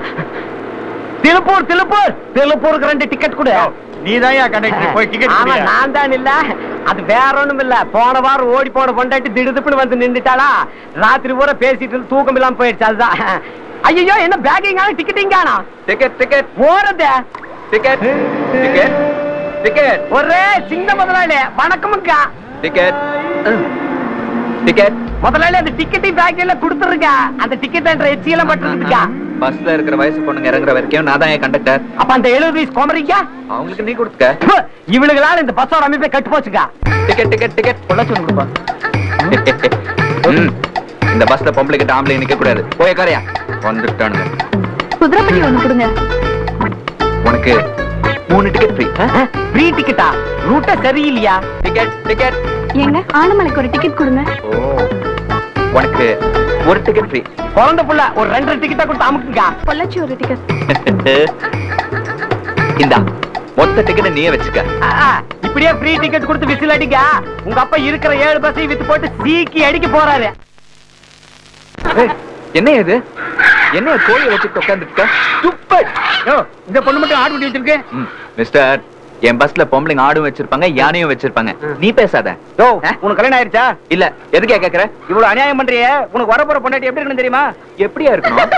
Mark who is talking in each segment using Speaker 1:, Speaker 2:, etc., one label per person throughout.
Speaker 1: திருப்பூர் திருப்பூர் திருப்பூருக்கு ரெண்டு டிக்கெட் கொடு
Speaker 2: நீதான் கண்டக்டர் போய் டிக்கெட்
Speaker 1: ஆமா நான் தான் இல்ல அது வேற ஒண்ணும் இல்ல போன வாரம் ஓடி போன பொண்டாட்டி திடுதுப்புன்னு வந்து நின்னுட்டாளா ராத்திரி பூரா பேசிட்டு இருந்து தூக்கம் இல்லாம போயிடுச்சு அதுதான் ஐயோ என்ன பேக்கிங் ஆனா டிக்கெட்டிங் காணா
Speaker 2: டிக்கெட் டிக்கெட்
Speaker 1: போறது
Speaker 2: டிக்கெட் டிக்கெட் டிக்கெட்
Speaker 1: ஒரே சின்ன முதலாளி வணக்கமுங்கா
Speaker 2: டிக்கெட் டிக்கெட்
Speaker 1: முதலாளி அந்த டிக்கெட்டிங் பேக்கிங்ல கொடுத்துருக்கா அந்த டிக்கெட் என்ற எச்சி எல்லாம் பட்டுருக்கா
Speaker 2: பஸ்ல இருக்கிற வயசு பொண்ணுங்க இறங்குற வரைக்கும் நான் தான் என் கண்டக்டர்
Speaker 1: அப்ப அந்த எழுபது வயசு குமரிக்கா
Speaker 2: அவங்களுக்கு நீ கொடுத்துக்க
Speaker 1: இவளுகளால இந்த பஸ்ஸோட அமைப்பை கட்டு போச்சுக்கா
Speaker 2: டிக்கெட் டிக்கெட் டிக்கெட்
Speaker 1: பொள்ளாச்சி வந்து கொடுப்பா
Speaker 2: ம். இந்த பஸ்ல பொம்பளை கிட்ட ஆம்பளை நிக்க கூடாது போய் காரையா வந்துட்டானுங்க
Speaker 3: குதிரைப்பட்டி ஒண்ணு கொடுங்க
Speaker 2: உனக்கு மூணு டிக்கெட் ஃப்ரீ
Speaker 1: ஃப்ரீ டிக்கெட்டா ரூட்டே சரியில்லையா
Speaker 2: டிக்கெட் டிக்கெட்
Speaker 3: ஏங்க ஆனமலைக்கு ஒரு டிக்கெட் கொடுங்க
Speaker 2: ஓ உனக்கு ஒரு டிக்கெட் ஃப்ரீ
Speaker 1: பிறந்த புள்ள ஒரு ரெண்டு டிக்கெட்டா கொடுத்து அமுக்குங்கா
Speaker 3: பொள்ளாச்சி ஒரு டிக்கெட்
Speaker 2: இந்தா மொத்த டிக்கெட் நீயே வச்சுக்க
Speaker 1: ஆ, ஆ, இப்படியே ஃப்ரீ டிக்கெட் கொடுத்து விசில் அடிக்க உங்க அப்பா இருக்கிற ஏழு பஸ்ஸையும் வித்து போட்டு சீக்கி அடிக்க போறாரு
Speaker 2: ஏய், என்ன இது என்ன கோழியை வச்சுட்டு உட்காந்துருக்க சூப்பர்
Speaker 1: இந்த பொண்ணு மட்டும் ஆடு பண்ணி வச்சிருக்கு
Speaker 2: மிஸ்டர் என் பஸ்ல பொம்பளைங்க ஆடும் வச்சிருப்பாங்க யானையும் வச்சிருப்பாங்க நீ பேசாத
Speaker 1: யோ உனக்கு கல்யாணம் ஆயிருச்சா
Speaker 2: இல்ல எதுக்கே கேக்குற
Speaker 1: இவ்வளவு அநியாயம் பண்றியே உனக்கு வரப்போற பொண்டாட்டி எப்படி இருக்குன்னு தெரியுமா
Speaker 2: எப்படியா இருக்கணும்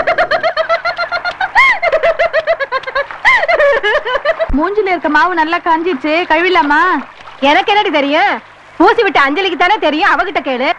Speaker 3: மூஞ்சில இருக்க மாவு நல்லா காஞ்சிச்சு கழுவிலாமா
Speaker 4: எனக்கு என்னடி தெரியும் பூசி விட்ட அஞ்சலிக்கு தானே தெரியும் அவகிட்ட கேளு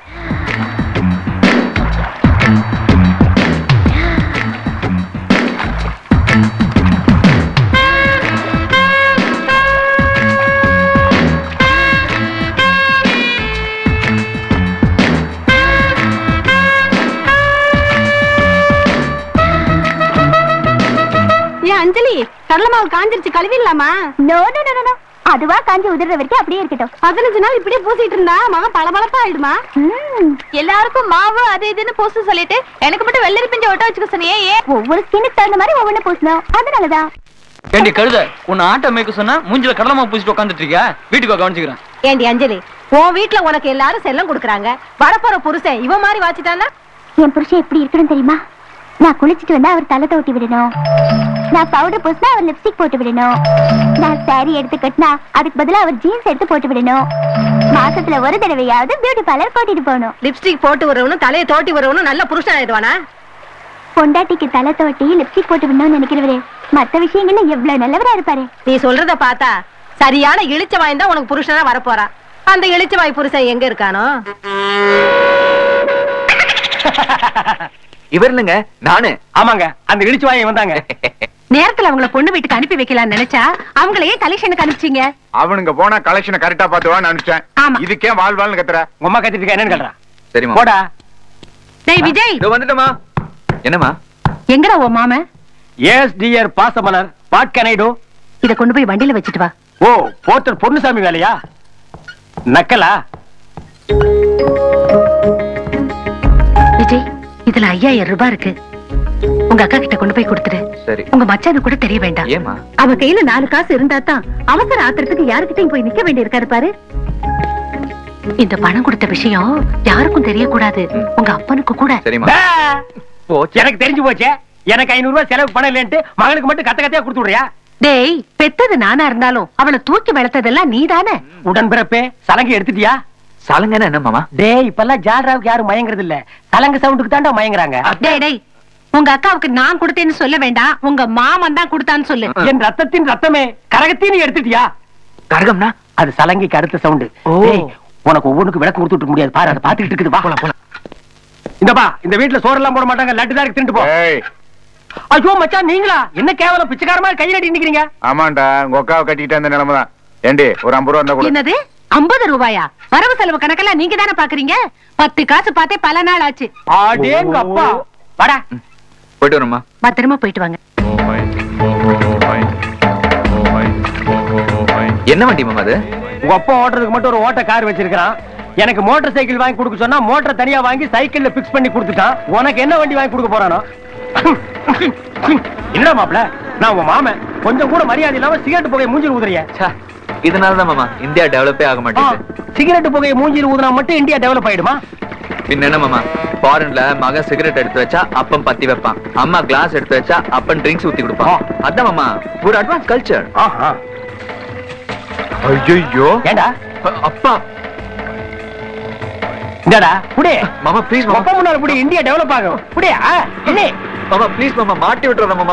Speaker 3: ஏன் அஞ்சலி கடலை மாவு காஞ்சிருச்சு கழுவிடலாமா நோ நோ நோ நோ அதுவா காஞ்சி உதிர்ற வரைக்கும் அப்படியே இருக்கட்டும் பதினஞ்சு நாள் இப்படியே பூசிட்டு இருந்தா மகன் பளபளப்பா ஆயிடுமா எல்லாருக்கும் மாவு அது இதுன்னு பூச சொல்லிட்டு எனக்கு மட்டும் வெள்ளரி பிஞ்சு ஒட்ட வச்சுக்க சொன்னியே ஏன் ஒவ்வொரு ஸ்கின்னுக்கு தகுந்த மாதிரி ஒவ்வொன்னு பூசணும் அதனாலதான்
Speaker 5: ஏண்டி கழுத உன்னை ஆட்டை மேய்க்க சொன்னா மூஞ்சில கடலமா பூசிட்டு உட்காந்துட்டு இருக்கியா வீட்டுக்கு வா, கவனிச்சுக்கிறேன்
Speaker 4: ஏண்டி அஞ்சலி உன் வீட்ல உனக்கு எல்லாரும் செல்லம் கொடுக்குறாங்க வரப்போற புருஷன் இவன் மாதிரி வாச்சிட்டானா
Speaker 3: என் புருஷன் எப்படி இருக்கணும் தெரியுமா நான் குளிச்சிட்டு வந்தா அவர் தலை தோட்டி விடணும் நான் பவுடர் பூசினா அவர் லிப்ஸ்டிக் போட்டு விடணும் நான் saree எடுத்து கட்டினா அதுக்கு பதிலா அவர் ஜீன்ஸ் எடுத்து போட்டு விடணும் மாசத்துல ஒரு தடவையாவது பியூட்டி பார்லர் கூட்டிட்டு போகணும்
Speaker 4: லிப்ஸ்டிக் போட்டு வரவனும் தலையை தோட்டி வரவனும் நல்ல புருஷன் ஆயிடுவானா
Speaker 3: பொண்டாட்டிக்கு தலை தோட்டி லிப்ஸ்டிக் போட்டு விடணும்னு நினைக்கிறவரே மத்த விஷயங்கள்ல எவ்வளவு நல்லவரா இருப்பாரு
Speaker 4: நீ சொல்றத பார்த்தா சரியான இழிச்ச வாய்ந்தா உனக்கு புருஷனா வரப்போறா அந்த இழிச்ச வாய் புருஷன் எங்க இருக்கானோ
Speaker 2: இவர் இல்லைங்க நானு
Speaker 1: ஆமாங்க அந்த இடிச்சு வாங்கி வந்தாங்க
Speaker 4: நேரத்துல அவங்கள பொண்ணு வீட்டுக்கு அனுப்பி வைக்கலாம்னு நினைச்சா அவங்களையே கலெக்ஷனுக்கு அனுப்பிச்சீங்க
Speaker 6: அவனுங்க போனா கலெக்ஷனை கரெக்டா பாத்துவான்னு அனுப்பிச்சேன்
Speaker 4: ஆமா.
Speaker 6: இதுக்கே வாழ் வாழ்னு கத்துற
Speaker 1: உங்க அம்மா கத்திட்டு இருக்கா என்னன்னு கேள்றா
Speaker 2: சரிம்மா
Speaker 1: போடா
Speaker 4: டேய் விஜய்
Speaker 2: இதோ வந்துட்டமா என்னம்மா
Speaker 4: எங்கடா உன் மாமன்
Speaker 1: yes dear Pasamalar what can I do
Speaker 4: இத கொண்டு போய் வண்டியில வச்சுட்டு வா
Speaker 1: ஓ போர்ட்டர் பொன்னுசாமி வேலையா நக்கலா
Speaker 4: விஜய் இதுல ஐயாயிரம் ரூபாய் இருக்கு உங்க அக்கா கிட்ட கொண்டு போய் கொடுத்துடு
Speaker 2: சரி
Speaker 4: உங்க மச்சானு கூட தெரிய வேண்டாம்
Speaker 2: ஏமா
Speaker 4: அவ கையில நாலு காசு இருந்தா தான் அவசர ஆத்திரத்துக்கு யாருக்கிட்டையும் போய் நிக்க வேண்டி இருக்காரு பாரு இந்த பணம் கொடுத்த விஷயம் யாருக்கும் தெரியக்கூடாது உங்க அப்பனுக்கு கூட
Speaker 2: சரிம்மா
Speaker 1: பே!
Speaker 2: போச்சு
Speaker 1: எனக்கு தெரிஞ்சு போச்சே எனக்கு ஐநூறு ரூபாய் செலவு பணம் இல்லைன்ட்டு மகனுக்கு மட்டும் கத்த கத்தையா கொடுத்து விடுறியா
Speaker 4: டேய் பெத்தது நானா இருந்தாலும் அவளை தூக்கி வளர்த்ததெல்லாம் நீதானே
Speaker 1: உடன்பிறப்பே சலங்கை எடுத்துட்டியா
Speaker 2: சலங்கன்னு என்ன மாமா
Speaker 1: டேய் இப்பெல்லாம் ஜால்ராவுக்கு யாரும் மயங்குறது இல்ல சலங்க சவுண்டுக்கு தாண்டா மயங்குறாங்க
Speaker 4: டேய் டேய் உங்க அக்காவுக்கு நான் கொடுத்தேன்னு சொல்ல வேண்டாம் உங்க மாமன் தான் கொடுத்தான்னு சொல்லு
Speaker 1: என் ரத்தத்தின் ரத்தமே கரகத்தையும் நீ எடுத்துட்டியா
Speaker 2: கரகம்னா
Speaker 1: அது சலங்கைக்கு அடுத்த சவுண்டு
Speaker 2: ஓ.
Speaker 1: உனக்கு ஒவ்வொன்றுக்கு விளக்கு கொடுத்துட்டு இருக்க முடியாது பாரு அதை பாத்துக்கிட்டு இருக்குது வா போலாம் போலாம் இந்த பா இந்த வீட்டுல சோறெல்லாம் போட மாட்டாங்க லட்டு தான் தின்ட்டு போ
Speaker 6: ஏய்
Speaker 1: ஐயோ மச்சான் நீங்களா என்ன கேவலம் பிச்சைக்காரமா கையில நிக்கிறீங்க
Speaker 6: ஆமாண்டா உங்க அக்காவை கட்டிக்கிட்டு அந்த நிலைமை தான் ஏண்டி ஒரு ஐம்பது ரூபா இருந்தா கூட
Speaker 4: என்னது ஐம்பது ரூபாயா வரவு செலவு கணக்கெல்லாம் நீங்க தானே பாக்குறீங்க பத்து காசு பார்த்தே பல நாள் ஆச்சு
Speaker 1: அடேங்க அப்பா வாடா
Speaker 2: போயிட்டு வரமா
Speaker 4: பத்திரமா போயிட்டு வாங்க
Speaker 2: என்ன வண்டி மாமா அது
Speaker 1: உங்க அப்பா ஓட்டுறதுக்கு மட்டும் ஒரு ஓட்ட கார் வச்சிருக்கான் எனக்கு மோட்டார் சைக்கிள் வாங்கி கொடுக்க சொன்னா மோட்டார் தனியா வாங்கி சைக்கிள்ல பிக்ஸ் பண்ணி கொடுத்துட்டான் உனக்கு என்ன வண்டி வாங்கி கொடுக்க போறானோ என்னடா மாப்ள நான் உன் மாமன் கொஞ்சம் கூட மரியாதை இல்லாம சிகரெட் புகையை மூஞ்சில் ஊதுறிய
Speaker 2: ச்சே, இதனாலதான் மாமா இந்தியா டெவலப்பே ஆக மாட்டேங்குது
Speaker 1: சிகரெட் புகையை மூஞ்சில் ஊதுனா மட்டும் இந்தியா டெவலப் ஆயிடுமா
Speaker 2: பின்ன என்ன மாமா ஃபாரின்ல மகன் சிகரெட் எடுத்து வச்சா அப்பன் பத்தி வைப்பான் அம்மா கிளாஸ் எடுத்து வச்சா அப்பன் ட்ரிங்க்ஸ் ஊத்தி கொடுப்பான் அதான் மாமா ஒரு அட்வான்ஸ் கல்ச்சர்
Speaker 1: ஆஹா.
Speaker 6: ஐயோ
Speaker 1: ஏண்டா
Speaker 2: அப்பா
Speaker 1: இந்தடா புடி
Speaker 2: மாமா ப்ளீஸ் மாமா
Speaker 1: மொக்க முன்னால புடி இந்தியா டெவலப் ஆகும் புடியா என்ன
Speaker 2: மாமா ப்ளீஸ் மாமா மாட்டி விட்டுறத மாமா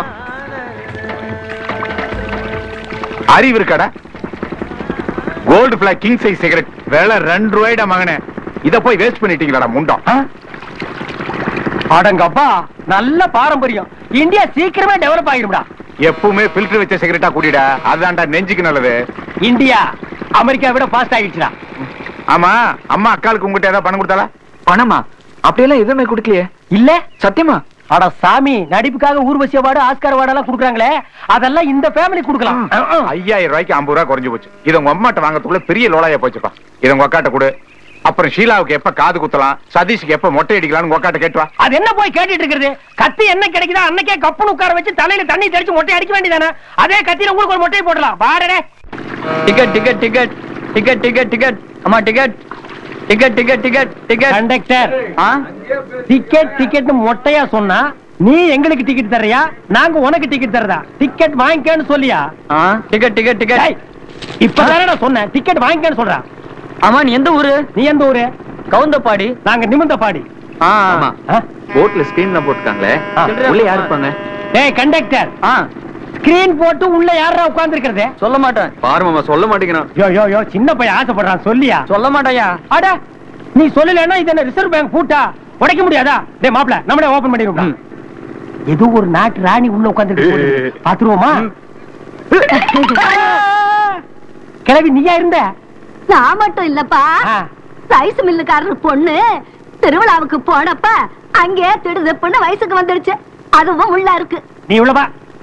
Speaker 6: அறிவு இருக்காடா gold flake king size cigarette விலை ரெண்டு ரூபாய்டா மகனே இத போய் வேஸ்ட் பண்ணிட்டீங்களாடா முண்டம்
Speaker 1: அடங்கப்பா நல்ல பாரம்பரியம் இந்தியா சீக்கிரமே டெவலப் ஆகிடும்டா
Speaker 6: எப்பவுமே ஃபில்டர் வச்ச சிகரெட்டா குடிடா அதுதான்டா நெஞ்சுக்கு நல்லது
Speaker 1: இந்தியா அமெரிக்கா விட ஃபாஸ்ட் ஆகிடுச்சுடா
Speaker 6: ஆமா அம்மா அக்காளுக்கு உங்ககிட்ட ஏதாவது பணம் கொடுத்தாளா
Speaker 2: பணமா அப்படியெல்லாம் எதுவுமே கொடுக்கலையே
Speaker 1: இல்ல
Speaker 2: சத்தியமா
Speaker 1: அட சாமி நடிப்புக்காக ஊர்வசி அவார்டு ஆஸ்கார் அவார்டு எல்லாம் குடுக்குறாங்களே அதெல்லாம் இந்த ஃபேமிலி குடுக்கலாம் அஹ், அஹ்.
Speaker 6: ஐயாயிரம் ரூபாய்க்கு ஐம்பது ரூபாய் குறைஞ்சு போச்சு இது உங்க அம்மாட்ட வாங்கறதுக்குள்ள பெரிய லோலாயா போச்சுப்பா இது உங்க அக்காட்ட கொடு அப்புறம் ஷீலாவுக்கு எப்ப காது குத்தலாம் சதீஷுக்கு எப்ப மொட்டை அடிக்கலாம்னு உங்க அக்காட்ட கேட்டு வா
Speaker 1: அது என்ன போய் கேட்டுட்டு இருக்கிறது கத்தி என்ன கிடைக்குதோ அன்னைக்கே கப்புன்னு உட்கார வச்சு தலையில தண்ணி தெளிச்சு மொட்டை அடிக்க வேண்டியதானே அதே கத்தியில உங்களுக்கு ஒரு மொட்டையை போடலாம் பாருடே
Speaker 5: ticket ticket ticket ticket ticket ticket அம்மா ticket ticket ticket ticket ticket
Speaker 1: conductor
Speaker 5: ஆ
Speaker 1: டிக்கெட் டிக்கெட் மொட்டையா சொன்னா நீ எங்களுக்கு டிக்கெட் தர்றியா நாங்க உனக்கு டிக்கெட் தரதா டிக்கெட் வாங்கிக்கன்னு சொல்லியா
Speaker 5: ஆ டிக்கெட் டிக்கெட்
Speaker 1: டேய்,
Speaker 5: டிக்கெட்
Speaker 1: இப்பதானே நான் சொன்னேன் டிக்கெட் வாங்கிக்கன்னு சொல்றேன்
Speaker 5: ஆமா நீ எந்த ஊரு
Speaker 1: நீ எந்த ஊரு
Speaker 5: கவுந்தப்பாடி
Speaker 1: நாங்க நிமிந்த பாடி
Speaker 5: ஆ
Speaker 2: ஆமா
Speaker 1: ஆ?
Speaker 2: போட்ல ஸ்கிரீன்ல போட்டுருக்காங்களே
Speaker 1: ஆ.
Speaker 2: உள்ள யாரு இருப்பாங்க
Speaker 1: டேய் கண்டக்டர்
Speaker 5: ஆ
Speaker 1: ஸ்கிரீன் போட்டு உள்ள யாரா உட்கார்ந்து இருக்கிறது
Speaker 5: சொல்ல மாட்டேன்
Speaker 2: பாரு மாமா சொல்ல மாட்டேங்கிறான்
Speaker 1: யோ யோ யோ சின்ன பையன் ஆசைப்படுறான் சொல்லியா
Speaker 5: சொல்ல மாட்டேயா
Speaker 1: அட நீ சொல்லலைன்னா இது என்ன ரிசர்வ் பேங்க் பூட்டா உடைக்க முடியாதா டேய் மாப்ள நம்மளே ஓபன் பண்ணிடுவோம் ஏதோ ஒரு நாட்டு ராணி உள்ள உட்கார்ந்து பாத்துருவோமா கிளவி நீயா இருந்த
Speaker 3: நான் மட்டும் இல்லப்பா
Speaker 1: ஆ.
Speaker 3: ரைஸ் மில்லுக்காரர் பொண்ணு திருவிழாவுக்கு போனப்ப அங்கே திடுதப்புன்னு வயசுக்கு வந்துடுச்சு அதுவும் உள்ள இருக்கு
Speaker 1: நீ உள்ளவா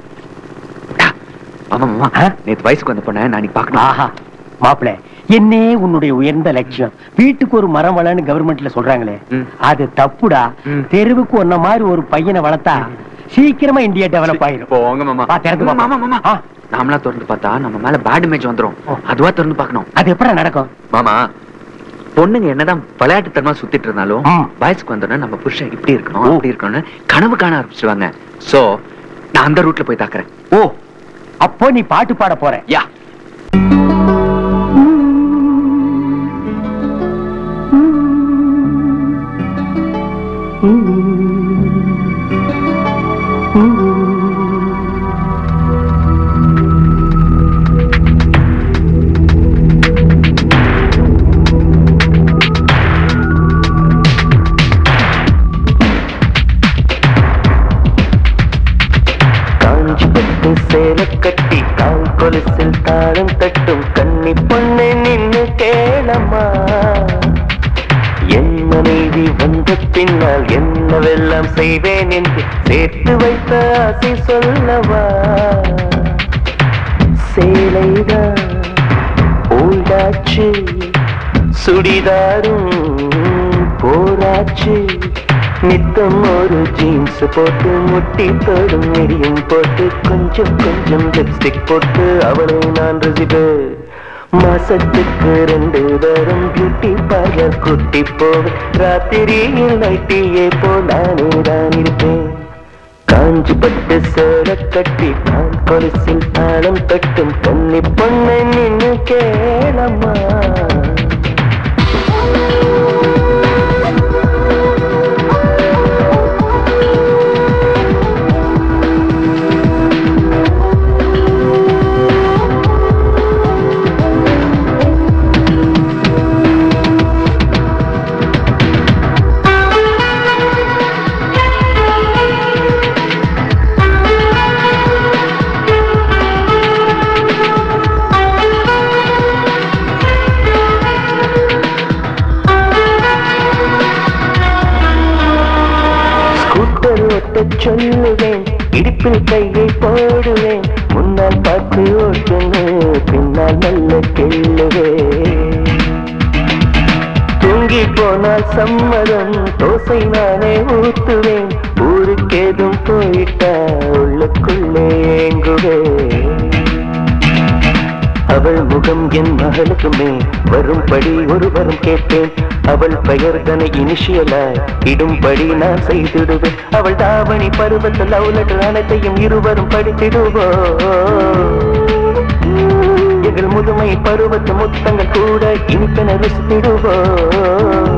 Speaker 2: ஆமா மாமா
Speaker 1: ஆ?
Speaker 2: நேத்து வயசுக்கு வந்த பொண்ண நான் நீ பாக்கணும்
Speaker 1: ஆஹா மாப்பிள என்னே உன்னுடைய உயர்ந்த லட்சியம் வீட்டுக்கு ஒரு மரம் வளன்னு கவர்மெண்ட்ல சொல்றாங்களே
Speaker 2: ம்.
Speaker 1: அது தப்புடா
Speaker 2: ம்.
Speaker 1: தெருவுக்கு ஒன்ன மாதிரி ஒரு பையனை வளர்த்தா சீக்கிரமா இந்தியா டெவலப் ஆயிரும்
Speaker 2: போங்க மாமா
Speaker 1: வா, திறந்து பாப்போம்.
Speaker 2: மாமா மாமா
Speaker 1: ஆ.
Speaker 2: நாமளா திறந்து பார்த்தா நம்ம மேல பேட் இமேஜ் வந்துரும்
Speaker 1: ஓ.
Speaker 2: அதுவா திறந்து பார்க்கணும்
Speaker 1: அது எப்படி நடக்கும்
Speaker 2: மாமா பொண்ணுங்க என்னதான் விளையாட்டுத்தனமா சுத்திட்டு இருந்தாலும்
Speaker 1: ம்.
Speaker 2: வயசுக்கு வந்தோடனே நம்ம புருஷன் இப்படி இருக்கணும்
Speaker 1: ஓ.
Speaker 2: அப்படி இருக்கணும்னு கனவு காண ஆரம்பிச்சிருவாங்க சோ நான் அந்த ரூட்ல போய் தாக்குறேன்
Speaker 1: ஓ அப்போ நீ பாட்டு பாட போற
Speaker 2: யா
Speaker 7: காஞ்சி பட்டு சேலை கட்டி கால் கொலுசில் தாளம் தட்டும் கன்னி பொண்ணு நின்னு கேளம்மா என் மனைவி வந்த பின்னால் என்னவெல்லாம் செய்வேன் என்று சேர்த்து வைத்த ஆசை சொல்லவா சேலைதான் ஓல்டாச்சு சுடிதாரும் போராச்சு நித்தம் ஒரு ஜீன்ஸ் போட்டு முட்டி தோடும் நெடியும் போட்டு கொஞ்சம் கொஞ்சம் லிப்ஸ்டிக் போட்டு அவளை நான் ரசிப்பேன் மாசத்துக்கு ரெண்டு தரம் பியூட்டி பார்லர் குட்டி போவேன் ராத்திரியில் நைட்டியே போ நானே தான் இருப்பேன் காஞ்சி பட்டு சேலை கட்டி நான் கொலுசில் தாளம் தட்டும் கன்னி பொண்ணை நின்னு கேளம்மா ஸ்கூட்டர் ஓட்டச் சொல்லுவேன் இடுப்பில் கையை போடுவேன் முன்னால் பார்த்து ஓட்டுன்னு பின்னால் நல்ல கிள்ளுவேன் தூங்கி போனால் சம்மதம் தோசை நானே ஊத்துவேன் ஊருக்கேதும் போயிட்டா உள்ளுக்குள்ளே ஏங்குவேன் அவள் முகம் என் மகளுக்குமே வரும்படி ஒருவரும் கேட்பேன் அவள் பெயர் தன இனிஷியலாய் இடும்படி நான் செய்திடுவேன் அவள் தாவணி பருவத்தில் லவ் லெட்டர் அனைத்தையும் இருவரும் படித்திடுவோம் எங்கள் முதுமை பருவத்து முத்தங்கள் கூட இனிப்பென ருசித்திடுவோம்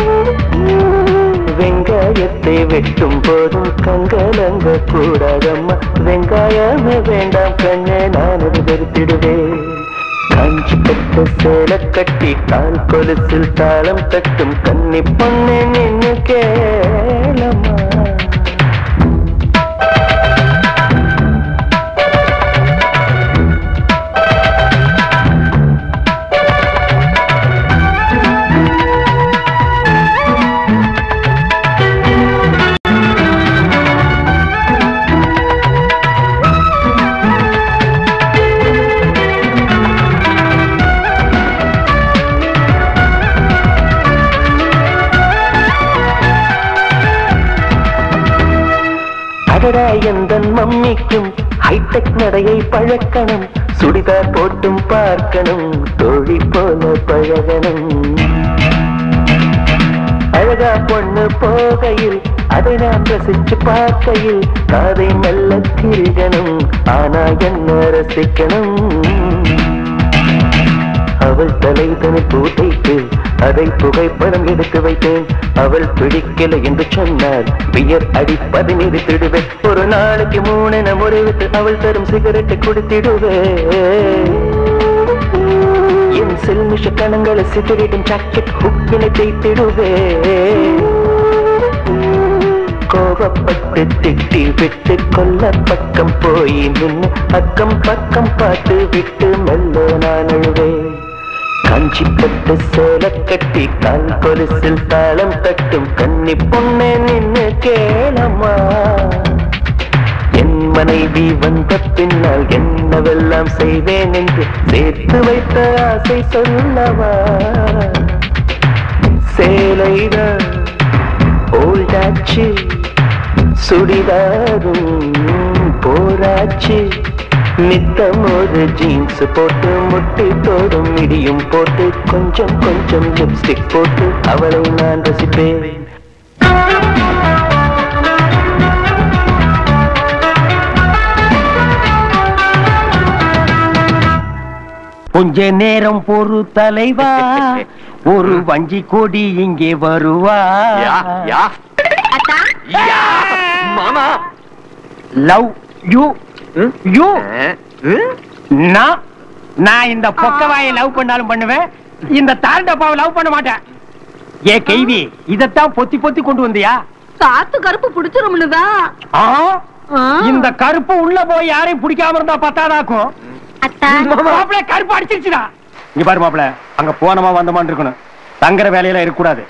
Speaker 7: வெங்காயத்தை வெட்டும் போதும் கங்கலங்க கூடாதம்மா வெங்காயமே வேண்டாம் கண்ணே நான் அது வெறுத்திடுவேன் காஞ்சி பட்ட சேலை கட்டி கால் கொலுசில் தாளம் தட்டும் கன்னி பொண்ணு நின்னு கேளம்மா அடடா எந்தன் மம்மிக்கும் ஹைடெக் நடையை பழக்கணும் சுடிதார் போட்டும் பார்க்கணும் தோழி போல பழகணும் அழகா பொண்ணு போகையில் அதை நான் ரசிச்சு பார்க்கையில் காதை மெல்ல திருகணும் ஆனா என்ன ரசிக்கணும் அவள் தலை தனி பூட்டைக்கு அதை புகைப்படம் எடுத்து வைத்தேன் அவள் பிடிக்கல என்று சொன்னார் பியர் அடிப்பதை நிறுத்திடுவேன் ஒரு நாளைக்கு மூணென முறைவிட்டு அவள் தரும் சிகரெட்டை குடித்திடுவேன் என் செல்மிஷ கணங்களை சிதறிடும் ஜாக்கெட் ஹுக்கினை தேய்த்திடுவேன் கோபப்பட்டு திட்டி விட்டு கொல்ல பக்கம் போய் நின்று அக்கம் பக்கம் பார்த்து விட்டு மெல்ல நான் அழுவேன் காஞ்சி பட்டு சேலை கட்டி கால் கொலுசில் தாளம் தட்டும் கன்னி பொண்ணே நின்னு கேளம்மா என் மனைவி வந்த பின்னால் என்னவெல்லாம் செய்வேன் என்று சேர்த்து வைத்த ஆசை சொல்லவா சேலைதான் ஓல்டாச்சு சுடிதாரும் போராச்சு நித்தம் ஒரு ஜீன்ஸ் போட்டு முட்டி தோடும் இடியும் போட்டு கொஞ்சம் கொஞ்சம் லிப்ஸ்டிக் போட்டு அவளை நான் ரசிப்பேன்
Speaker 1: கொஞ்ச நேரம் பொறு தலைவா ஒரு வஞ்சி கொடி இங்கே வருவா
Speaker 2: மாமா
Speaker 1: லவ் யூ
Speaker 2: ம்?
Speaker 1: யூ
Speaker 2: அஹ், ம்?
Speaker 1: நான் நான் இந்த பொக்கவாயை லவ் பண்ணாலும் பண்ணுவேன் இந்த தாண்டப்பாவை லவ் பண்ண மாட்டேன் ஏ கைவி இதத்தான் பொத்தி பொத்தி கொண்டு வந்தியா
Speaker 3: காத்து கருப்பு புடிச்சிரும்னுதான்
Speaker 1: ஆ? இந்த கருப்பு உள்ள போய் யாரையும் பிடிக்காம இருந்தா பத்தாதாக்கும்
Speaker 3: அத்தா
Speaker 1: மாப்பிள கருப்பு அடிச்சிருச்சுடா இங்க பாரு மாப்பிள அங்க போனமா வந்தமான்னு இருக்கணும் தங்குற வேலையில இருக்க கூடாது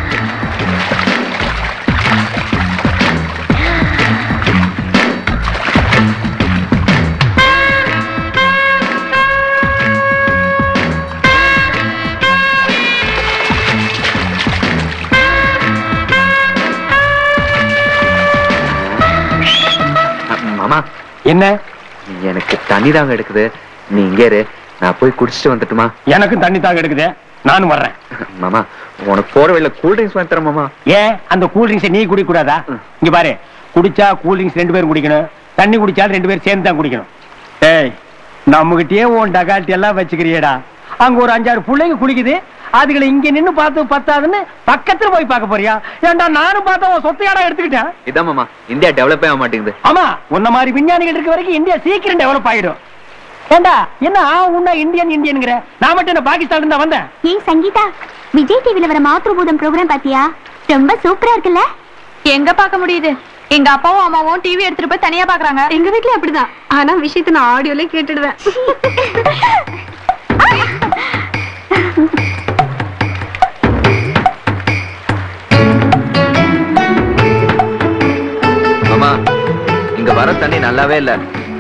Speaker 2: மாமா
Speaker 1: என்ன
Speaker 2: எனக்கு தண்ணி தாங்க எடுக்குது நீ இங்கே இரு நான் போய் குடிச்சிட்டு வந்துட்டுமா
Speaker 1: எனக்கும் தண்ணி தாக எடுக்குது நானும் வர்றேன்
Speaker 2: மாமா உனக்கு போற வழியில கூல் ட்ரிங்க்ஸ் வாங்கி தரேன் மாமா
Speaker 1: ஏன் அந்த கூல் ட்ரிங்க்ஸ் நீ குடிக்க கூடாதா
Speaker 2: ம்.
Speaker 1: இங்க பாரு குடிச்சா கூல் ட்ரிங்க்ஸ் ரெண்டு பேரும் குடிக்கணும் தண்ணி குடிச்சாலும் ரெண்டு பேரும் சேர்ந்து தான் குடிக்கணும் ஏய் நம்மகிட்டயே உன் டகாட்டி எல்லாம் வச்சுக்கிறியேடா அங்க ஒரு அஞ்சாறு பிள்ளைங்க குளிக்குது அதுகளை இங்க நின்னு பார்த்து பத்தாதுன்னு பக்கத்துல போய் பார்க்க போறியா ஏன்டா நானும் பார்த்தா உன் சொத்தையாடா எடுத்துக்கிட்டேன்
Speaker 2: இதான் மாமா இந்தியா டெவலப்பே ஆக மாட்டேங்குது
Speaker 1: ஆமா உன்ன மாதிரி விஞ்ஞானிகள் இருக்க வரைக்கும் இந்தியா சீக்கிரம் டெவலப் ஆயிடும் ஏண்டா என்ன ஆ உன்ன இந்தியன் இந்தியன்ங்கிற நான் மட்டும் என்ன பாகிஸ்தான் இருந்தா வந்தேன்
Speaker 3: ஏய் சங்கீதா விஜய் டிவில வர மாத்ருபூதம் ப்ரோக்ராம் பாத்தியா ரொம்ப சூப்பரா இருக்குல்ல
Speaker 4: எங்க பார்க்க முடியுது எங்க அப்பாவும் அம்மாவும் டிவி எடுத்துட்டு போய் தனியா பாக்குறாங்க
Speaker 3: எங்க வீட்லயும் அப்படிதான் ஆனா விஷயத்த நான் ஆடியோல கேட்டுடுவேன்
Speaker 2: மாமா இங்க வர தண்ணி நல்லாவே இல்ல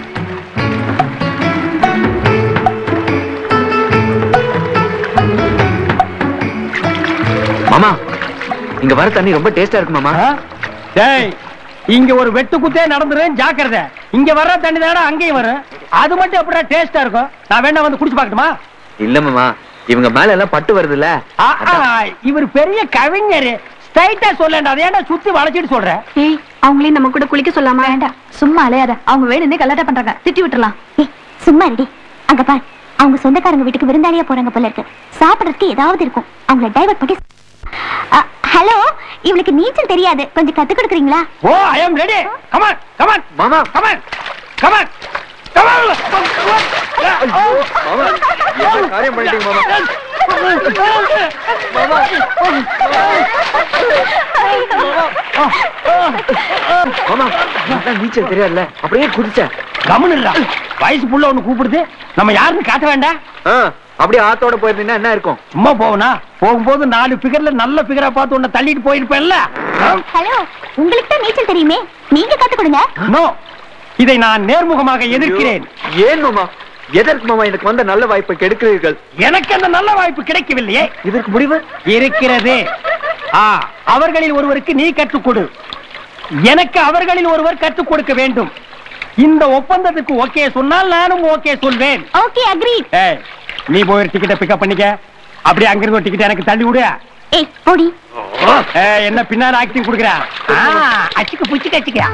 Speaker 2: மாமா இங்க வர தண்ணி ரொம்ப டேஸ்டா இருக்கு மாமா
Speaker 1: ஆ? டேய் இங்க ஒரு வெட்டு குத்தே நடந்துரும் ஜாக்கிரதை இங்க வர்ற தண்ணி தானே அங்கேயும் வரும் அது மட்டும் எப்படா டேஸ்டா இருக்கும் நான் வேணா வந்து குடிச்சு பார்க்கட்டுமா
Speaker 2: இல்ல மாமா இவங்க மேல எல்லாம் பட்டு வருதுல்ல
Speaker 1: ஆ, ஆ, இவர் பெரிய கவிஞர் ஸ்ட்ரைட்டா சொல்லண்டா அதை ஏன்டா சுத்தி வளைச்சிட்டு சொல்ற
Speaker 3: ஏய் அவங்களையும் நம்ம கூட குளிக்க சொல்லாமா வேண்டாம் சும்மா அலையாத அவங்க வேணும்னே கல்லாட்ட பண்றாங்க திட்டி விட்டுறலாம்
Speaker 8: ஏய், சும்மா ரெடி அங்க பார் அவங்க சொந்தக்காரங்க வீட்டுக்கு விருந்தாளியா போறாங்க போல இருக்கு சாப்பிடறதுக்கு ஏதாவது இருக்கும் அவங்கள டைவர்ட் பண்ணி அ, ஹலோ இவளுக்கு நீச்சல் தெரியாது கொஞ்சம் கத்து கொடுக்குறீங்களா
Speaker 1: oh I am ready come on come on
Speaker 2: மாமா
Speaker 1: கமான் கமான் கமான்
Speaker 2: மாமா என்ன காரியம் பண்ணிட்டீங்க மாமா மாமா நான் நீச்சல் தெரியாதுல்ல அப்படியே குதிச்சேன்
Speaker 1: கமனுடா வயசு புள்ள ஒண்ணு கூப்பிடுது நம்ம யாருன்னு காட்ட வேண்டாம்
Speaker 2: ஆ, அப்படியே ஆத்தோட போயிருந்தீங்கன்னா என்ன இருக்கும்
Speaker 1: சும்மா போவனா போகும்போது நாலு பிகர்ல நல்ல பிகரா பார்த்து உன்னை தள்ளிட்டு போயிருப்பேன்ல
Speaker 8: ஹலோ உங்களுக்கு தான் நீச்சல் தெரியுமே நீங்க கத்து கொடுங்க
Speaker 1: நோ இதை நான் நேர்முகமாக எதிர்க்கிறேன்
Speaker 2: ஏன் மாமா எதற்கு மாமா எனக்கு வந்த நல்ல வாய்ப்பை கெடுக்கிறீர்கள்
Speaker 1: எனக்கு அந்த நல்ல வாய்ப்பு கிடைக்கவில்லையே
Speaker 2: இதற்கு முடிவு
Speaker 1: இருக்கிறது ஆ அவர்களில் ஒருவருக்கு நீ கற்றுக் கொடு எனக்கு அவர்களில் ஒருவர் கற்றுக் கொடுக்க வேண்டும் இந்த ஒப்பந்தத்துக்கு ஓகே சொன்னால் நானும் ஓகே சொல்வேன்
Speaker 8: ஓகே அக்ரி
Speaker 1: ஏய் நீ போய் ஒரு டிக்கெட்டை பிக்கப் பண்ணிக்க அப்படியே அங்கிருந்து ஒரு டிக்கெட் எனக்கு தள்ளி விடு
Speaker 8: ஏய் போடி
Speaker 1: ஏய், என்ன பின்னாடி ஆக்டிங் கொடுக்குற ஆ, அச்சுக்கு புச்சுக்கு அச்சுக்க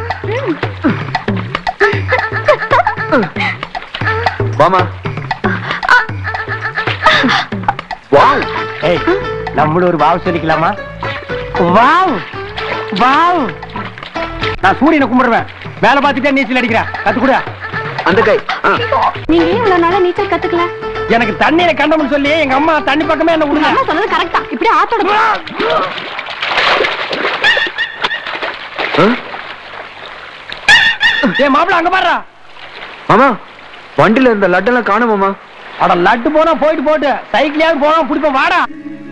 Speaker 2: மாமா வாவ்
Speaker 1: ஏய் நம்மளும் ஒரு வாவ் சொல்லிக்கலாமா வாவ் வாவ் நான் சூரியனை கும்பிடுவேன் வேலை பார்த்துட்டே நீச்சல் அடிக்கிறேன் கத்துக்கூட
Speaker 2: அந்த கை ஆ.
Speaker 3: நீங்க ஏன் இவ்வளவு நாளா நீச்சல் கத்துக்கல
Speaker 1: எனக்கு தண்ணீரை கண்டோம்னு சொல்லி எங்க அம்மா தண்ணி பக்கமே என்ன
Speaker 3: உங்க
Speaker 1: விடுங்க
Speaker 3: அம்மா சொன்னது கரெக்டா இப்படியே ஆத்தோட போ.
Speaker 2: ஆ?
Speaker 1: ஏய் மாப்பிள அங்க பாருடா
Speaker 2: மாமா வண்டியில இருந்த லட்டெல்லாம் காணும் மாமா
Speaker 1: அட லட்டு போனா போயிட்டு போட்டு சைக்கிளையாவது போனா பிடிப்போம் வாடா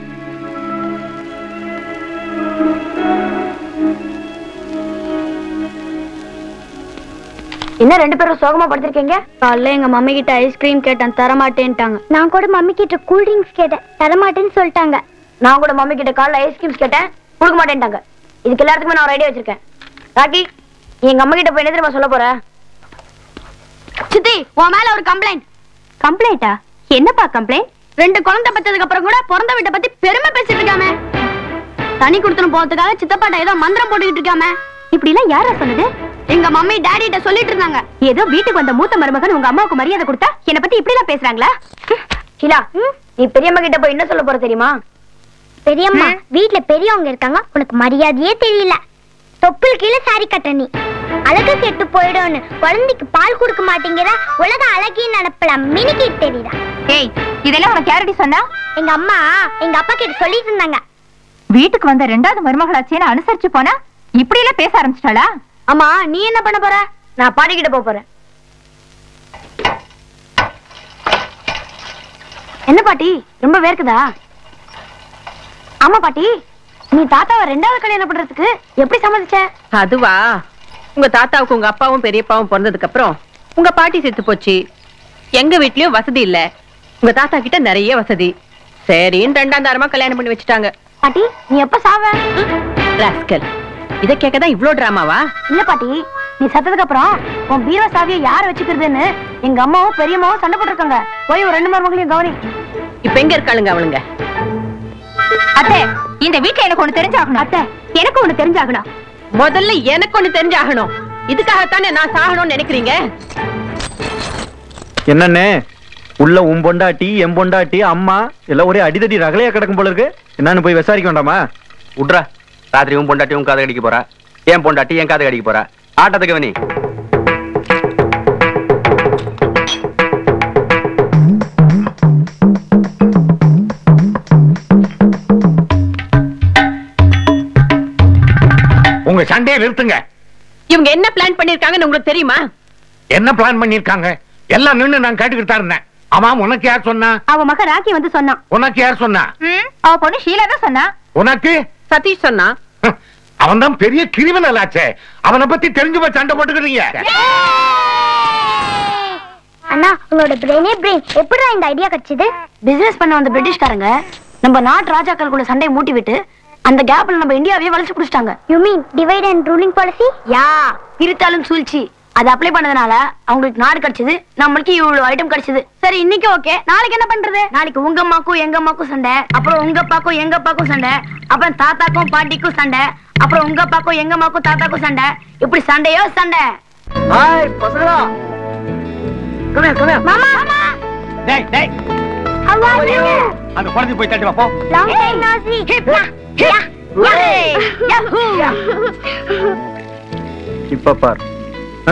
Speaker 3: என்ன ரெண்டு பேரும் சோகமா படுத்திருக்கீங்க காலைல எங்க மம்மி கிட்ட ஐஸ்கிரீம் கேட்டேன் தர மாட்டேன்ட்டாங்க
Speaker 8: நான் கூட மம்மி கிட்ட கூல் ட்ரிங்க்ஸ் கேட்டேன் தரமாட்டேன்னு சொல்லிட்டாங்க
Speaker 3: நான் கூட மம்மி கிட்ட காலைல ஐஸ்கிரீம்ஸ் கேட்டேன் கொடுக்க மாட்டேன்ட்டாங்க இதுக்கு எல்லாத்துக்குமே நான் ஒரு ஐடியா வச்சிருக்கேன் ராக்கி நீ எங்க அம்மா கிட்ட போய் என்ன தெரியுமா சொல்ல போற சித்தி உன் மேல ஒரு கம்ப்ளைண்ட்
Speaker 8: கம்ப்ளைண்டா என்னப்பா கம்ப்ளைண்ட்
Speaker 3: ரெண்டு குழந்தை பெற்றதுக்கு அப்புறம் கூட பிறந்த வீட்டை பத்தி பெருமை பேசிட்டு இருக்காம தனி கொடுத்துன்னு போறதுக்காக சித்தப்பாட்ட ஏதோ மந்திரம் போட்டுக்கிட்டு இருக்காம
Speaker 8: இப்படி எல்லாம் யாரா சொன்னது
Speaker 3: எங்க மம்மி டாடி கிட்ட சொல்லிட்டு இருந்தாங்க
Speaker 8: ஏதோ வீட்டுக்கு வந்த மூத்த மருமகன் உங்க அம்மாவுக்கு மரியாதை கொடுத்தா என்ன பத்தி இப்படி எல்லாம் பேசுறாங்களா
Speaker 3: ஷீலா நீ பெரியம்மா கிட்ட போய் என்ன சொல்ல போற தெரியுமா
Speaker 8: பெரியம்மா வீட்ல பெரியவங்க இருக்காங்க உனக்கு மரியாதையே தெரியல தொப்புள் கீழே சாரி கட்ட நீ அழகு கெட்டு போயிடும்னு குழந்தைக்கு பால் கொடுக்க மாட்டேங்கிற உலக அழகின்னு நினப்பலாம் மினிக்கு தெரியுதா
Speaker 4: ஏய் இதெல்லாம் உனக்கு யாரடி சொன்னா
Speaker 8: எங்க அம்மா எங்க அப்பா கிட்ட சொல்லிட்டு இருந்தாங்க
Speaker 4: வீட்டுக்கு வந்த ரெண்டாவது மருமகளாச்சேன்னு அனுசரிச்சு போனா இப்படி எல்லாம் பேச ஆரம்பிச்சிட்டாளா
Speaker 3: ஆமா நீ என்ன பண்ண போற நான் பாட்டி கிட்ட போக போறேன் என்ன பாட்டி ரொம்ப வேர்க்குதா ஆமா பாட்டி நீ தாத்தாவை ரெண்டாவது கல்யாணம் பண்றதுக்கு எப்படி சம்மதிச்ச
Speaker 9: அதுவா உங்க தாத்தாவுக்கு உங்க அப்பாவும் பெரியப்பாவும் பிறந்ததுக்கு அப்புறம் உங்க பாட்டி செத்து போச்சு எங்க வீட்லயும் வசதி இல்ல உங்க தாத்தா கிட்ட நிறைய வசதி சரின்னு ரெண்டாம் தாரமா கல்யாணம் பண்ணி வச்சுட்டாங்க
Speaker 3: பாட்டி நீ எப்ப சாவ
Speaker 9: ராஸ்கல் இத கேட்கதான் இவ்ளோ டிராமாவா
Speaker 3: இல்ல பாட்டி நீ சத்ததுக்கு அப்புறம் உன் பீரோ சாவியை யார் வச்சுக்கிறதுன்னு எங்க அம்மாவும் பெரியம்மாவும் சண்டை போட்டிருக்காங்க போய் ஒரு ரெண்டு மருமகளையும் கவனி
Speaker 9: இப்ப எங்க இருக்காளுங்க அவளுங்க
Speaker 4: அத்தை இந்த வீட்ல எனக்கு ஒண்ணு தெரிஞ்சாகணும்
Speaker 3: அத்தை எனக்கு ஒண்ணு தெரிஞ்சாகணும்
Speaker 9: முதல்ல எனக்கு ஒண்ணு தெரிஞ்சாகணும் இதுக்காகத்தானே நான் சாகணும்னு நினைக்கிறீங்க
Speaker 10: என்னண்ணே உள்ள உன் பொண்டாட்டி என் பொண்டாட்டி அம்மா எல்லாம் ஒரே அடிதடி ரகலையா கிடக்கும் போல இருக்கு என்னன்னு போய் விசாரிக்க வேண்டாமா
Speaker 5: விட்றா ராத்திரி உன் பொண்டாட்டி உன் காதை கடிக்க போறா என் பொண்டாட்டி என் காதை கடிக்க போறா ஆட்டத்துக்கு கவனி
Speaker 6: உங்க சண்டையை நிறுத்துங்க
Speaker 9: இவங்க என்ன பிளான் பண்ணிருக்காங்கன்னு உங்களுக்கு தெரியுமா
Speaker 6: என்ன பிளான் பண்ணிருக்காங்க எல்லாம் நின்னு நான் கேட்டுக்கிட்டு தான் இருந்தேன் ஆமா உனக்கு யார் சொன்னா
Speaker 3: அவ மக ராக்கி வந்து சொன்னான்
Speaker 6: உனக்கு யார் சொன்னா
Speaker 4: அவ பொண்ணு ஷீலா தான் சொன்னா
Speaker 6: உனக்கு
Speaker 9: சதீஷ் சொன்னா
Speaker 6: அவன் தான் பெரிய கிரிமினல் ஆச்சே அவனை பத்தி தெரிஞ்சு போய் சண்டை போட்டுக்கிறீங்க
Speaker 8: அண்ணா உங்களோட பிரெயினே பிரெயின் எப்படிடா இந்த ஐடியா கிடைச்சது
Speaker 3: பிசினஸ் பண்ண வந்த பிரிட்டிஷ்காரங்க நம்ம நாட்டு ராஜாக்களுக்குள்ள சண்டையை மூட்டி விட்டு அந்த கேப்ல நம்ம இந்தியாவையே வளைச்சு பிடிச்சிட்டாங்க
Speaker 8: you mean divide and ruling policy
Speaker 3: yeah பிரித்தாலும் சூழ்ச்சி அது அப்ளை பண்ணதுனால அவங்களுக்கு நாடு கிடைச்சது நம்மளுக்கு இவ்வளவு ஐட்டம் கிடைச்சது சரி இன்னைக்கு ஓகே நாளைக்கு என்ன பண்றது நாளைக்கு உங்க அம்மாக்கும் எங்க அம்மாக்கும் சண்டை அப்புறம் உங்க அப்பாக்கும் எங்க அப்பாக்கும் சண்டை அப்புறம் தாத்தாக்கும் பாட்டிக்கும் சண்டை அப்புறம் உங்க அப்பாக்கும் எங்க அம்மாக்கும் தாத்தாக்கும் சண்டை இப்படி சண்டையோ சண்டை
Speaker 5: ஹாய் பசங்களா கமே கமே
Speaker 3: மாமா மாமா
Speaker 1: டேய் டேய்
Speaker 3: how are you
Speaker 1: அந்த குழந்தை போய் தட்டி வா போ
Speaker 3: long time no see yeah yeah yahoo
Speaker 10: இப்ப பார் ஆ?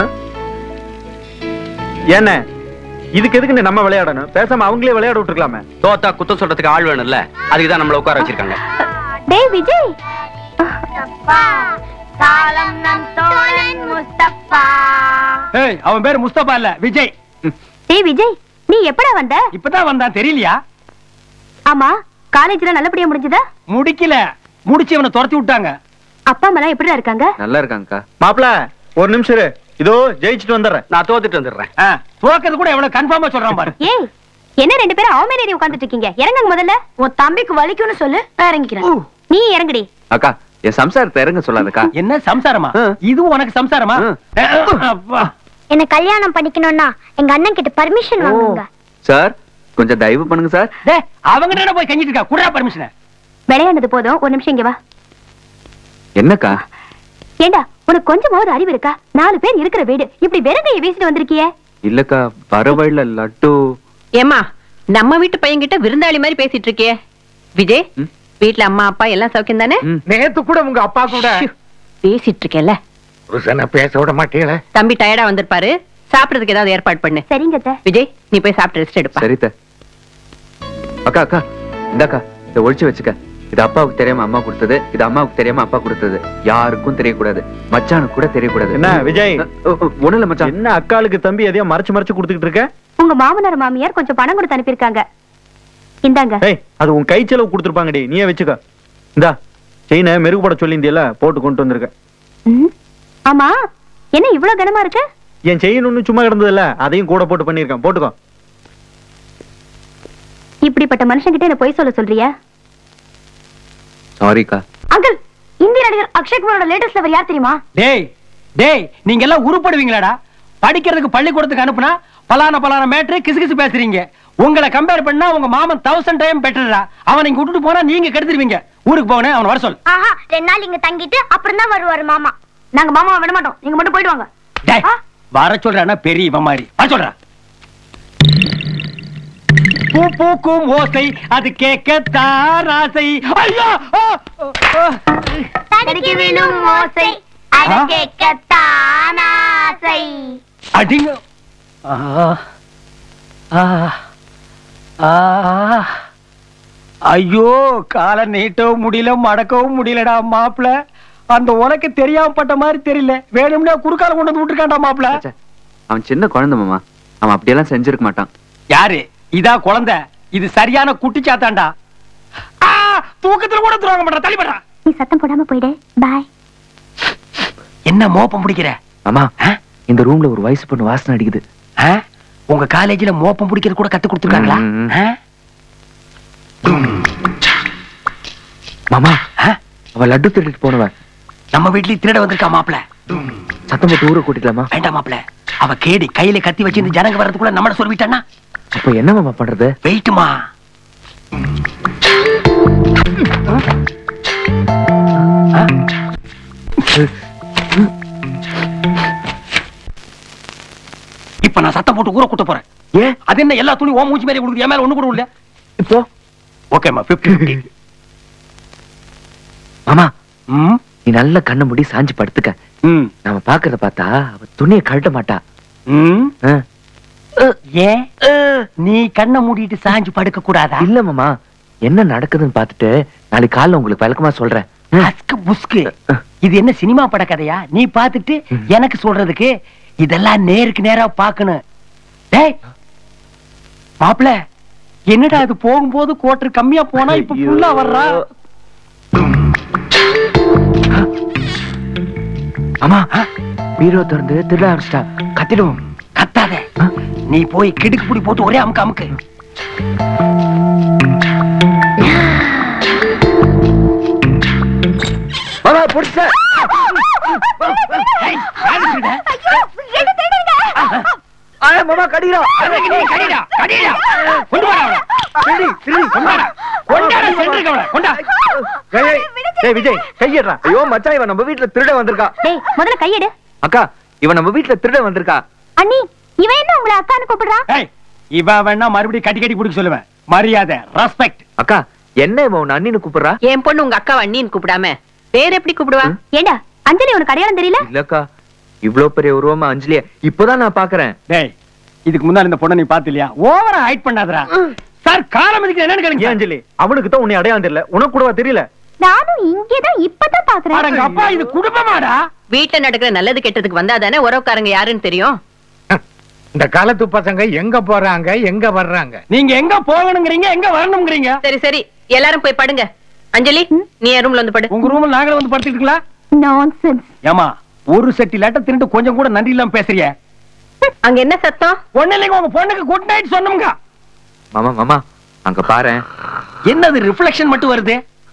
Speaker 10: என்ன இதுக்கு எதுக்கு நம்ம விளையாடணும் பேசாம அவங்களே விளையாட விட்டுருக்கலாமே
Speaker 11: தோத்தா குத்தம் சொல்றதுக்கு ஆள் வேணும்ல அதுக்கு தான் நம்மள உட்கார வச்சிருக்காங்க
Speaker 3: டேய் விஜய் முஸ்தபா காலம் நம் தோழன் முஸ்தபா
Speaker 1: ஏய் அவன் பேரு முஸ்தபா இல்ல விஜய்
Speaker 3: டேய் விஜய் நீ எப்படா வந்த
Speaker 1: இப்பதான் வந்தான் தெரியலையா
Speaker 3: ஆமா காலேஜ்ல நல்லபடியா முடிஞ்சதா
Speaker 1: முடிக்கல முடிச்சு இவனை துரத்தி விட்டாங்க
Speaker 3: அப்பா அம்மா எப்படிடா இருக்காங்க
Speaker 2: நல்லா இருக்காங்கக்கா
Speaker 10: மாப்பிள ஒரு நிமிஷம் இரு. இதோ ஜெயிச்சுட்டு வந்துடுறேன்
Speaker 11: நான் தோத்துட்டு வந்துடுறேன்
Speaker 1: ஆ, தோக்கறது கூட எவ்வளவு கன்ஃபார்மா சொல்றான் பாரு
Speaker 3: ஏய் என்ன ரெண்டு பேரும் அவன் மேலே உட்கார்ந்துட்டு இருக்கீங்க இறங்குங்க முதல்ல உன் தம்பிக்கு வலிக்கும்னு சொல்லு நான் இறங்கிக்கிறேன் நீ இறங்குடி
Speaker 2: அக்கா என் சம்சாரத்தை இறங்க சொல்லாதக்கா
Speaker 1: என்ன சம்சாரமா
Speaker 2: ஆ.
Speaker 1: இதுவும் உனக்கு சம்சாரமா அப்பா.
Speaker 8: என்ன கல்யாணம் பண்ணிக்கணும்னா எங்க அண்ணன் கிட்ட பர்மிஷன் வாங்குங்க
Speaker 2: சார் கொஞ்சம் தயவு பண்ணுங்க சார்
Speaker 1: டேய் அவங்க என்ன போய் கஞ்சிட்டு இருக்கா குடுறா பர்மிஷன்
Speaker 3: விளையாண்டது போதும் ஒரு நிமிஷம் இங்க வா
Speaker 2: என்னக்கா
Speaker 3: ஏண்டா உனக்கு கொஞ்சமாவது அறிவு இருக்கா நாலு பேர் இருக்கிற வீடு இப்படி வெறுங்கையை வீசிட்டு வந்திருக்கியே
Speaker 2: இல்லக்கா வர வழியில லட்டு
Speaker 9: ஏமா நம்ம வீட்டு பையன்கிட்ட விருந்தாளி மாதிரி பேசிட்டு இருக்கியே விஜய்
Speaker 2: ம்?
Speaker 9: வீட்ல அம்மா அப்பா எல்லாம் சௌக்கியம் தானே
Speaker 2: ம்.
Speaker 6: நேத்து கூட உங்க அப்பா கூட
Speaker 9: பேசிட்டு இருக்கேல்ல
Speaker 6: புருஷனை பேச விட மாட்டீங்களே
Speaker 9: தம்பி டயர்டா வந்திருப்பாரு சாப்பிடறதுக்கு ஏதாவது ஏற்பாடு பண்ணு
Speaker 3: சரிங்க அத்தை.
Speaker 9: விஜய் நீ போய் சாப்பிட்டு ரெஸ்ட் எடுப்பா
Speaker 2: சரித்த அக்கா அக்கா இந்தாக்கா இதை ஒழிச்சு வச்சுக்க இது அப்பாவுக்கு தெரியாம அம்மா கொடுத்தது இது அம்மாவுக்கு தெரியாம அப்பா கொடுத்தது யாருக்கும் தெரியக்கூடாது மச்சானுக்கு கூட தெரியக்கூடாது
Speaker 10: என்ன விஜய்
Speaker 2: ஒண்ணு இல்ல மச்சான்
Speaker 10: என்ன அக்காளுக்கு தம்பி எதையோ மறைச்சு மறைச்சு கொடுத்துக்கிட்டு இருக்க
Speaker 3: உங்க மாமனார் மாமியார் கொஞ்சம் பணம் கொடுத்து அனுப்பியிருக்காங்க இந்தாங்க
Speaker 10: ஏய் அது உன் கை செலவு கொடுத்துருப்பாங்கடி நீயே வச்சுக்க இந்தா செயினை மெருகுபட சொல்லியிருந்தியல போட்டு கொண்டு வந்திருக்க
Speaker 3: ம். ஆமா என்ன இவ்வளவு கனமா இருக்கு
Speaker 10: என் செயின் ஒண்ணு சும்மா கிடந்ததில்ல அதையும் கூட போட்டு பண்ணிருக்கேன் போட்டுக்கோ
Speaker 3: இப்படிப்பட்ட மனுஷங்கிட்ட என்ன பொய் சொல்ல சொல்றியா
Speaker 2: சாரிக்கா
Speaker 3: அங்கிள் இந்திய நடிகர் அக்ஷய் குமாரோட லேட்டஸ்ட் லவர் யார் தெரியுமா
Speaker 1: டேய் டேய் நீங்க எல்லாம் உருப்படுவீங்களாடா படிக்கிறதுக்கு பள்ளிக்கூடத்துக்கு அனுப்புனா பலான பலான மேட்ரு கிசு கிசு பேசுறீங்க உங்களை கம்பேர் பண்ணா உங்க மாமன் தௌசண்ட் டைம் பெட்டரா அவனை இங்க விட்டுட்டு போனா நீங்க கெடுத்துருவீங்க ஊருக்கு போனே அவன் வர சொல்
Speaker 8: ஆஹா ரெண்டு நாள் இங்க தங்கிட்டு அப்புறம் தான் வருவாரு மாமா
Speaker 3: நாங்க மாமாவை விட மாட்டோம் நீங்க மட்டும் போயிட்டு வாங்க
Speaker 1: டேய்
Speaker 3: ஆ.
Speaker 1: வர சொல்றானா பெரிய இவன் மாதிரி வர சொல்றா பூ பூக்கும் ஓசை அது கேட்கத்தான் ஆசை ஐயோ ஆ, ஆ,
Speaker 8: தடுக்கி விழும் ஓசை அத
Speaker 1: ஆ?
Speaker 8: கேட்கத்தான் ஆசை
Speaker 1: அடிங்க ஆ, ஆ, ஆ. ஐயோ காலை நீட்டவும் முடியல மடக்கவும் முடியலடா மாப்பிள அந்த உனக்கு தெரியாம பட்ட மாதிரி தெரியல வேணும்னா குறுக்கால கொண்டு வந்து விட்டுருக்கான்டா மாப்பிள
Speaker 2: ச்சே, அவன் சின்ன குழந்தை மாமா அவன் அப்படியெல்லாம் செஞ்சிருக்க மாட்டான்
Speaker 1: யாரு இதா குழந்தை இது சரியான குட்டிச்சாத்தாண்டா ஆ, தூக்கத்துல கூட துரோகம் பண்ற தள்ளிபடுறா
Speaker 8: நீ சத்தம் போடாம போயிடு பாய்
Speaker 1: என்ன மோப்பம் பிடிக்கிற
Speaker 2: மாமா
Speaker 1: ஆ?
Speaker 2: இந்த ரூம்ல ஒரு வயசு பொண்ணு வாசனை அடிக்குது
Speaker 1: ஆ? உங்க காலேஜ்ல மோப்பம் பிடிக்கிறது கூட கத்து கொடுத்துருக்காங்களா
Speaker 2: ம், ம்.
Speaker 1: ஆ?
Speaker 2: மாமா
Speaker 1: ஆ?
Speaker 2: அவ லட்டு திருடிட்டு போனவன்
Speaker 1: நம்ம வீட்லயும் திருட வந்திருக்கா மாப்பிள
Speaker 2: சத்தம் போட்டு ஊரை கூட்டிக்கலாமா
Speaker 1: வேண்டாம் மாப்பிள அவ கேடி கையில கத்தி வச்சு இந்த ஜனங்க வர்றதுக்குள்ள நம்மள சொல்லிட்டானா
Speaker 2: அப்ப என்ன மாமா பண்றது
Speaker 1: வெயிட்டுமா இப்ப நான் சத்தம் போட்டு ஊரை கூட்ட போறேன்
Speaker 2: ஏன்
Speaker 1: அது என்ன எல்லா துணி ஓ மூஞ்சி மாதிரி கொடுக்குது என் மேல ஒண்ணு கூட இல்ல
Speaker 2: இப்போ
Speaker 1: ஓகேமா பிப்டி
Speaker 2: மாமா
Speaker 1: ம்
Speaker 2: நீ நல்ல கண்ணை மூடி சாஞ்சு படுத்துக்க
Speaker 1: ம்
Speaker 2: நாம பாக்குறத பார்த்தா அவ துணியை கழட்ட மாட்டா
Speaker 1: ம்
Speaker 2: ஆ.
Speaker 1: ஏன் நீ கண்ணை மூடிட்டு சாஞ்சு படுக்க கூடாதா
Speaker 2: இல்ல மாமா என்ன நடக்குதுன்னு பார்த்துட்டு நாளைக்கு காலைல உங்களுக்கு விளக்கமா சொல்றேன்
Speaker 1: அஸ்கு புஸ்கு இது என்ன சினிமா பட கதையா நீ பாத்துட்டு எனக்கு சொல்றதுக்கு இதெல்லாம் நேருக்கு நேரா பாக்கணும் டேய் மாப்பிள என்னடா அது போகும்போது கோட்டர் கம்மியா போனா இப்ப ஃபுல்லா வர்றா
Speaker 2: ஆமா பீரோ திறந்து திருட ஆரம்பிச்சிட்டா கத்திடுவோம்
Speaker 1: கத்தாத நீ போய் கிடுக்கு புடி போட்டு ஒரே அமுக்கு அமுக்கு
Speaker 2: மாமா பிடிச்ச
Speaker 1: ஏய், யாரு திருட?
Speaker 3: ஐயோ, எடுத்தே
Speaker 2: மாமா கடிக்கிறோம்
Speaker 1: கடிடா, கடிடா. கொண்டு வாடா அவனை. கொண்டாடா. கொண்டாடா, சென்றுக்க அவனை. கொண்டா.
Speaker 10: ஏய், ஏய் விஜய் கையிடுறா
Speaker 2: ஐயோ மச்சான் இவன் நம்ம வீட்ல திருட வந்திருக்கா
Speaker 3: டேய் முதல்ல கையெடு
Speaker 2: அக்கா இவன் நம்ம வீட்ல திருட வந்திருக்கா
Speaker 3: அண்ணி இவன் என்ன உங்களை அக்கான்னு கூப்பிடுறான்
Speaker 1: ஏய், இவ வேணா மறுபடியும் கட்டி கட்டி பிடிக்க சொல்லுவேன் மரியாதை ரெஸ்பெக்ட்
Speaker 2: அக்கா என்ன இவன் உன் அண்ணின்னு கூப்பிடுறா
Speaker 9: என் பொண்ணு உங்க அக்காவை அண்ணின்னு கூப்பிடாம வேற எப்படி கூப்பிடுவா
Speaker 3: ஏண்டா அஞ்சலி உனக்கு அடையாளம் தெரியல
Speaker 2: இல்லக்கா இவ்ளோ பெரிய உருவமா அஞ்சலிய இப்பதான் நான் பாக்குறேன்
Speaker 1: டேய் இதுக்கு முன்னாடி இந்த பொண்ணை நீ பாத்து இல்லையா ஓவரா ஹைட் பண்ணாதடா சார் காலம் இதுக்கு என்னன்னு
Speaker 10: ஏன்
Speaker 1: கேளுங்க
Speaker 10: அஞ்சலி அவனுக்கு தான் உன்னை அடையாளம் தெரியல உனக்கு கூடவா தெரியல
Speaker 3: நானும் இங்கேதான் இப்பதான் பாக்குறேன்
Speaker 1: அடங்க அப்பா இது குடும்பமாடா
Speaker 9: வீட்டுல நடக்கிற நல்லது கெட்டதுக்கு வந்தாதானே உறவுக்காரங்க யாருன்னு தெரியும்
Speaker 12: இந்த காலத்து பசங்க எங்க போறாங்க எங்க வர்றாங்க
Speaker 1: நீங்க எங்க போகணுங்கிறீங்க எங்க வரணுங்கிறீங்க
Speaker 9: சரி சரி எல்லாரும் போய் படுங்க அஞ்சலி நீ என் ரூம்ல வந்து படு
Speaker 1: உங்க ரூம்ல நாங்களும் வந்து படுத்துக்கிட்டுங்களா
Speaker 3: நான்சென்ஸ்
Speaker 1: ஏமா ஒரு செட்டி லேட்ட திருட்டு கொஞ்சம் கூட நன்றி இல்லாம பேசுறிய
Speaker 9: அங்க என்ன சத்தம்
Speaker 1: ஒண்ணு இல்லைங்க உங்க பொண்ணுக்கு குட் நைட் சொன்னோம்ங்க
Speaker 2: மாமா மாமா அங்க பாரு
Speaker 1: என்னது ரிஃப்ளெக்ஷன் மட்டும் வருது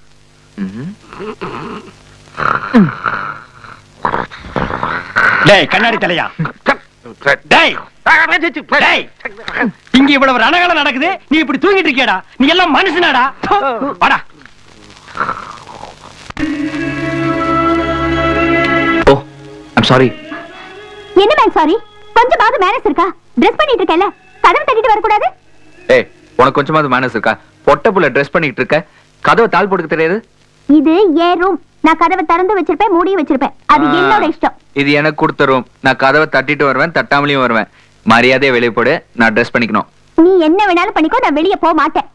Speaker 1: டேய் கண்ணாடி தலையா டேய் டேய் இங்க இவ்வளவு ரணகலம் நடக்குது நீ இப்படி தூங்கிட்டு இருக்கியாடா நீ எல்லாம் மனுஷனாடா வாடா
Speaker 2: ஓ ஐம் சாரி
Speaker 3: என்ன மேம் சாரி கொஞ்சமாவது மேனஸ் இருக்கா ட்ரெஸ் பண்ணிட்டு இருக்கேன்ல கதவு தட்டிட்டு வரக்கூடாது
Speaker 2: ஏய் உனக்கு கொஞ்சமாவது மேனஸ் இருக்கா பொட்ட புள்ள ட்ரெஸ் பண்ணிட்டு இருக்க கதவை தாள் போட்டுக்க தெரியாது
Speaker 3: இது ஏன் ரூம் நான் கதவை திறந்து வச்சிருப்பேன் மூடியும் வச்சிருப்பேன் அது
Speaker 2: ஆ.
Speaker 3: என்னோட இஷ்டம்
Speaker 2: இது எனக்கு கொடுத்த ரூம் நான் கதவை தட்டிட்டு வருவேன் தட்டாமலையும் வருவேன் மரியாதையா வெளியே போடு நான் ட்ரெஸ் பண்ணிக்கணும்
Speaker 3: நீ என்ன வேணாலும் பண்ணிக்கோ நான் வெளியே போக மாட்டேன்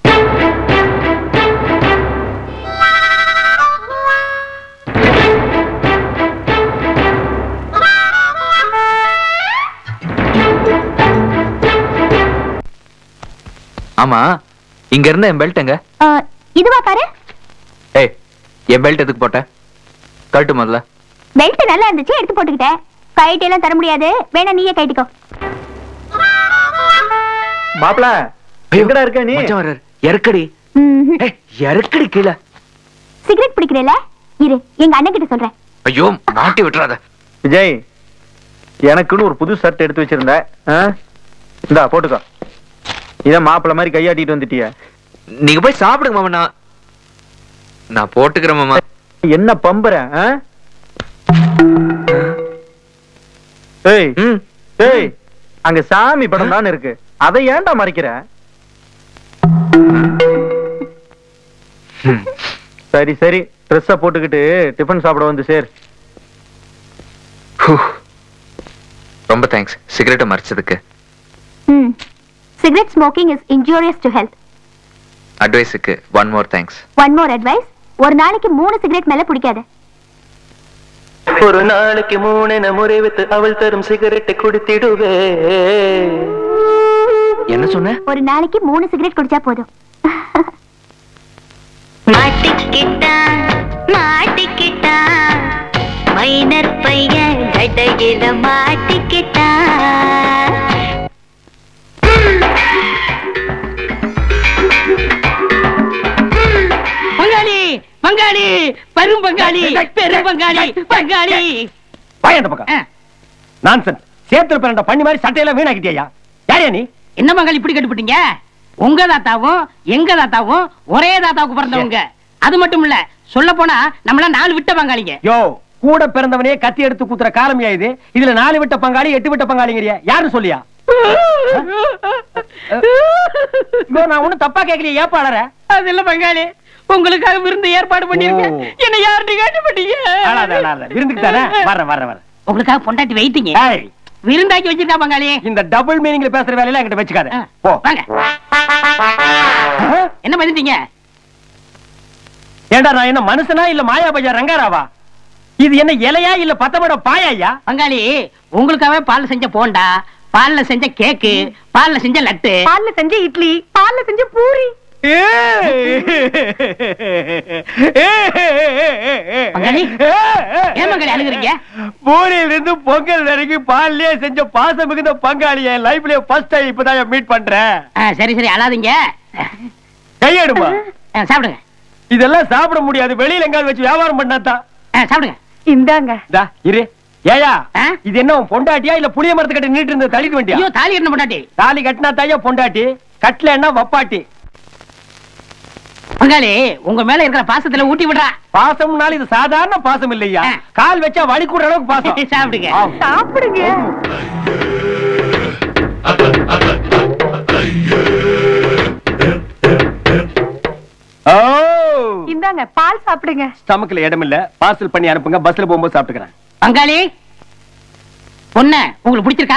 Speaker 2: ஆமா இங்க இருந்த என் பெல்ட் எங்க
Speaker 3: ஆ, இதுவா பாரு
Speaker 2: ஏய் என் பெல்ட் எதுக்கு போட்ட கழட்டு முதல்ல
Speaker 3: பெல்ட் நல்லா இருந்துச்சு எடுத்து போட்டுக்கிட்டேன் கைட்டு எல்லாம் தர முடியாது வேணா நீயே கைட்டுக்கோ
Speaker 10: மாப்பிள எங்கடா இருக்க நீ
Speaker 2: மச்சான் வர்றாரு. இறக்கடி
Speaker 3: ம்ஹும்.
Speaker 2: ஏய் இறக்கடி கீழே
Speaker 3: சிகரெட் பிடிக்கிறேல இரு எங்க அண்ணன் கிட்ட சொல்றேன்
Speaker 2: ஐயோ மாட்டி விட்டுறாத
Speaker 10: விஜய் எனக்குன்னு ஒரு புது ஷர்ட் எடுத்து வச்சிருந்த ஆ? இந்தா போட்டுக்கோ இதான் மாப்பிள மாதிரி கையாட்டிட்டு வந்துட்டிய
Speaker 2: நீங்க போய் சாப்பிடுங்க மாமா நான் நான் போட்டுக்கிறேன் மாமா
Speaker 10: என்ன பம்புற ஆ? ஏய்
Speaker 2: ம்
Speaker 10: ஏய் அங்க சாமி படம் தான் இருக்கு அதை ஏன்டா மறைக்கிற
Speaker 2: ம்.
Speaker 10: சரி சரி ட்ரெஸ்ஸ போட்டுக்கிட்டு டிஃபன் சாப்பிட வந்து சேர்
Speaker 2: ஹூ. ரொம்ப தேங்க்ஸ் சிகரெட்டை மறைச்சதுக்கு
Speaker 3: ம் cigarette smoking is injurious to health
Speaker 2: அட்வைஸுக்கு one more thanks
Speaker 3: one more advice ஒரு நாளைக்கு மூணு சிகரெட் மேல பிடிக்காது
Speaker 7: ஒரு நாளைக்கு மூணென முறைவித்து அவள் தரும் சிகரெட்டை குடித்திடுவே
Speaker 2: என்ன சொன்ன
Speaker 3: ஒரு நாளைக்கு மூணு சிகரெட் குடிச்சா போதும்
Speaker 8: மாட்டிக்கிட்டான் மாட்டிக்கிட்டான் மைனர் பையன் கடையில மாட்டிக்கிட்டான்
Speaker 5: பங்காளி பங்காளி பெரும் பங்காளி பெரும் பங்காளி பங்காளி
Speaker 1: வாய் அந்த பக்கம்
Speaker 5: ஆ.
Speaker 1: நான்சன் சேத்துல பிறண்ட பண்ணி மாதிரி சட்டையெல்லாம் வீணாக்கிட்டியா யாரையா நீ
Speaker 5: என்ன பங்காளி இப்படி கட்டுப்பிட்டீங்க உங்க தாத்தாவும் எங்க தாத்தாவும் ஒரே தாத்தாவுக்கு பிறந்தவங்க அது மட்டும் இல்ல சொல்ல போனா நம்மள நாலு விட்ட பங்காளிங்க
Speaker 1: யோ கூட பிறந்தவனே கத்தி எடுத்து குத்துற காலமியா இது இதுல நாலு விட்ட பங்காளி எட்டு விட்ட பங்காளிங்கிறியா யாருன்னு சொல்லியா யோ நான் ஒண்ணும் தப்பா கேட்கலையே ஏப்பா அழற
Speaker 5: அது இல்ல பங்காளி உங்களுக்காக விருந்து ஏற்பாடு பண்ணிருக்கேன்
Speaker 1: ஓ.
Speaker 5: என்ன யார்கிட்ட காட்டுப்பட்டீங்க
Speaker 1: அழாத அழாத விருந்துக்கு தானே வர்றேன் வர்றேன் வர்றேன்
Speaker 5: உங்களுக்காக பொண்டாட்டி வைத்தீங்க
Speaker 1: ஏய்,
Speaker 5: விருந்தாக்கி வச்சிருக்கா பங்காளி
Speaker 1: இந்த டபுள் மீனிங்ல பேசுற வேலையெல்லாம் என்கிட்ட வச்சுக்காத
Speaker 5: ஆ,
Speaker 1: போ
Speaker 5: வாங்க என்ன பண்ணிட்டீங்க
Speaker 1: ஏண்டா நான் என்ன மனுஷனா இல்ல மாயா பையா ரங்காராவா இது என்ன இலையா இல்ல பத்தமட பாயாயா
Speaker 5: பங்காளி உங்களுக்காக பால்ல செஞ்ச போண்டா பால்ல செஞ்ச கேக்கு பால்ல செஞ்ச லட்டு
Speaker 9: பால்ல செஞ்ச இட்லி பால்ல செஞ்ச பூரி
Speaker 5: பங்காளி, ஏன் பங்காளி அழுகுறீங்க?
Speaker 1: பூரியில இருந்து பொங்கல் வரைக்கும் பால்லயே செஞ்ச பாசம் மிகுந்த பங்காளி என் லைஃப்லயே ஃபர்ஸ்ட் டைம் இப்பதான் மீட் பண்றேன்
Speaker 5: ஆ, சரி சரி அழாதீங்க
Speaker 1: கையெடுமா
Speaker 5: ஆ, சாப்பிடுங்க
Speaker 1: இதெல்லாம் சாப்பிட முடியாது வெளியில எங்காவது வச்சு வியாபாரம் பண்ணாதான்
Speaker 5: ஆ, சாப்பிடுங்க
Speaker 9: இந்தாங்க
Speaker 1: தா இரு ஏயா இது என்ன உன் பொண்டாட்டியா இல்ல புளிய மரத்து கட்டி நீட்டு இருந்து தள்ளிட்டு
Speaker 5: ஐயோ
Speaker 1: வேண்டியா
Speaker 5: தாலி கட்டின பொண்டாட்டி
Speaker 1: தாலி கட்டினா தாயா பொண்டாட்டி கட்டல என்ன வப்பாட்டி
Speaker 5: பங்காளி உங்க மேல இருக்கிற பாசத்துல ஊட்டி விடுறா
Speaker 1: பாசம்னால இது சாதாரண பாசம் இல்லையா கால் வச்சா வலி கூடுற அளவுக்கு பாசம்
Speaker 5: சாப்பிடுங்க
Speaker 1: ஆ.
Speaker 9: சாப்பிடுங்க
Speaker 1: ஓ
Speaker 9: இந்தாங்க பால் சாப்பிடுங்க
Speaker 1: ஸ்டமக்ல இடம் இல்ல பார்சல் பண்ணி அனுப்புங்க பஸ்ல போகும்போது சாப்பிட்டுக்கிறேன்
Speaker 5: பங்காளி பொண்ண உங்களுக்கு பிடிச்சிருக்கா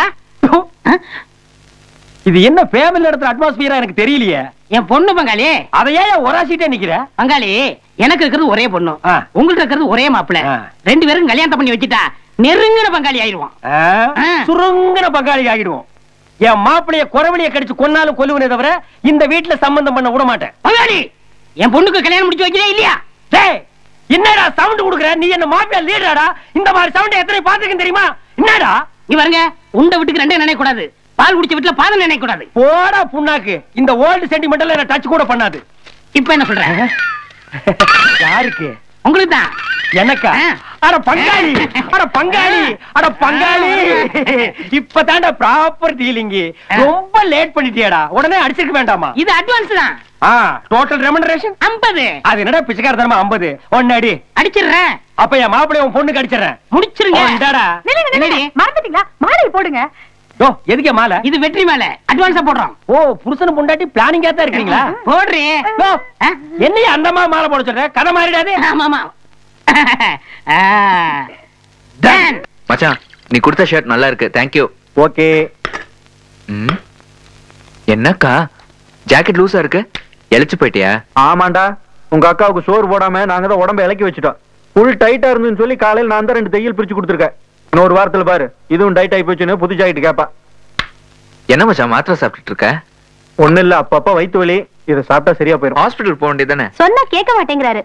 Speaker 1: இது என்ன ஃபேமிலி நடத்துற அட்மாஸ்பியரா எனக்கு தெரியலையே
Speaker 5: என் பொண்ணு பங்காளி
Speaker 1: அதை ஏன் ஒராசிட்டே நிக்கிற
Speaker 5: பங்காளி எனக்கு இருக்கிறது ஒரே பொண்ணு
Speaker 1: ஆ.
Speaker 5: உங்களுக்கு இருக்கிறது ஒரே மாப்பிள
Speaker 1: ஆ.
Speaker 5: ரெண்டு பேரும் கல்யாணம் பண்ணி வச்சுட்டா நெருங்கின பங்காளி ஆயிடுவான்
Speaker 1: ஆ?
Speaker 5: ஆ.
Speaker 1: சுருங்கின பங்காளி ஆகிடுவோம் என் மாப்பிளைய குறவழிய கடிச்சு கொன்னாலும் கொல்லுவனே தவிர இந்த வீட்டுல சம்பந்தம் பண்ண விட மாட்டேன்
Speaker 5: பங்காளி என் பொண்ணுக்கு கல்யாணம் முடிச்சு வைக்கிறே இல்லையா
Speaker 1: டேய் என்னடா சவுண்ட் குடுக்குற நீ என்ன மாப்பிள்ள லீடராடா இந்த மாதிரி சவுண்ட் எத்தனை பாத்துருக்கேன் தெரியுமா என்னடா
Speaker 5: நீ பாருங்க உண்ட வீட்டுக்கு ரெண்டே நினைக்க கூடாது பால் குடிச்ச வீட்டுல பாதம் நினைக்க கூடாது
Speaker 1: போடா புண்ணாக்கு இந்த ஓல்டு சென்டிமெண்டல் என்ன டச் கூட பண்ணாது
Speaker 5: இப்ப என்ன சொல்ற
Speaker 1: யாருக்கு
Speaker 5: உங்களுக்கு தான்
Speaker 1: எனக்கா
Speaker 5: ஆ.
Speaker 1: அட பங்காளி அட பங்காளி அட பங்காளி இப்பதான்டா ப்ராப்பர் டீலிங் ரொம்ப லேட் பண்ணிட்டியாடா உடனே அடிச்சிருக்க வேண்டாமா
Speaker 5: இது அட்வான்ஸ் தான்
Speaker 1: ஆ டோட்டல் ரெமண்டரேஷன்
Speaker 5: ஐம்பது
Speaker 1: அது என்னடா பிச்சைக்காரத்தனமா 50 ஒன்னு அடி
Speaker 5: அடிச்சிடுறேன்
Speaker 1: அப்ப என் மாப்பிளைய உன் பொண்ணுக்கு அடிச்சிடுறேன்
Speaker 5: முடிச்சிருங்க
Speaker 1: இந்தாடா.
Speaker 9: நில்லுங்க, நில்லுங்க.
Speaker 5: என்னடி?
Speaker 9: மறந்துட்டீங்களா மாலை போடுங்க
Speaker 1: யோ எதுக்கே மாலை
Speaker 5: இது வெற்றி மேல அட்வான்ஸா போடுறோம்
Speaker 1: ஓ புருஷன் பொண்டாட்டி பிளானிங்கா தான் இருக்கீங்களா
Speaker 5: போடுறே
Speaker 1: யோ, என்னைய அந்த அம்மா மாலை போட சொல்ற கதை மாறிடாது
Speaker 5: ஆமா ஆமா ஆ. Done.
Speaker 2: மச்சான் நீ கொடுத்த ஷர்ட் நல்லா இருக்கு தேங்க்யூ
Speaker 1: ஓகே
Speaker 2: ம் என்னக்கா ஜாக்கெட் லூசா இருக்கு எழைச்சு போயிட்டியா
Speaker 10: ஆமாண்டா உங்க அக்காவுக்கு சோறு போடாம நாங்க தான் உடம்ப இலக்கி வச்சுட்டோம் ஃபுல் டைட்டா இருந்துன்னு சொல்லி காலையில நான் தான் ரெண்டு தையல் பிரிச்சு கொடுத்துருக்கேன் இன்னொரு வாரத்துல பாரு இதுவும் டைட் ஆகி போச்சுன்னு புது ஜாக்கெட் கேப்பா
Speaker 2: என்ன மச்சான் மாத்திரை சாப்பிட்டுட்டு இருக்க
Speaker 10: ஒண்ணு இல்ல அப்பப்ப வயித்து வலி இதை சாப்பிட்டா சரியா போயிடும்
Speaker 2: ஹாஸ்பிட்டல் போக வேண்டியதானே
Speaker 3: சொன்னா கேட்க மாட்டேங்கிறாரு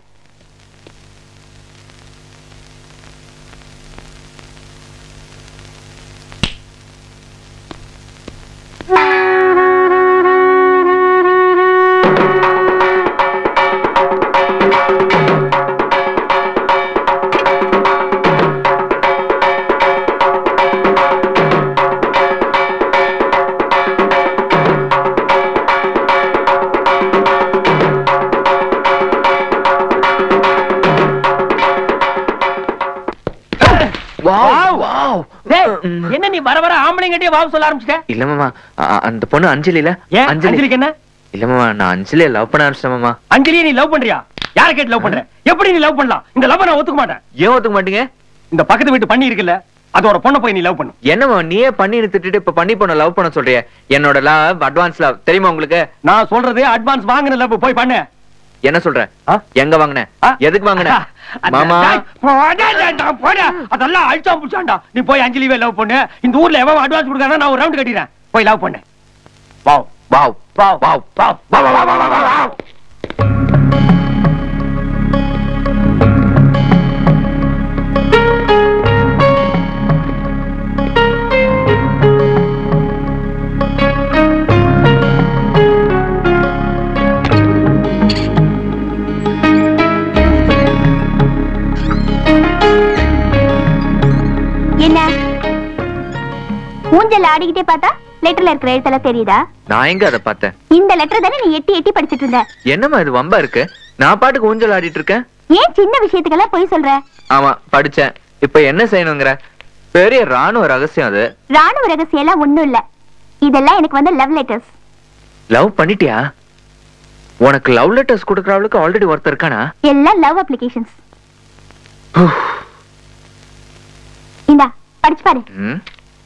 Speaker 1: வாவ் டேய், என்ன நீ வர வர ஆம்பளைங்கட்டே வாவ் சொல்ல ஆரம்பிச்சிட்ட
Speaker 2: இல்ல மாமா அ- அந்த பொண்ணு அஞ்சலில
Speaker 1: ஏன் அஞ்சலிக்கு என்ன
Speaker 2: இல்ல மாமா நான் அஞ்சலிய லவ் பண்ண ஆரம்பிச்சிட்டேன் மாமா
Speaker 1: அஞ்சலியை நீ லவ் பண்றியா யார கேட்டு லவ் பண்ற எப்படி நீ லவ் பண்ணலாம் இந்த லவ் நான் ஒத்துக்க மாட்டேன்
Speaker 2: ஏன் ஒத்துக்க மாட்டீங்க
Speaker 1: இந்த பக்கத்து வீட்டு பண்ணி இருக்குல்ல அதோட பொண்ணை போய் நீ லவ் பண்ணு
Speaker 2: என்னமா நீயே பண்ணி திட்டுட்டு இப்ப பண்ணி பொண்ண லவ் பண்ண சொல்றிய என்னோட லவ் அட்வான்ஸ் லவ் தெரியுமா உங்களுக்கு
Speaker 1: நான் சொல்றது அட்வான்ஸ் வாங்கின லவ் போய் பண்ணு
Speaker 2: என்ன சொல்ற
Speaker 1: ஆ?
Speaker 2: எங்க வாங்கின
Speaker 1: ஆ?
Speaker 2: எதுக்கு வாங்கின
Speaker 1: அந்த-
Speaker 2: மாமா
Speaker 1: டேய், போடா, டேய், டேய், போடா. அதெல்லாம் அழிச்சா புடிச்சாண்டா நீ போய் அஞ்சலிவே லவ் பண்ணு இந்த ஊர்ல எவன் அட்வான்ஸ் கொடுக்கறா நான் ஒரு ரவுண்ட் கட்டிடுறேன் போய் லவ் பண்ணு wow
Speaker 2: wow
Speaker 1: wow
Speaker 2: wow
Speaker 1: wow wow wow wow wow wow
Speaker 3: என்ன ஊஞ்சல் ஆடிக்கிட்டே பார்த்தா லெட்டர்ல இருக்கிற எழுத்தெல்லாம் தெரியுதா
Speaker 2: நான் எங்க அதை பார்த்தேன்
Speaker 3: இந்த லெட்டர் தானே நீ எட்டி எட்டி படிச்சிட்டு இருந்த
Speaker 2: என்னம்மா இது வம்பா இருக்கு நான் பாட்டுக்கு ஊஞ்சல் ஆடிட்டு இருக்கேன்
Speaker 3: ஏன் சின்ன விஷயத்துக்கெல்லாம் போய் சொல்ற
Speaker 2: ஆமா படிச்சேன் இப்ப என்ன செய்யணுங்கிற பெரிய ராணுவ ரகசியம் அது
Speaker 3: ராணுவ ரகசியம் எல்லாம் ஒண்ணும் இல்ல இதெல்லாம் எனக்கு வந்து லவ் லெட்டர்ஸ்
Speaker 2: லவ் பண்ணிட்டியா உனக்கு லவ் லெட்டர்ஸ் கொடுக்கறவளுக்கு ஆல்ரெடி ஒருத்தர் இருக்கானா
Speaker 3: எல்லாம் லவ் அப்ளிகேஷன்ஸ் இந்தா படிச்சு பாரு
Speaker 2: ம்?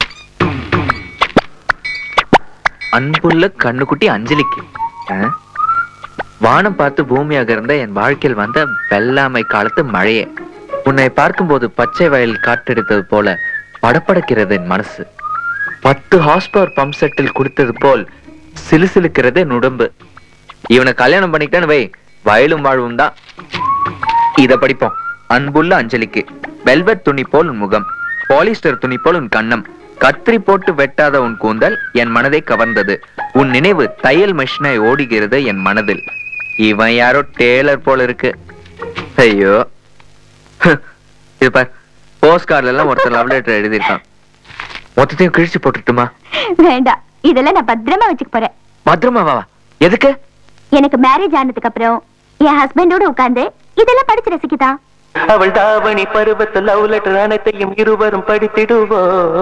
Speaker 2: அன்புள்ள கண்ணுக்குட்டி அஞ்சலிக்கு ஆ? வானம் பார்த்து பூமியாக இருந்த என் வாழ்க்கையில் வந்த வெள்ளாமை காலத்து மழையே உன்னை பார்க்கும்போது பச்சை வயல் காற்றெடுத்தது போல படபடக்கிறது என் மனசு பத்து ஹார்ஸ் பவர் பம்ப் செட்டில் குடித்தது போல் சிலுசிலுக்கிறது என் உடம்பு இவனை கல்யாணம் பண்ணிக்கிட்டேன்னு வை வயலும் வாழ்வும் தான் இத படிப்போம் அன்புள்ள அஞ்சலிக்கு வெல்வெட் துணி போல் உன் முகம் பாலிஸ்டர் துணி போல் உன் கண்ணம் கத்திரி போட்டு வெட்டாத உன் கூந்தல் என் மனதை கவர்ந்தது உன் நினைவு தையல் மிஷினை ஓடுகிறது என் மனதில் இவன் யாரோ டேலர் போல இருக்கு ஐயோ இது பார் போஸ்ட் கார்டுல எல்லாம் ஒருத்தர் லவ் லெட்டர் எழுதியிருக்கான் மொத்தத்தையும் கிழிச்சு போட்டுட்டுமா
Speaker 3: வேண்டாம் இதெல்லாம் நான் பத்திரமா வச்சுக்க போறேன்
Speaker 2: பத்திரமா வா எதுக்கு
Speaker 3: எனக்கு மேரேஜ் ஆனதுக்கு அப்புறம் என் ஹஸ்பண்டோட உட்கார்ந்து இதெல்லாம் படிச்சு ரசிக்குதான்
Speaker 7: அவள் தாவணி பருவத்து லவ் லெட்டர் அனைத்தையும் இருவரும் படித்திடுவோ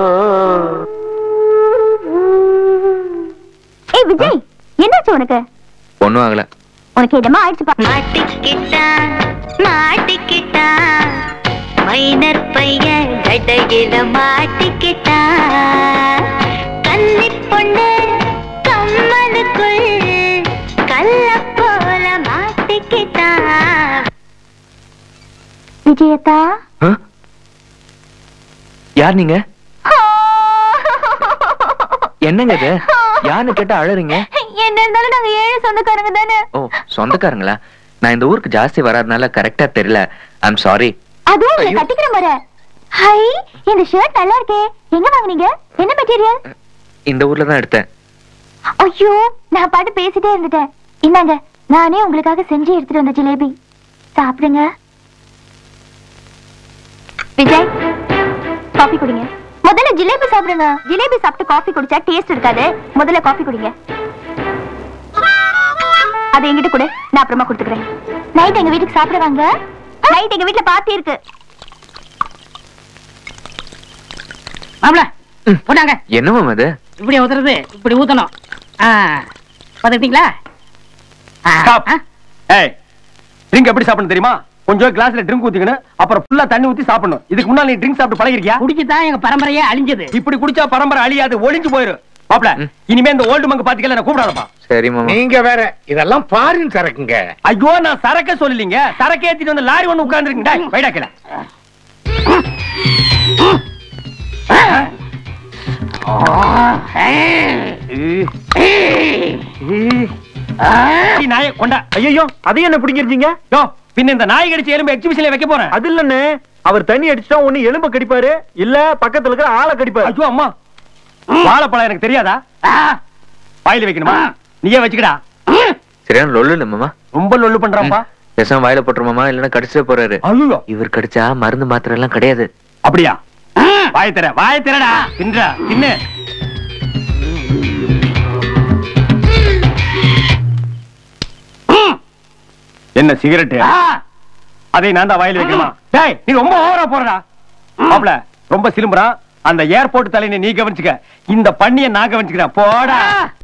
Speaker 3: ஏய் விஜய் என்னாச்சு உனக்கு
Speaker 2: ஒண்ணும் ஆகல
Speaker 3: உனக்கு என்னமா ஆயிடுச்சு பா
Speaker 13: மாட்டிக்கிட்டான் மாட்டிக்கிட்டான் மைனர் பையன் கடையில மாட்டிக்கிட்டான் கன்னி பொண்ணு கம்மலுக்குள் கல்ல போல மாட்டிக்கிட்டான்
Speaker 3: விஜயத்தா
Speaker 2: ஆ? யார் நீங்க என்னங்க இது யாருன்னு கேட்டா அழறீங்க
Speaker 3: என்ன இருந்தாலும் நாங்க ஏழு சொந்தக்காரங்க தானே
Speaker 2: ஓ சொந்தக்காரங்களா நான் இந்த ஊருக்கு ஜாஸ்தி வராதனால கரெக்டா தெரியல ஐம் சாரி
Speaker 3: அதுவும் உங்களை
Speaker 2: ஐயோ.
Speaker 3: கட்டிக்கிற முறை ஹை இந்த ஷர்ட் நல்லா இருக்கே எங்க வாங்குனீங்க என்ன மெட்டீரியல்
Speaker 2: இந்த ஊர்ல தான் எடுத்தேன்
Speaker 3: ஐயோ நான் பாட்டு பேசிட்டே இருந்துட்டேன் இந்தாங்க நானே உங்களுக்காக செஞ்சு எடுத்துட்டு வந்த ஜிலேபி சாப்பிடுங்க விஜய் காஃபி குடிங்க முதல்ல ஜிலேபி சாப்பிடுங்க ஜிலேபி சாப்பிட்டு காஃபி குடிச்சா டேஸ்ட் இருக்காது முதல்ல காஃபி குடிங்க அதை என்கிட்ட கொடு நான் அப்புறமா கொடுத்துக்கிறேன் நைட் எங்க வீட்டுக்கு சாப்பிட வாங்க நைட் எங்க வீட்டுல பார்ட்டி இருக்கு
Speaker 5: மாப்பிள போட்டாங்க
Speaker 2: என்னமா அது
Speaker 5: இப்படி ஊத்துறது இப்படி ஊத்தணும் ஆ பாத்துக்கிட்டீங்களா
Speaker 1: Stop. ஏய் ட்ரிங்க் எப்படி சாப்பிடணும் தெரியுமா கொஞ்சம் கிளாஸ்ல ட்ரிங்க் ஊத்திக்கணும் அப்புறம் ஃபுல்லா தண்ணி ஊத்தி சாப்பிடணும் இதுக்கு முன்னால நீ ட்ரிங்க் சாப்பிட்டு பழகிருக்கியா
Speaker 5: குடிச்சுதான் எங்க பரம்பரையே அழிஞ்சது
Speaker 1: இப்படி குடிச்சா பரம்பரை அழியாது ஒளிஞ்சு போயிரும் மாப்ள இனிமே இந்த ஓல்டு மங்க பாத்துக்கல நான் கூப்பிடாதப்பா
Speaker 2: சரி மாமா
Speaker 12: நீங்க வேற இதெல்லாம் ஃபாரின் சரக்குங்க
Speaker 1: ஐயோ நான் சரக்க சொல்லலீங்க சரக்கு ஏத்திட்டு வந்து லாரி ஒண்ணு உட்கார்ந்துருக்கீங்க வைடா கீழ நாய கொண்டா
Speaker 10: ஐயோ அதையும் என்ன பிடிங்கிருச்சீங்க
Speaker 1: யோ பின்ன இந்த நாய் கடிச்ச எலும்பு எக்ஸிபிஷன்ல வைக்க போறேன்
Speaker 10: அது இல்லன்னு அவர் தண்ணி அடிச்சா ஒண்ணு எலும்ப கடிப்பாரு இல்ல பக்கத்துல இருக்கிற ஆளை கடிப்பாரு
Speaker 1: ஐயோ அம்மா வாழைப்பழம் எனக்கு தெரியாதா வாயில வைக்கணுமா நீயே வச்சுக்கடா
Speaker 2: சரியான லொல்லு இல்ல மாமா
Speaker 1: ரொம்ப லொல்லு பண்றாப்பா
Speaker 2: பேசாம வாயில போட்டுருமாமா இல்லன்னா கடிச்சிட்டு போறாரு
Speaker 1: ஐயோ
Speaker 2: இவர் கடிச்சா மருந்து மாத்திரை எல்லாம் கிடையாது
Speaker 1: அப்படியா வாய தர வாய தரடா தின்றா தின்னு என்ன சிகரெட் அதை நான் தான் வாயில வைக்கணுமா டேய் நீ ரொம்ப ஓவரா போறடா மாப்ள ரொம்ப சிலும்புறா அந்த ஏர்போர்ட் தலைனை நீ கவனிச்சுக்க இந்த பண்ணிய நான் கவனிச்சுக்கிறேன் போடா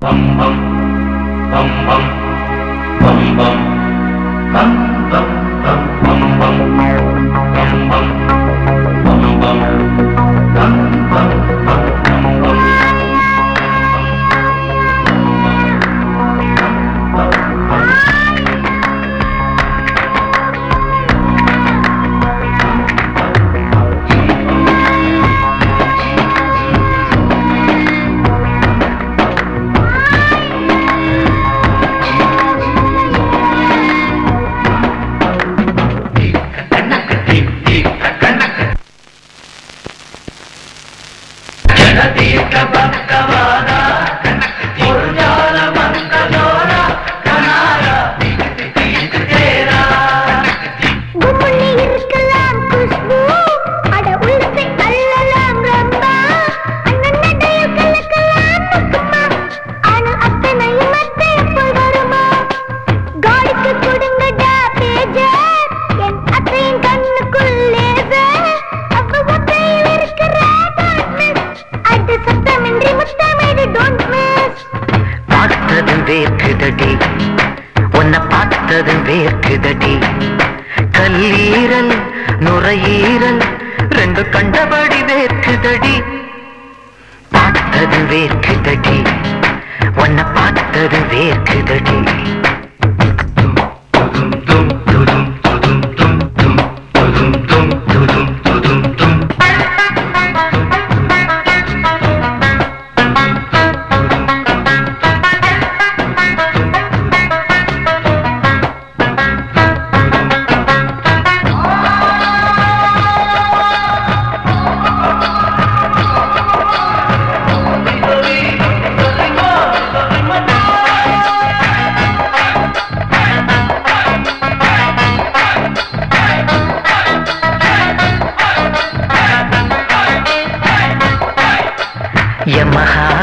Speaker 13: கும்முள்ளி இருக்கலாம் குஷ்பு அட உள்ளத்தை அள்ளலாம் ரம்பா அண்ணன் நடையில் கலக்கலாம் முக்குமா ஆனால் அத்தனையும் அத்தை போல் வருமா காடிக்கு கொடுங்கடா பேஜர் என் அத்தையின் கண்ணுக்குள் லேசர் அவ ஒத்தையில் இருக்கிற don't miss அட சத்தமின்றி முத்தமிடு don't miss
Speaker 14: பார்த்தது வேர்க்குதடி உன்னை பார்த்தது வேர்க்குதடி கல்லீரல் நுரையீரல் ரெண்டு கண்டபடி வேர்க்குதடி பார்த்தது வேர்க்குதடி உன்னை பார்த்தது வேர்க்குதடி
Speaker 13: ஆ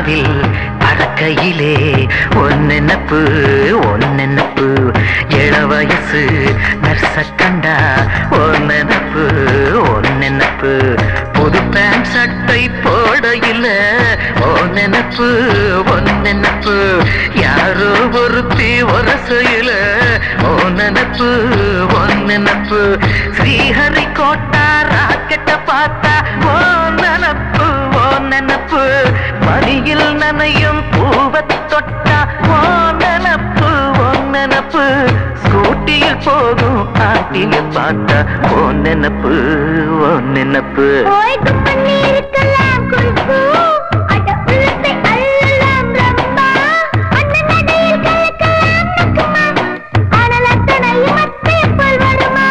Speaker 14: வானவில் பறக்கையிலே ஒன்னெனப்பு ஒன்னெனப்பு இள வயசு நர்ச கண்டா ஒன்னெனப்பு ஒன்னெனப்பு புது பேண்ட் சட்டை போடையில ஒன்னெனப்பு ஒன்னெனப்பு யாரோ ஒருத்தி ஒரசையில ஒன்னெனப்பு ஒன்னெனப்பு ஸ்ரீஹரி கோட்டா ராக்கெட்ட பார்த்தா ஓ நினப்பு ஓ நினப்பு மடியில் நனையும் பூவத் தொட்டா ஓ நினப்பு ஓ நினப்பு ஸ்கூட்டியில் போகும் ஆட்டிய பார்த்தா ஓ நினப்பு ஓ நினப்பு
Speaker 13: ஓய்வு பண்ணி இருக்கலாம் குஷ்பு அட உள்ளத்தை அள்ளலாம் ரம்பா அண்ணன் நடையில் கலக்கலாம் நக்குமா ஆனால் அத்தனையும் அத்தை போல் வருமா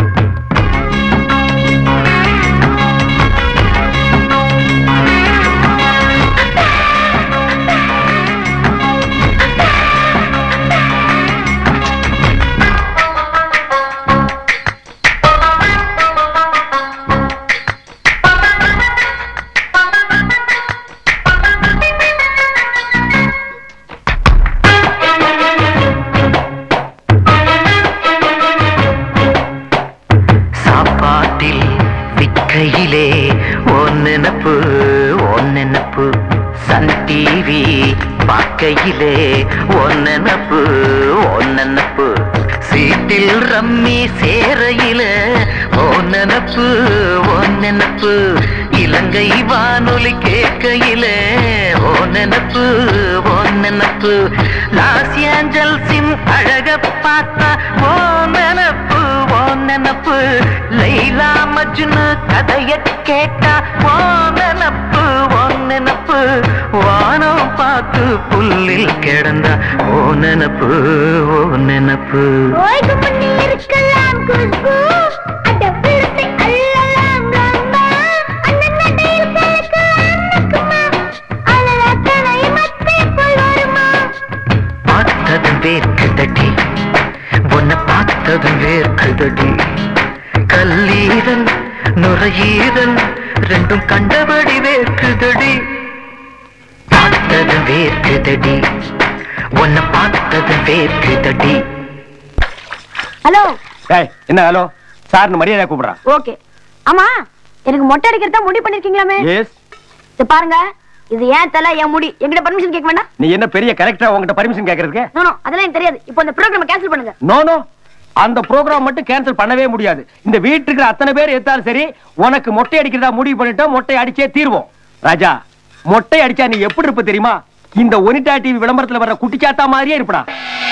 Speaker 14: சாப்பாட்டில் விக்கையிலே ஒன் நினப்பு ஒன் நினப்பு சன் டிவி பார்க்கையிலே ஒன் நினப்பு ஒன் நினப்பு சீட்டில் ரம்மி சேரையில ஒன் நினப்பு ஒன் நினப்பு இலங்கை வானொலி கேட்கையில ஓ நினப்பு ஓ நினப்பு லாஸ் ஏஞ்சல்ஸின் அழக பார்த்தா ஓ நினப்பு ஓ நினப்பு லைலா மஜ்னு கதைய கேட்டா ஓ நினப்பு ஓ நினப்பு வானம் பார்த்து புல்லில் கிடந்தா ஓ நினப்பு ஓ நினப்பு
Speaker 13: ஓய்வு பண்ணி இருக்கலாம் குஷ்பு அட உள்ளத்தை அள்ளலாம் ரம்பா அண்ணன் நடையில் கலக்கலாம் நக்குமா ஆனால் அத்தனையும் அத்தை போல் வருமா
Speaker 14: பார்த்ததும் வேர்க்குதடி உன்னை பார்த்ததும் வேர்க்குதடி கல்லீரல் நுரையீரல் ரெண்டும் கண்டபடி வேர்க்குதடி பார்த்ததும் வேர்க்குதடி உன்னை பார்த்ததும் வேர்க்குதடி
Speaker 3: ஹலோ
Speaker 1: ஏய் என்ன ஹலோ சார்னு மரியாதை கூப்பிடுறான்
Speaker 3: ஓகே ஆமா எனக்கு மொட்டை அடிக்கிறதா முடிவு பண்ணிருக்கீங்களாமே
Speaker 1: எஸ்
Speaker 3: இது பாருங்க இது ஏன் தலை என் முடி என்கிட்ட பர்மிஷன் கேட்க வேண்டாம்
Speaker 1: நீ என்ன பெரிய கரெக்டா உங்ககிட்ட பர்மிஷன் கேக்குறதுக்கு
Speaker 3: நோ நோ அதெல்லாம் எனக்கு தெரியாது இப்போ இந்த ப்ரோக்ராம் கேன்சல் பண்ணுங்க
Speaker 1: நோ நோ அந்த ப்ரோக்ராம் மட்டும் கேன்சல் பண்ணவே முடியாது இந்த வீட்டுக்கு அத்தனை பேர் எடுத்தாலும் சரி உனக்கு மொட்டை அடிக்கிறதா முடிவு பண்ணிட்டோம் மொட்டை அடிச்சே தீர்வோம் ராஜா மொட்டை அடிச்சா நீ எப்படி இருப்ப தெரியுமா இந்த ஒனிடா டிவி விளம்பரத்துல வர்ற குட்டிச்சாத்தா மாதிரியே இருப்படா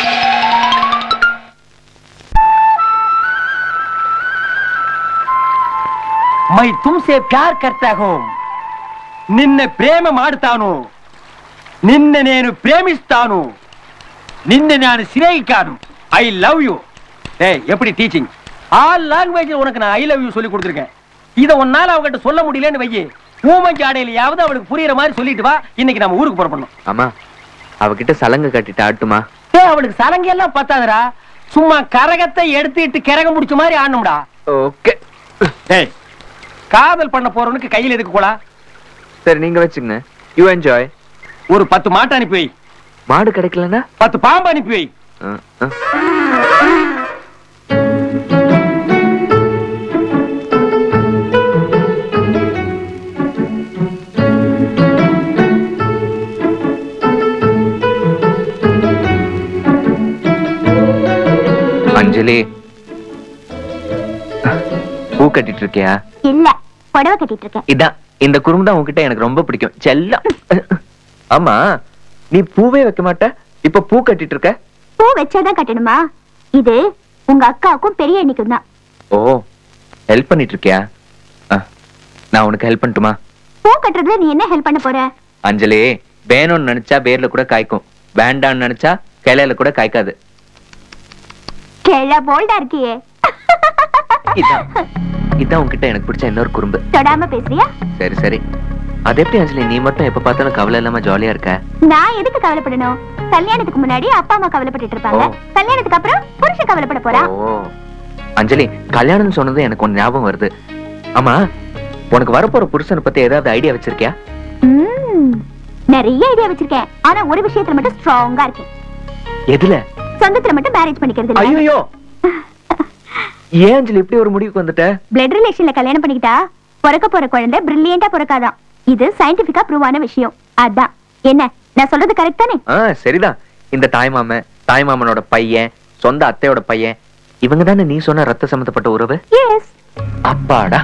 Speaker 1: మై తుమ్సే ప్యార్ కర్తా హూం నిన్న ప్రేమ మాడుతాను నిన్న నేను ప్రేమిస్తాను నిన్న నేను சிநேகிக்காను ஐ லவ் யூ டேய் எப்படி டீச்சிங் ஆல் லாங்குவேஜ் உனக்கு நான் ஐ லவ் யூ சொல்லி கொடுத்துருக்கேன் இதை உன்னால அவகிட்ட சொல்ல முடியலன்னு வையே ஊமஞ்சி ஆடையிலையாவது அவளுக்கு புரியுற மாதிரி சொல்லிட்டு வா இன்னைக்கு நம்ம ஊருக்கு புறப்படணும்
Speaker 2: அம்மா அவகிட்ட சலங்க கட்டிட்டு ஆட்டுமா
Speaker 1: டேய் அவளுக்கு சலங்கை எல்லாம் பத்தாதுடா சும்மா கரகத்தை எடுத்துட்டு கிறக முடிச்ச மாதிரி ஆடணும்டா
Speaker 2: ஓகே
Speaker 1: டேய் காதல் பண்ண போறவனுக்கு கையில் எதுக்கு கோலா
Speaker 2: சரி நீங்க வச்சுங்க யூ என்ஜாய்
Speaker 1: ஒரு பத்து மாட்டை அனுப்பி வை
Speaker 2: மாடு கிடைக்கலன்னா
Speaker 1: பத்து பாம்பு அனுப்பி வை
Speaker 2: ஆ, ஆ. அஞ்சலி பூ கட்டிட்டு இருக்கியா
Speaker 8: இல்ல புடவை கட்டிட்டு இருக்கேன்
Speaker 2: இதான் இந்த குறும்பு தான் உன்கிட்ட எனக்கு ரொம்ப பிடிக்கும் செல்லம் ஆமா நீ பூவே வைக்க மாட்ட இப்ப பூ கட்டிட்டு இருக்க
Speaker 8: பூ வச்சாதான் கட்டணுமா இது உங்க அக்காவுக்கும் பெரிய எண்ணிக்கும் தான்
Speaker 2: ஓ ஹெல்ப் பண்ணிட்டு இருக்கியா ஆ, நான் உனக்கு ஹெல்ப் பண்ணட்டுமா
Speaker 8: பூ கட்டுறதுல நீ என்ன ஹெல்ப் பண்ண போற
Speaker 2: அஞ்சலி வேணும்னு நினைச்சா வேர்ல கூட காய்க்கும் வேண்டாம்னு நினைச்சா கிளையில கூட காய்க்காது
Speaker 8: கிழ போல்டா இருக்கியே
Speaker 2: இதான் இதான் உன்கிட்ட எனக்கு பிடிச்ச இன்னொரு குறும்பு
Speaker 8: தொடாம பேசுறியா
Speaker 2: சரி சரி அது எப்படி அஞ்சலி நீ மட்டும் எப்ப பார்த்தாலும் கவலை இல்லாம ஜாலியா இருக்க
Speaker 8: நான் எதுக்கு கவலைப்படணும் கல்யாணத்துக்கு முன்னாடி அப்பா அம்மா கவலைப்பட்டுட்டு இருப்பாங்க
Speaker 2: ஓ.
Speaker 8: கல்யாணத்துக்கு அப்புறம் புருஷன் கவலைப்பட போறா
Speaker 2: ஓ அஞ்சலி கல்யாணம்னு சொன்னது எனக்கு ஒன்னு ஞாபகம் வருது ஆமா உனக்கு வரப்போற புருஷனை பத்தி ஏதாவது ஐடியா வச்சிருக்கியா
Speaker 8: ம்,
Speaker 3: நிறைய ஐடியா வச்சிருக்கேன் ஆனா ஒரு விஷயத்துல மட்டும் ஸ்ட்ராங்கா இருக்கேன்
Speaker 2: எதுல
Speaker 3: சொந்தத்துல மட்டும் மேரேஜ் பண்ணிக்கிறது இல்ல
Speaker 2: ஐயோ ஏன் அஞ்சலி இப்படி ஒரு முடிவுக்கு வந்துட்ட
Speaker 3: பிளட் ரிலேஷன்ல கல்யாணம் பண்ணிக்கிட்டா பிறக்க போற குழந்தை பிரில்லியண்டா பிறக்காதான் இது சயின்டிபிக்கா ப்ரூவ் ஆன விஷயம் அதான் என்ன நான் சொல்றது கரெக்ட் தானே
Speaker 2: ஆ சரிதான் இந்த தாய்மாமன் தாய்மாமனோட பையன் சொந்த அத்தையோட பையன் இவங்க தானே நீ சொன்ன ரத்த சம்பந்தப்பட்ட உறவு
Speaker 3: எஸ்
Speaker 2: அப்பாடா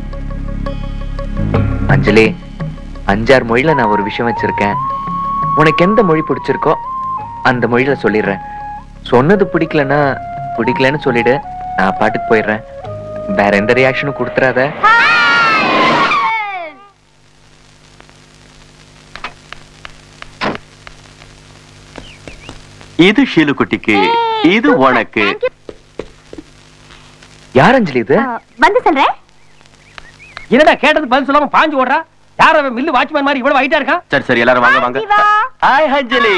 Speaker 2: அஞ்சலி அஞ்சாறு மொழியில நான் ஒரு விஷயம் வச்சிருக்கேன் உனக்கு எந்த மொழி பிடிச்சிருக்கோ அந்த மொழியில சொல்லிடுறேன் சொன்னது பிடிக்கலன்னா பிடிக்கலன்னு சொல்லிடு நான் பாட்டுக்கு போயிடுறேன் வேற எந்த ரியாக்ஷனும் கொடுத்துறாத
Speaker 11: இது ஷீலு குட்டிக்கு இது உனக்கு
Speaker 2: யார் அஞ்சலி இது
Speaker 3: வந்து சொல்றேன்
Speaker 1: என்னடா கேட்டது பதில் சொல்லாம பாஞ்சு ஓடுறா யார் அவன் மில்லு வாட்ச்மேன் மாதிரி இவ்வளவு ஹைட்டா இருக்கான்
Speaker 11: சரி சரி எல்லாரும் வாங்க வாங்க ஹாய் அஞ்சலி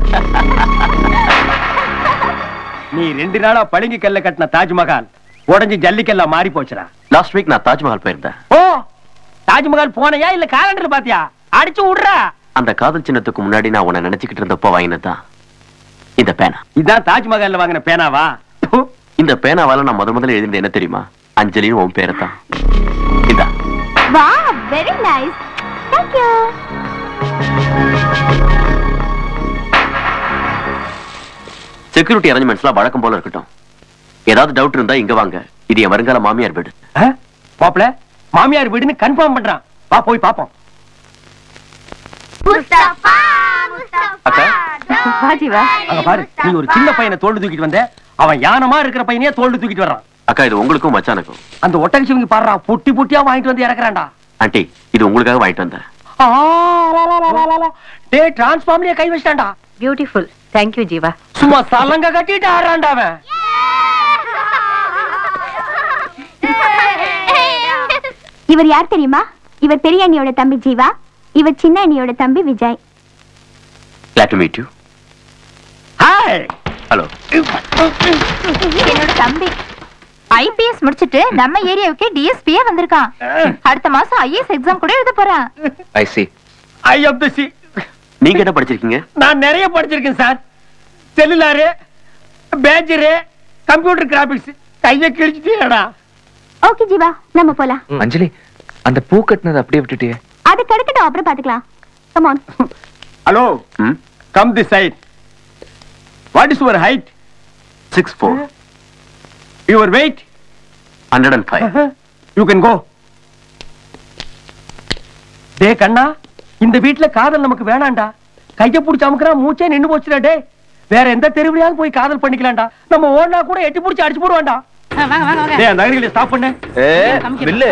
Speaker 1: நீ ரெண்டு நாளா பளிங்கு கல்ல கட்டின தாஜ்மஹால் உடைஞ்சு ஜல்லிக்கல்லா மாறி போச்சுடா
Speaker 11: லாஸ்ட் வீக் நான் தாஜ்மஹால் போயிருந்தேன்
Speaker 1: ஓ தாஜ்மஹால் போனையா இல்ல காலண்டர் பாத்தியா அடிச்சு விடுறா
Speaker 11: அந்த காதல் சின்னத்துக்கு முன்னாடி நான் உன்னை நினைச்சுக்கிட்டு இருந்தப்போ வாங்கினதுதான் இந்த பேனா
Speaker 1: இதான் தாஜ்மஹால்ல வாங்கின பேனாவா ப்பு.
Speaker 11: இந்த பேனாவால நான் முத முதல்ல எழுதினது என்ன தெரியுமா அஞ்சலின்னு உன் பேரை தான் இதா
Speaker 3: வா very nice thank you
Speaker 11: security அரேஞ்ச்மெண்ட்ஸ்லாம் வழக்கம் போல இருக்கட்டும் ஏதாவது டவுட் இருந்தா இங்க வாங்க இது என் வருங்கால மாமியார் வீடு
Speaker 1: ஆ? மாப்பிள மாமியார் வீடுன்னு கன்ஃபார்ம் பண்றான் வா போய் பாப்போம்
Speaker 8: முஸ்தபா முஸ்தபா
Speaker 11: அக்கா
Speaker 4: வா ஜீவா
Speaker 1: அங்க பாரு நீ ஒரு சின்ன பையனை தோல்டு தூக்கிட்டு வந்த அவன் யானமா இருக்கிற பையனே தோல்டு தூக்கிட்டு வர்றான்
Speaker 11: அக்கா இது உங்களுக்கும் மச்சானுக்கும்
Speaker 1: அந்த ஒட்டகச்சிவங்க பாடுறா பொட்டி பொட்டியா வாங்கிட்டு வந்து இறக்குறான்டா
Speaker 11: ஆண்டி இது உங்களுக்காக வாங்கிட்டு வந்தேன்
Speaker 1: ஆ, லா, லா, லா, லா, லா, லா. டேய் டிரான்ஸ்ஃபார்ம்லயே கை வச்சிட்டான்டா
Speaker 9: பியூட்டிஃபுல் தேங்க்யூ ஜீவா
Speaker 1: சும்மா சலங்க கட்டிட்டு ஆடுறான்டா அவன்
Speaker 3: இவர் யார் தெரியுமா இவர் பெரிய அண்ணியோட தம்பி ஜீவா இவர் சின்ன அண்ணியோட தம்பி Vijay
Speaker 11: glad to meet you
Speaker 1: hi
Speaker 11: hello
Speaker 4: என்னோட தம்பி ஐபிஎஸ் முடிச்சிட்டு நம்ம ஏரியாவுக்கு டிஎஸ்பியே வந்திருக்கான் அடுத்த மாசம் ஐஏஎஸ் எக்ஸாம் கூட எழுத போறான்
Speaker 2: I C
Speaker 1: I M T C
Speaker 11: நீங்க என்ன படிச்சிருக்கீங்க
Speaker 1: நான் நிறைய படிச்சிருக்கேன் sir cellular pager computer graphics கையை கிழிச்சிட்டேடா
Speaker 3: ஓகே ஜீவா நம்ம போலாம்
Speaker 2: அஞ்சலி அந்த பூ கட்டினது அப்படியே விட்டுட்டியே
Speaker 3: அது கிடைக்கட்டும் அப்புறம் பாத்துக்கலாம் come on
Speaker 1: hello
Speaker 11: hmm
Speaker 1: come the side what is your height
Speaker 11: six four
Speaker 1: your weight
Speaker 11: hundred and five
Speaker 1: you can go டே கண்ணா இந்த வீட்ல காதல் நமக்கு வேணாம்டா கைய புடிச்சு அமுக்குறா மூச்சே நின்னு போச்சுடா டே வேற எந்த தெருவிலையாவது போய் காதல் பண்ணிக்கலாம்டா நம்ம ஓடினா கூட எட்டி புடிச்சு அடிச்சு போடுவான்டா
Speaker 5: ஆ, வாங்க வாங்க வாங்க
Speaker 1: டேய் அந்த அகதிகளை ஸ்டாப் பண்ணு
Speaker 2: ஏ
Speaker 5: சமைக்கிறேன்.
Speaker 2: வில்லு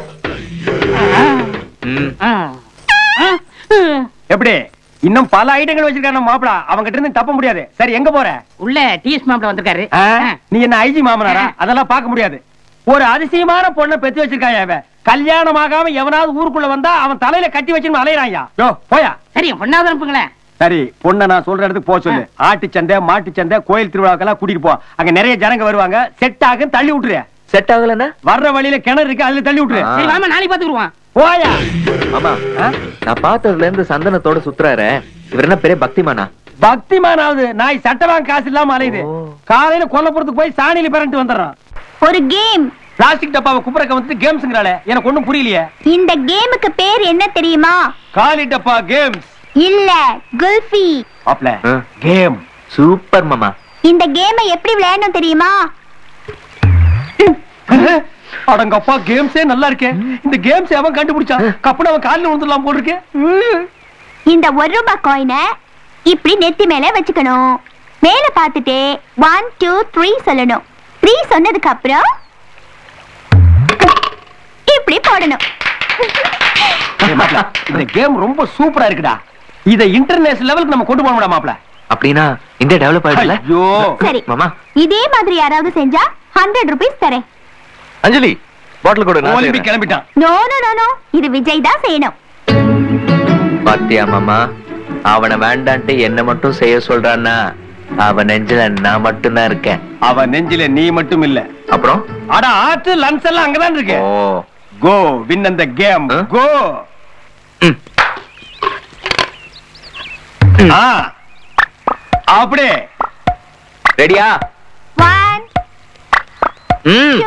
Speaker 2: ம்
Speaker 5: ஆ. ஆ.
Speaker 1: எப்படி இன்னும் பல ஐட்டங்கள் வச்சிருக்கான மாப்பிள அவங்கிட்ட இருந்து தப்ப முடியாது சரி எங்க போற
Speaker 5: உள்ள டிஎஸ் மாப்பிள வந்திருக்காரு
Speaker 1: ஆ?
Speaker 5: ஆ.
Speaker 1: நீ என்ன ஐஜி மாமனாரா அதெல்லாம் பார்க்க முடியாது ஒரு அதிசயமான பொண்ணை பெத்து வச்சிருக்காயா அவன் கல்யாணம் ஆகாம எவனாவது ஊருக்குள்ள வந்தா அவன் தலையில கட்டி வச்சுன்னு அலையறாயா யோ போயா
Speaker 5: சரி பொண்ணாவது அனுப்புங்களேன்
Speaker 1: சரி பொண்ணை நான் சொல்ற இடத்துக்கு போக சொல்லு ஆட்டு சந்தை மாட்டு சந்தை கோயில் திருவிழாக்கெல்லாம் கூட்டிட்டு போ அங்க நிறைய ஜனங்க வருவாங்க செட் ஆகும் தள்ளி விட்டுரு
Speaker 2: செட் ஆகலன்னா
Speaker 1: வர்ற வழியில கிணறு இருக்கு அதுல தள்ளி விட்டுரு
Speaker 2: ஆ.
Speaker 5: சரி வாமா நாளைக்கு பாத்துக்குருவான்
Speaker 1: போயா
Speaker 2: ஆமா
Speaker 1: ஆ?
Speaker 2: நான் பார்த்ததுல இருந்து சந்தனத்தோட சுத்துறாரு இவர் என்ன பெரிய பக்திமானா
Speaker 1: பக்திமானாவது நாய் சட்டவாங்க காசு இல்லாம அலையுது
Speaker 2: ஓ.
Speaker 1: காலையில கொல்லப்புறத்துக்கு போய் சாணியில பிறண்டு வந்துடுறான்
Speaker 3: ஒரு கேம்
Speaker 1: பிளாஸ்டிக் டப்பாவை குப்புறக்க வந்துட்டு கேம்ஸ்ங்கிறாளே எனக்கு ஒண்ணும் புரியலையே
Speaker 3: இந்த கேமுக்கு பேர் என்ன தெரியுமா
Speaker 1: காலி டப்பா கேம்ஸ்
Speaker 3: இல்ல குல்ஃபி
Speaker 1: ஆப்ல
Speaker 2: ஆ.
Speaker 1: கேம்
Speaker 2: சூப்பர் மாமா
Speaker 3: இந்த கேமை எப்படி விளையாடணும் தெரியுமா
Speaker 1: அடங்கப்பா கேம்ஸே நல்லா இருக்கே இந்த கேம்ஸ் அவன் கண்டுபிடிச்சான் கப்புனு அவன் காலில் விழுந்துடலாம் போல் இருக்கு
Speaker 3: இந்த ஒரு ரூபாய் காயினை இப்படி நெத்தி மேல வச்சுக்கணும் மேல பார்த்துட்டு ஒன் டூ த்ரீ சொல்லணும் த்ரீ சொன்னதுக்கு அப்புறம் இப்படி போடணும்
Speaker 1: ஏய் மாப்ள, இந்த கேம் ரொம்ப சூப்பரா இருக்குடா இத இன்டர்நேஷனல் லெவலுக்கு நம்ம கொண்டு போக மாப்ள
Speaker 2: அப்படின்னா இந்தியா டெவலப் ஆயிடுல
Speaker 1: ஐயோ
Speaker 3: சரி
Speaker 2: மாமா
Speaker 3: இதே மாதிரி யாராவது செஞ்சா ஹண்ட்ரட் ருபீஸ் தரேன்
Speaker 2: அஞ்சலி பாட்டில் கூட நான்
Speaker 1: ஒலிம்பிக்
Speaker 2: செய்றேன்.
Speaker 1: கிளம்பிட்டான்
Speaker 3: நோ நோ நோ நோ இது விஜய் தான் செய்யணும்
Speaker 2: பாத்தியா மாமா அவனை வேண்டான்ட்டு என்ன மட்டும் செய்ய சொல்றான்னா அவன் நெஞ்சில நான் மட்டும்தான் இருக்கேன்
Speaker 1: அவன் நெஞ்சில நீ மட்டும் இல்ல
Speaker 2: அப்புறம்
Speaker 1: அட ஆத்து லன்ஸ் எல்லாம் அங்கதான் இருக்கு
Speaker 2: ஓ
Speaker 1: கோ வின் அந்த கேம்
Speaker 2: ஆ?
Speaker 1: கோ
Speaker 2: ம்.
Speaker 1: ஆ அப்படியே
Speaker 2: ரெடியா
Speaker 3: ஒன்
Speaker 2: ம்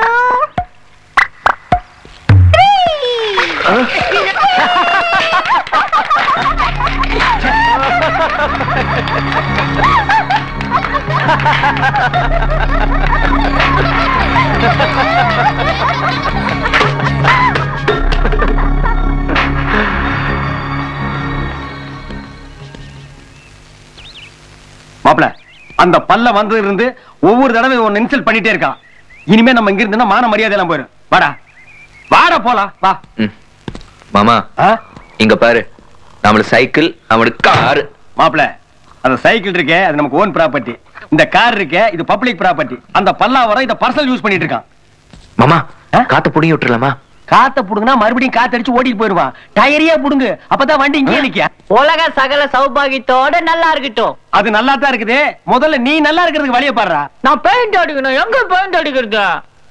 Speaker 1: மாப்பிள அந்த பல்ல வந்ததுல இருந்து ஒவ்வொரு தடவை ஒன்னு இன்சல்ட் பண்ணிட்டே இருக்கான் இனிமே நம்ம இங்க இருந்தோம்னா மான மரியாதை எல்லாம் போயிடும் வாடா வாடா போலாம் வா
Speaker 2: மாமா இங்க பாரு நம்மளுக்கு சைக்கிள் நம்மளுக்கு கார்
Speaker 1: மாப்பிள அந்த சைக்கிள் இருக்கே அது நமக்கு ஓன் ப்ராப்பர்ட்டி இந்த கார் இருக்கே இது பப்ளிக் ப்ராப்பர்ட்டி அந்த பல்லாவரம் இத பர்சனல் யூஸ் பண்ணிட்டு இருக்கான்
Speaker 2: மாமா காத்த புடிங்கி விட்டுறலாமா
Speaker 1: காத்த புடுங்கினா மறுபடியும் காத்தடிச்சு ஓடிட்டு போயிருவான் டயரியா புடுங்கு அப்பதான் வண்டி இங்கே நிக்க
Speaker 5: உலக சகல சௌபாகியத்தோட நல்லா இருக்கட்டும்
Speaker 1: அது நல்லா தான் இருக்குது முதல்ல நீ நல்லா இருக்கிறதுக்கு வழிய பாடுறா
Speaker 5: நான் பெயிண்ட் அடிக்கணும் எங்க பெயிண்ட் அடிக்கிறது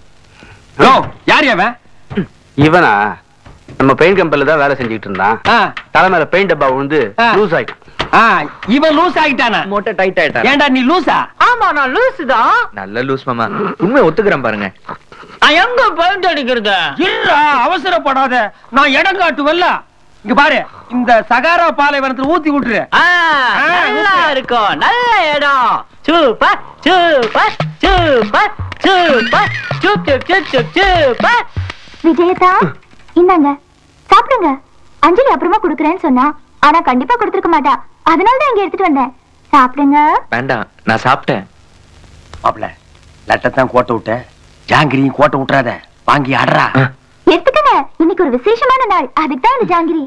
Speaker 1: ஓ யார் அவன்
Speaker 15: இவனா நம்ம பெயிண்ட் கம்பெனில தான் வேலை செஞ்சுட்டு இருந்தான் தலைமையில பெயிண்ட் டப்பா விழுந்து லூஸ் ஆயிட்டு
Speaker 1: இவன் லூஸ் ஆகிட்டானா
Speaker 2: மோட்டை டைட் ஆயிட்டா
Speaker 1: ஏன்டா நீ லூசா
Speaker 5: ஆமா நான் லூசு தான்
Speaker 2: நல்ல லூஸ் மாமா உண்மை ஒத்துக்கிறேன் பாருங்க
Speaker 5: நான் எங்க பெயிண்ட் அடிக்கிறது
Speaker 1: இருடா அவசரப்படாத நான் இடம் காட்டுவல்ல இங்க பாரு இந்த சகாரா பாலைவனத்துல ஊத்தி விட்டுரு
Speaker 5: ஆ, நல்லா இருக்கும் நல்ல இடம் சூப்பர் சூப்பர் சூப்பர் சூப்பர் சூப் சூப் சூப் சூப் சூப்பர்
Speaker 3: விஜயதா இந்தாங்க சாப்பிடுங்க அஞ்சலி அப்புறமா குடுக்கறேன்னு சொன்னா ஆனா கண்டிப்பா கொடுத்துருக்க மாட்டா அதனால தான் இங்க எடுத்துட்டு வந்தேன் சாப்பிடுங்க
Speaker 2: வேண்டாம் நான் சாப்பிட்டேன்
Speaker 1: மாப்பிள லட்டத்தான் கோட்டை விட்ட ஜாங்கிரியும் கோட்டை விட்டுறாத வாங்கி ஆடுறா
Speaker 3: எடுத்துக்கங்க இன்னைக்கு ஒரு விசேஷமான நாள் அதுக்கு தான் இந்த ஜாங்கிரி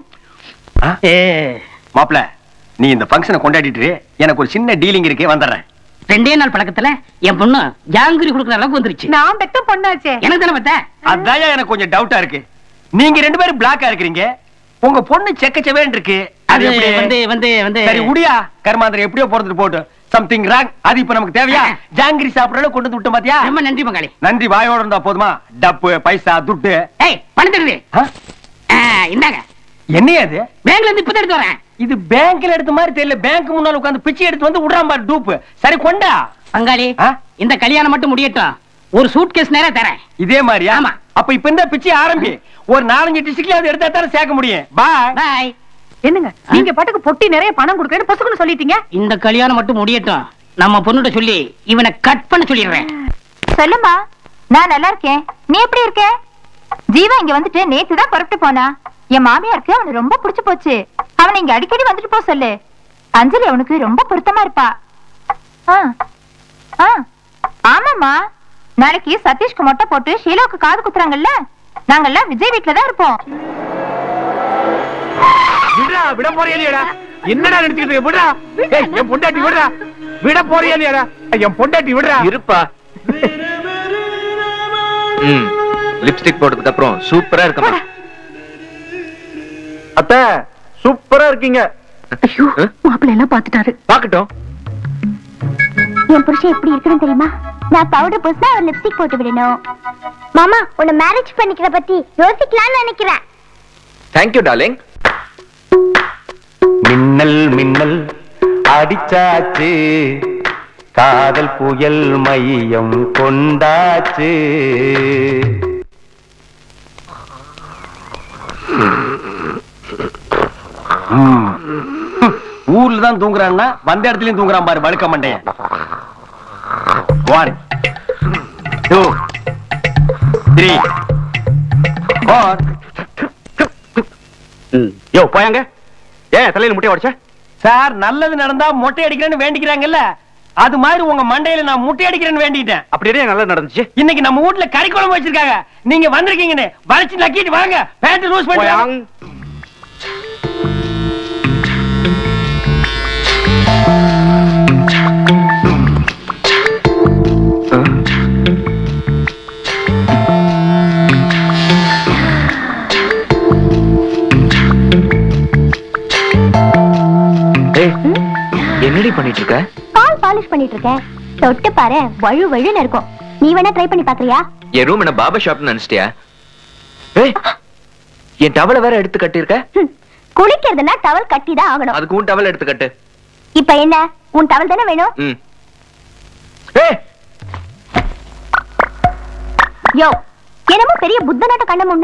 Speaker 1: மாப்பிள நீ இந்த ஃபங்க்ஷனை கொண்டாடிட்டு இரு. எனக்கு ஒரு சின்ன டீலிங் இருக்கு வந்துடுறேன்
Speaker 5: ரெண்டே நாள் பழக்கத்துல என் பொண்ணு ஜாங்கிரி கொடுக்குற அளவுக்கு வந்துருச்சு
Speaker 9: நான் பெத்த பொண்ணாச்சே
Speaker 5: எனக்கு தானே பத்த
Speaker 1: அதான் எனக்கு கொஞ்சம் டவுட்டா இருக்கு நீங்க ரெண்டு பேரும் பிளாக்கா இருக்கிறீங்க உங்க பொண்ணு செக்க செவேன் இருக்கு
Speaker 5: அது
Speaker 1: எப்படி?
Speaker 5: வந்து வந்து வந்து
Speaker 1: சரி உடியா கர்மாந்திரம் எப்படியோ போறதுட்டு போட்டு சம்திங் ராங் அது இப்ப நமக்கு தேவையா ஜாங்கிரி சாப்பிடுற அளவுக்கு கொண்டு வந்து விட்டு பாத்தியா
Speaker 5: ரொம்ப நன்றி பங்காளி
Speaker 1: நன்றி வாயோட இருந்தா போதுமா டப்பு பைசா துட்டு
Speaker 5: ஏய் பணம் தருது இந்தாங்க
Speaker 1: என்னையா அது
Speaker 5: பேங்க்ல இருந்து இப்பதான் எடுத்து வரேன்
Speaker 1: இது பேங்க்ல எடுத்த மாதிரி தெரியல பேங்க் முன்னால உட்கார்ந்து பிச்சை எடுத்து வந்து விடுறான் பாரு டூப்பு சரி கொண்டா
Speaker 5: பங்காளி இந்த கல்யாணம் மட்டும் முடியட்டும் ஒரு சூட் கேஸ் நேரா தரேன்
Speaker 1: இதே மாதிரியா ஆமா அப்ப இப்ப இந்த பிச்சை ஆரம்பி ஒரு நாலஞ்சு டிஸ்ட்ரிக்ட்ல அது எடுத்தா தானே சேர்க்க முடியும் பாய்
Speaker 5: பாய்
Speaker 9: என்னங்க நீங்க பாட்டுக்கு பொட்டி நிறைய பணம் கொடுக்கறேன்னு பொசுக்குன்னு சொல்லிட்டீங்க
Speaker 5: இந்த கல்யாணம் மட்டும் முடியட்டும் நம்ம பொண்ணுகிட்ட சொல்லி இவனை கட் பண்ண சொல்லிடுறேன்
Speaker 3: சொல்லுமா நான் நல்லா இருக்கேன் நீ எப்படி இருக்க ஜீவா இங்க வந்துட்டு நேத்து தான் புறப்பட்டு போனா என் மாமியாருக்கு அவனை ரொம்ப பிடிச்சு போச்சு அவனை இங்க அடிக்கடி வந்துட்டு போ சொல்லு அஞ்சலி அவனுக்கு ரொம்ப பொருத்தமா இருப்பா ஆ ஆ ஆமாமா நாளைக்கு சதீஷ்க்கு மொட்டை போட்டு ஷீலாவுக்கு காது குத்துறாங்கல்ல நாங்கெல்லாம் விஜய் வீட்ல தான் இருப்போம்
Speaker 6: விடுறா விட போறியா இல்லையாடா என்னடா நினைச்சிட்டு இருக்க விடுறா ஏய், என் பொண்டாட்டி விடுறா விட போறியா இல்லையாடா என் பொண்டாட்டி விடுறா
Speaker 2: இருப்பா ம் லிப்ஸ்டிக் போட்டதுக்கு அப்புறம் சூப்பரா இருக்கமா
Speaker 10: அத்த சூப்பரா இருக்கீங்க
Speaker 4: மாப்பிள்ளை எல்லாம் பாத்துட்டாரு
Speaker 2: பாக்கட்டும்
Speaker 8: என் புருஷன் எப்படி இருக்கணும் தெரியுமா நான் பவுடர் பூசினா அவர் லிப்ஸ்டிக் போட்டு விடணும் மாமா உன்னை மேரேஜ் பண்ணிக்கிற பத்தி யோசிக்கலாம்னு நினைக்கிறேன்
Speaker 2: தேங்க்யூ டார்லிங்
Speaker 7: மின்னல் மின்னல் அடிச்சாச்சு காதல் புயல் மையம் கொண்டாச்சு
Speaker 1: ஊர்ல தான் தூங்குறான்னா வந்த இடத்துலயும் தூங்குறான் பாரு வழுக்க மண்டையன் ஒன் டூ த்ரீ ஃபோர்
Speaker 6: யோ போயாங்க ஏன் தலையில முட்டைய உடைச்ச
Speaker 1: சார் நல்லது நடந்தா மொட்டை அடிக்கிறேன்னு வேண்டிக்கிறாங்கல்ல அது மாதிரி உங்க மண்டையில நான் முட்டை அடிக்கிறேன்னு வேண்டிட்டேன்
Speaker 6: அப்படியே நல்லா நடந்துச்சு
Speaker 1: இன்னைக்கு நம்ம வீட்ல கறி குழம்பு வச்சிருக்காங்க நீங்க வந்திருக்கீங்கன்னு வளைச்சு நக்கிட்டு வாங்க பேண்ட் லூஸ் பண்ணி
Speaker 2: ஏய் என்னடி பண்ணிட்டு இருக்க
Speaker 8: கால் பாலிஷ் பண்ணிட்டு இருக்கேன் தொட்டு பாரு வழு வழுன்னு இருக்கும் நீ வேணா ட்ரை பண்ணி பாக்குறியா
Speaker 2: என் ரூம் என்ன பாபா ஷாப்னு நினைச்சிட்டியா ஏய் என் டவலை வேற எடுத்து கட்டியிருக்க
Speaker 8: குளிக்கிறதுனா டவல் கட்டி தான் ஆகணும்
Speaker 2: அதுக்கு உன் டவல் எடுத்து கட்டு
Speaker 8: இப்ப என்ன உன் டவல் தானே வேணும்
Speaker 2: ம்
Speaker 8: யோ என்னமோ பெரிய புத்த நாட்ட கண்ண முன்ன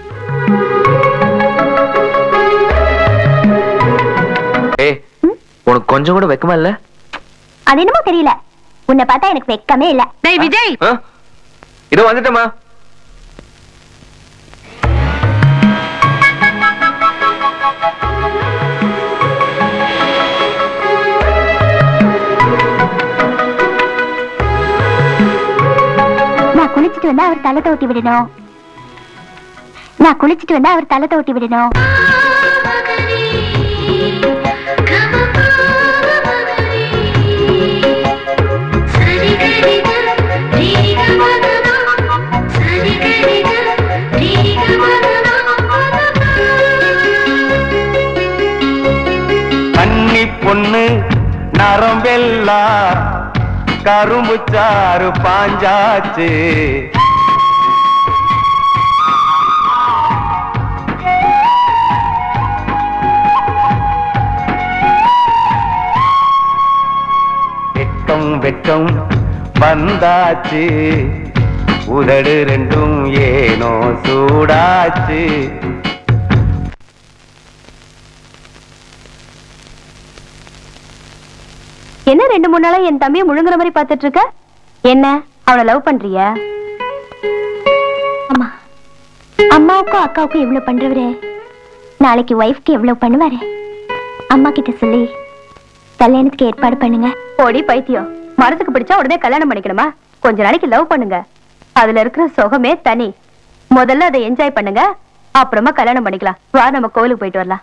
Speaker 2: ஏய் உனக்கு கொஞ்சம் கூட வெக்கமா இல்ல
Speaker 8: அது என்னமோ தெரியல உன்னை பார்த்தா எனக்கு வெக்கமே இல்ல
Speaker 4: டேய் விஜய்
Speaker 2: ஆ? இதோ வந்துட்டேமா
Speaker 8: நான் குளிச்சிட்டு வந்தா அவர் தலை தோட்டி விடணும் நான் குளிச்சிட்டு வந்தா அவர் தலை தோட்டி விடணும்
Speaker 7: கன்னி பொண்ணு நரம்பெல்லாம் கரும்பு சாறு பாஞ்சாச்சு வெட்கம் வெட்கம் வந்தாச்சு உதடு ரெண்டும் ஏனோ சூடாச்சு
Speaker 8: என்ன ரெண்டு மூணு நாளா என் தம்பியை முழுங்குற மாதிரி பார்த்துட்டு இருக்க என்ன அவனை லவ் பண்றியா அம்மா அம்மாவுக்கும் அக்காவுக்கும் இவ்வளவு பண்றவரு நாளைக்கு ஒய்ஃப்க்கு எவ்வளவு பண்ணுவாரு அம்மா கிட்ட சொல்லி கல்யாணத்துக்கு ஏற்பாடு பண்ணுங்க
Speaker 9: போடி பைத்தியம் மனசுக்கு பிடிச்சா உடனே கல்யாணம் பண்ணிக்கணுமா கொஞ்ச நாளைக்கு லவ் பண்ணுங்க அதுல இருக்கிற சுகமே தனி முதல்ல அதை என்ஜாய் பண்ணுங்க அப்புறமா கல்யாணம் பண்ணிக்கலாம் வா நம்ம கோவிலுக்கு போயிட்டு வரலாம்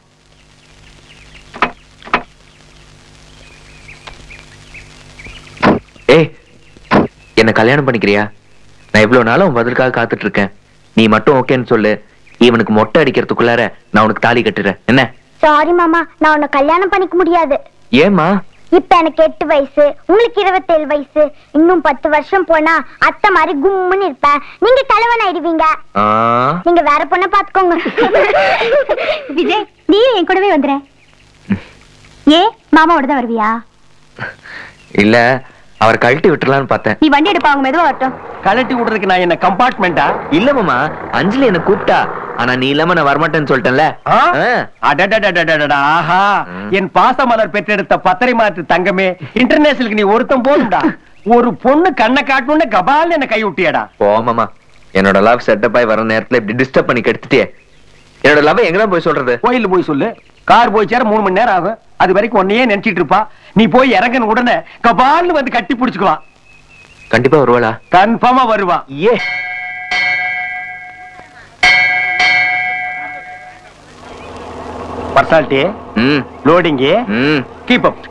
Speaker 2: ஏய் என்ன கல்யாணம் பண்ணிக்கிறியா நான் இவ்வளவு நாளும் உன் பதிலுக்காக காத்துட்டு இருக்கேன் நீ மட்டும் ஓகேன்னு சொல்லு இவனுக்கு மொட்டை அடிக்கிறதுக்குள்ளார நான் உனக்கு தாலி கட்டுறேன் என்ன
Speaker 8: சாரி மாமா நான் உன்னை கல்யாணம் பண்ணிக்க முடியாது
Speaker 2: ஏமா
Speaker 8: இப்ப எனக்கு எட்டு வயசு உங்களுக்கு இருபத்தேழு வயசு இன்னும் பத்து வருஷம் போனா அத்தை மாதிரி கும்முன்னு இருப்பேன் நீங்க கலவன் ஆயிடுவீங்க நீங்க வேற பொண்ணை பாத்துக்கோங்க விஜய் நீ என் கூடவே வந்துற ஏ மாமாவோட தான் வருவியா
Speaker 2: இல்ல அவர் கழட்டி விட்டுறலாம்னு பார்த்தேன்
Speaker 9: நீ வண்டி எடுப்பா அவங்க மெதுவா வரட்டும்
Speaker 1: கலட்டி விடுறதுக்கு நான் என்ன கம்பார்ட்மெண்டா
Speaker 2: இல்ல மாமா அஞ்சலி என்ன கூப்பிட்டா ஆனா நீ இல்லாம நான் வரமாட்டேன்னு சொல்லிட்டேன்ல
Speaker 1: ஆ?
Speaker 2: ஆ.
Speaker 1: அடடடடடடடா, ஆஹா என் பாசமலர் பெற்றெடுத்த பத்தரை மாத்து தங்கமே இன்டர்நேஷனலுக்கு நீ ஒருத்தன் போதும்டா ஒரு பொண்ணு கண்ணை காட்டணும்னு கபால் என்ன கை விட்டியடா
Speaker 2: போ மாமா என்னோட லவ் செட்டப் ஆகி வர நேரத்துல இப்படி டிஸ்டர்ப் பண்ணி கெடுத்துட்டியே என்னோட லவ் எங்கதான் போய் சொல்றது
Speaker 1: கோயில்ல போய் சொல்லு கார் போய் சேர மூணு மணி நேரம் ஆகும் அது வரைக்கும் உன்னையே நினைச்சிட்டு இருப்பா நீ போய் இறங்கின உடனே கபால்னு வந்து கட்டி பிடிச்சுக்குவா
Speaker 2: கண்டிப்பா வருவாளா
Speaker 1: கன்ஃபார்மா வருவா
Speaker 2: ஏ
Speaker 1: பர்சாலிட்டி
Speaker 2: ம்
Speaker 1: லோடிங்கு
Speaker 2: ம்
Speaker 1: கீப் அப்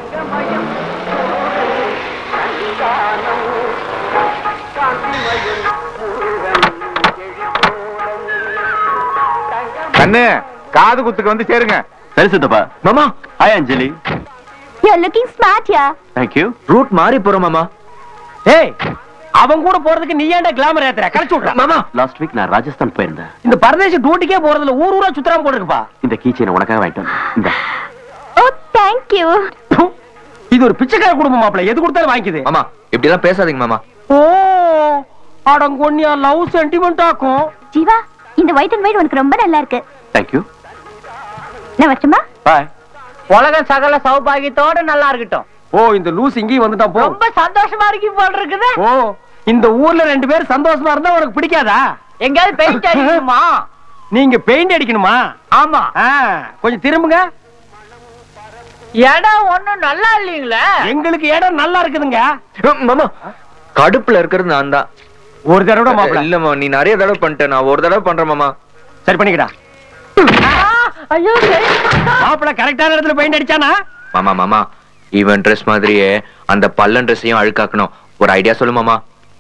Speaker 6: கண்ணு காது குத்துக்கு வந்து சேருங்க
Speaker 11: சரி சித்தப்பா
Speaker 2: மாமா
Speaker 11: hi Anjali
Speaker 8: you looking smart yeah
Speaker 11: thank you
Speaker 2: route மாறி போறோம் மாமா
Speaker 1: ஏய் அவன் கூட போறதுக்கு நீ ஏன்டா கிளாமர் ஏத்துற கரைச்சு விட்ற
Speaker 2: மாமா
Speaker 11: லாஸ்ட் வீக் நான் ராஜஸ்தான் போயிருந்தேன்
Speaker 1: இந்த பரதேசி டூட்டிக்கே போறதுல ஊர் ஊரா சுத்தராம போட்டுருப்பா
Speaker 11: இந்த கீச்சனை உனக்காக வாங்கிட்டு வந்தேன் இந்த
Speaker 8: ஓ தேங்க் யூ
Speaker 1: இது ஒரு பிச்சைக்கார குடும்பம் மாப்பிள எது கொடுத்தாலும் வாங்கிக்குது
Speaker 2: மாமா இப்படி எல்லாம் பேசாதீங்க மாமா
Speaker 1: ஓ அடங்கொன்னியா லவ் சென்டிமெண்ட் ஆக்கும்
Speaker 8: ஜீவா இந்த ஒயிட் அண்ட் ஒயிட் உனக்கு ரொம்ப நல்லா இருக்கு
Speaker 11: தேங்க்யூ
Speaker 8: நான் வரட்டுமா
Speaker 11: பாய்
Speaker 5: உலகம் சகல சௌபாகியத்தோட நல்லா இருக்கட்டும்
Speaker 1: ஓ இந்த லூஸ் இங்கேயும் வந்துட்டான் போ
Speaker 5: ரொம்ப சந்தோஷமா இருக்கு போல் இருக்குது
Speaker 1: ஓ இந்த ஊர்ல ரெண்டு பேரும் சந்தோஷமா இருந்தா உனக்கு பிடிக்காதா
Speaker 5: எங்கேயாவது பெயிண்ட் அடிக்கணுமா
Speaker 1: நீங்க பெயிண்ட் அடிக்கணுமா
Speaker 5: ஆமா
Speaker 1: ஆ, கொஞ்சம் திரும்புங்க
Speaker 5: இடம் ஒண்ணும் நல்லா இல்லீங்களே
Speaker 1: எங்களுக்கு இடம் நல்லா இருக்குதுங்க
Speaker 2: மாமா கடுப்புல இருக்கிறது நான் தான்
Speaker 1: ஒரு தடவை மாப்பிள
Speaker 2: இல்ல மாமா நீ நிறைய தடவை பண்ணிட்ட நான் ஒரு தடவை பண்றேன் மாமா
Speaker 1: சரி பண்ணிக்கடா
Speaker 5: ஐயோ சரி
Speaker 1: மாப்பிள கரெக்டான இடத்துல பெயிண்ட் அடிச்சானா
Speaker 2: மாமா மாமா ஈவன் ட்ரெஸ் மாதிரியே அந்த பல்லன் ட்ரெஸ்ஸையும் அழுக்காக்கணும் ஒரு ஐடியா சொல்லு மாமா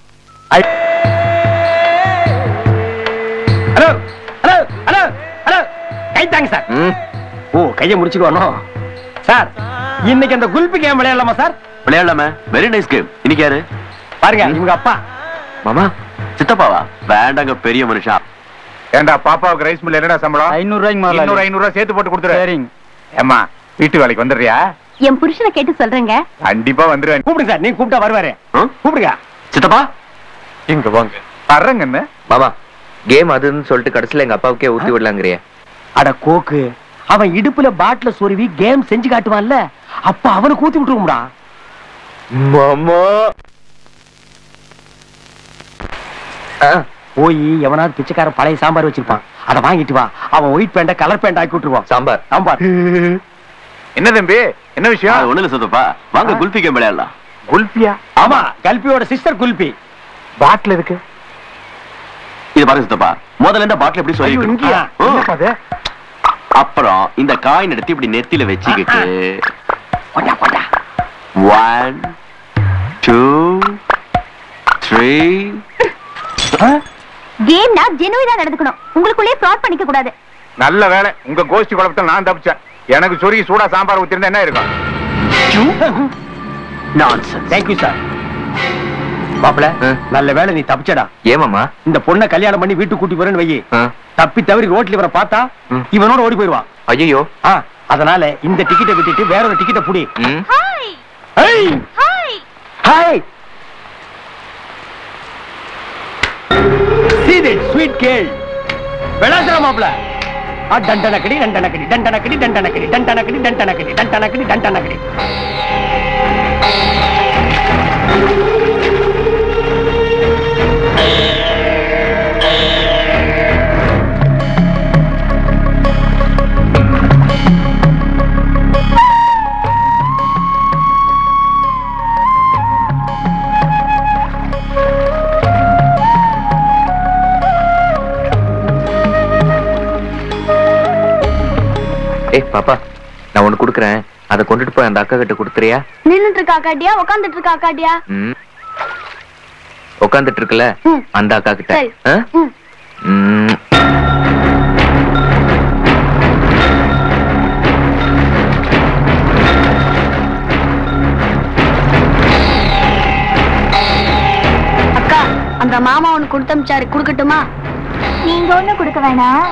Speaker 1: ஹலோ ஹலோ ஹலோ ஹலோ கை தாங்க சார்
Speaker 2: ம்
Speaker 1: ஓ கையை முடிச்சுட்டு வரணும் சார் இன்னைக்கு அந்த குல்பி கேம் விளையாடலாமா சார்
Speaker 11: விளையாடலாமே வெரி நைஸ் கேம் இன்னைக்கு யாரு
Speaker 1: பாருங்க இவங்க அப்பா
Speaker 2: மாமா
Speaker 11: சித்தப்பாவா வேண்டாங்க பெரிய மனுஷா
Speaker 6: ஏண்டா பாப்பாவுக்கு ரைஸ் மில் என்னடா சம்பளம்
Speaker 10: ஐநூறு ரூபாய்க்கு
Speaker 6: இன்னொரு ஐநூறு ரூபாய் சேர்த்து போட்டு கொடுத்துரு
Speaker 10: சரிங்க
Speaker 6: ஏம்மா வீட்டு வேலைக்கு வந்துடுறியா
Speaker 3: என் புருஷனை கேட்டு சொல்றேங்க
Speaker 6: கண்டிப்பா வந்துருவேன்
Speaker 1: கூப்பிடுங்க சார் நீங்க கூப்பிட்டா வருவாரு கூப்பிடுங்க
Speaker 11: சித்தப்பா
Speaker 6: இங்க வாங்க வர்றேங்க என்ன
Speaker 2: மாமா கேம் அதுன்னு சொல்லிட்டு கடைசியில எங்க அப்பாவுக்கே ஊத்தி விடலாங்கிறிய
Speaker 1: அட கோக்கு அவன் இடுப்புல பாட்டில சொருவி கேம் செஞ்சு காட்டுவான்ல அப்ப அவனை கூத்தி விட்டுருவோம்டா
Speaker 2: மாமா
Speaker 1: போய் எவனாவது பிச்சைக்கார பழைய சாம்பார் வச்சிருப்பான் அதை வாங்கிட்டு வா அவன் ஒயிட் பேண்ட கலர் பேண்ட் ஆக்கி விட்டுருவான்
Speaker 2: சாம்பார்
Speaker 1: சாம்பார்
Speaker 6: என்ன தம்பி என்ன விஷயம்
Speaker 11: அது ஒண்ணு இல்ல சித்தப்பா வாங்க குல்பி கேம் விளையாடலாம்
Speaker 6: குல்பியா
Speaker 1: ஆமா கல்பியோட சிஸ்டர் குல்பி
Speaker 6: பாட்டில் இருக்கு
Speaker 11: இது பாருங்க சித்தப்பா முதல்ல இந்த பாட்டில் எப்படி
Speaker 6: ஐயோ,
Speaker 11: சொல்லி
Speaker 6: இங்கேயா? என்னப்பா அது?
Speaker 11: அப்புறம் இந்த காயின் எடுத்து இப்படி நெத்தியில வச்சுக்கிட்டு ஒன் டூ த்ரீ
Speaker 3: கேம்னா ஜெனுவினா நடந்துக்கணும் உங்களுக்குள்ளே ஃப்ராட் பண்ணிக்க கூடாது
Speaker 6: நல்ல வேலை உங்க கோஷ்டி குழப்பத்தில் நான் தப்பிச்சேன் எனக்கு சொருகி சூடா சாம்பார் ஊத்திருந்தா என்ன இருக்கும்
Speaker 1: நான்சென்ஸ் தேங்க்யூ சார் மாப்பிள நல்ல வேளை நீ தப்பிச்சடா
Speaker 2: ஏமாமா
Speaker 1: இந்த பொண்ணை கல்யாணம் பண்ணி வீட்டுக்கு கூட்டி போறேன்னு வையி தப்பி தவறி ரோட்ல இவரை பார்த்தா இவனோட ஓடி போயிருவான்
Speaker 2: ஐயோ
Speaker 1: அதனால இந்த டிக்கெட்டை விட்டுட்டு வேற ஒரு டிக்கெட்டை புடி
Speaker 3: ஹாய்
Speaker 1: ஏய்
Speaker 3: hi
Speaker 1: hi see that sweet girl விளாசுற மாப்பிள ஆ டண்டனக்கடி டண்டனக்கடி டண்டனக்கடி டண்டனக்கடி டண்டனக்கடி டண்டனக்கடி டண்டனக்கடி டண்டனக்கடி
Speaker 2: ஏய் பாப்பா நான் ஒண்ணு குடுக்குறேன் அதை கொண்டுட்டு போய் அந்த அக்கா கிட்ட கொடுத்துறியா
Speaker 3: நின்னுட்டு இருக்கா காட்டியா உட்காந்துட்டு இருக்கா காட்டியா
Speaker 2: ம் உட்காந்துட்டு இருக்குல்ல அந்த அக்கா கிட்ட
Speaker 3: சரி.
Speaker 2: ஆ?
Speaker 3: ம்.
Speaker 2: ம்.
Speaker 3: அக்கா அந்த மாமா ஒண்ணு கொடுத்தமிச்சாரு குடுக்கட்டுமா
Speaker 8: நீங்க ஒண்ணு கொடுக்க வேணாம்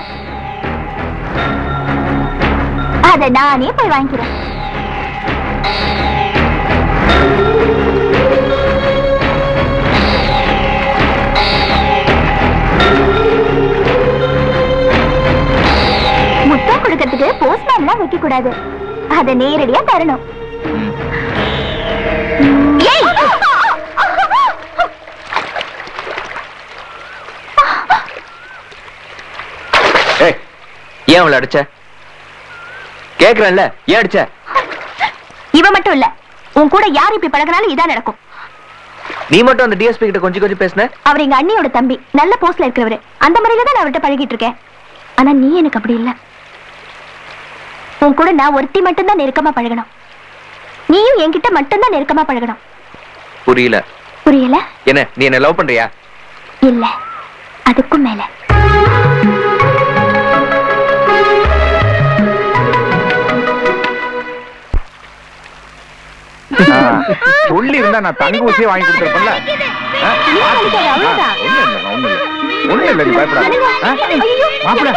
Speaker 8: அத நானே போய் வாங்கிக்கிறேன் முத்தம் கொடுக்கறதுக்கு போஸ்ட்மேன்லாம் வைக்க கூடாது அத நேரடியா தரணும் ஏய்!
Speaker 2: ஏய் ஏன் அவளை அடிச்ச கேக்குறேன்ல ஏன் அடிச்ச
Speaker 3: இவ மட்டும் இல்ல உன் கூட யார் இப்படி பழகினாலும் இதான் நடக்கும்
Speaker 2: நீ மட்டும் அந்த டிஎஸ்பி கிட்ட கொஞ்சம் கொஞ்சம் பேசுன
Speaker 3: அவர் எங்க அண்ணியோட தம்பி நல்ல போஸ்ட்ல இருக்கிறவரு அந்த முறையில தான் நான் அவர்கிட்ட பழகிட்டு இருக்கேன் ஆனா நீ எனக்கு அப்படி இல்ல உன் கூட நான் ஒருத்தி மட்டும்தான் நெருக்கமா பழகணும் நீயும் என்கிட்ட மட்டும்தான் நெருக்கமா பழகணும்
Speaker 2: புரியல
Speaker 3: புரியல
Speaker 2: என்ன நீ என்ன லவ் பண்றியா
Speaker 3: இல்ல அதுக்கும் மேல
Speaker 6: சொல்லி இருந்தா நான் தங்க ஊசியே வாங்கி கொடுத்துருப்பேன்ல ஆ? ஆ, ஒண்ணும் இல்ல ஒண்ணும் இல்ல ஒண்ணும் இல்ல நீ பயப்படாத ஆ? மாப்பிள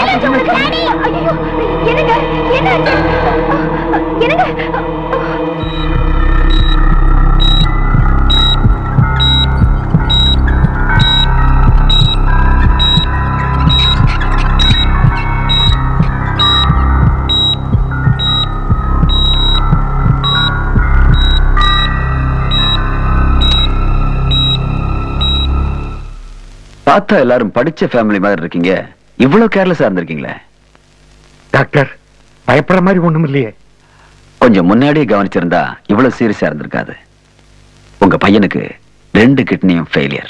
Speaker 16: பார்த்தா எல்லாரும் படிச்ச ஃபேமிலி மாதிரி இருக்கீங்க இவ்வளவு கேர்லெஸ்ஸா இருந்திருக்கீங்களே
Speaker 12: டாக்டர் பயப்படுற மாதிரி ஒண்ணும் இல்லையே
Speaker 16: கொஞ்சம் முன்னாடியே கவனிச்சிருந்தா இவ்வளவு சீரியஸா இருந்திருக்காது உங்க பையனுக்கு ரெண்டு கிட்னியும் ஃபெயிலியர்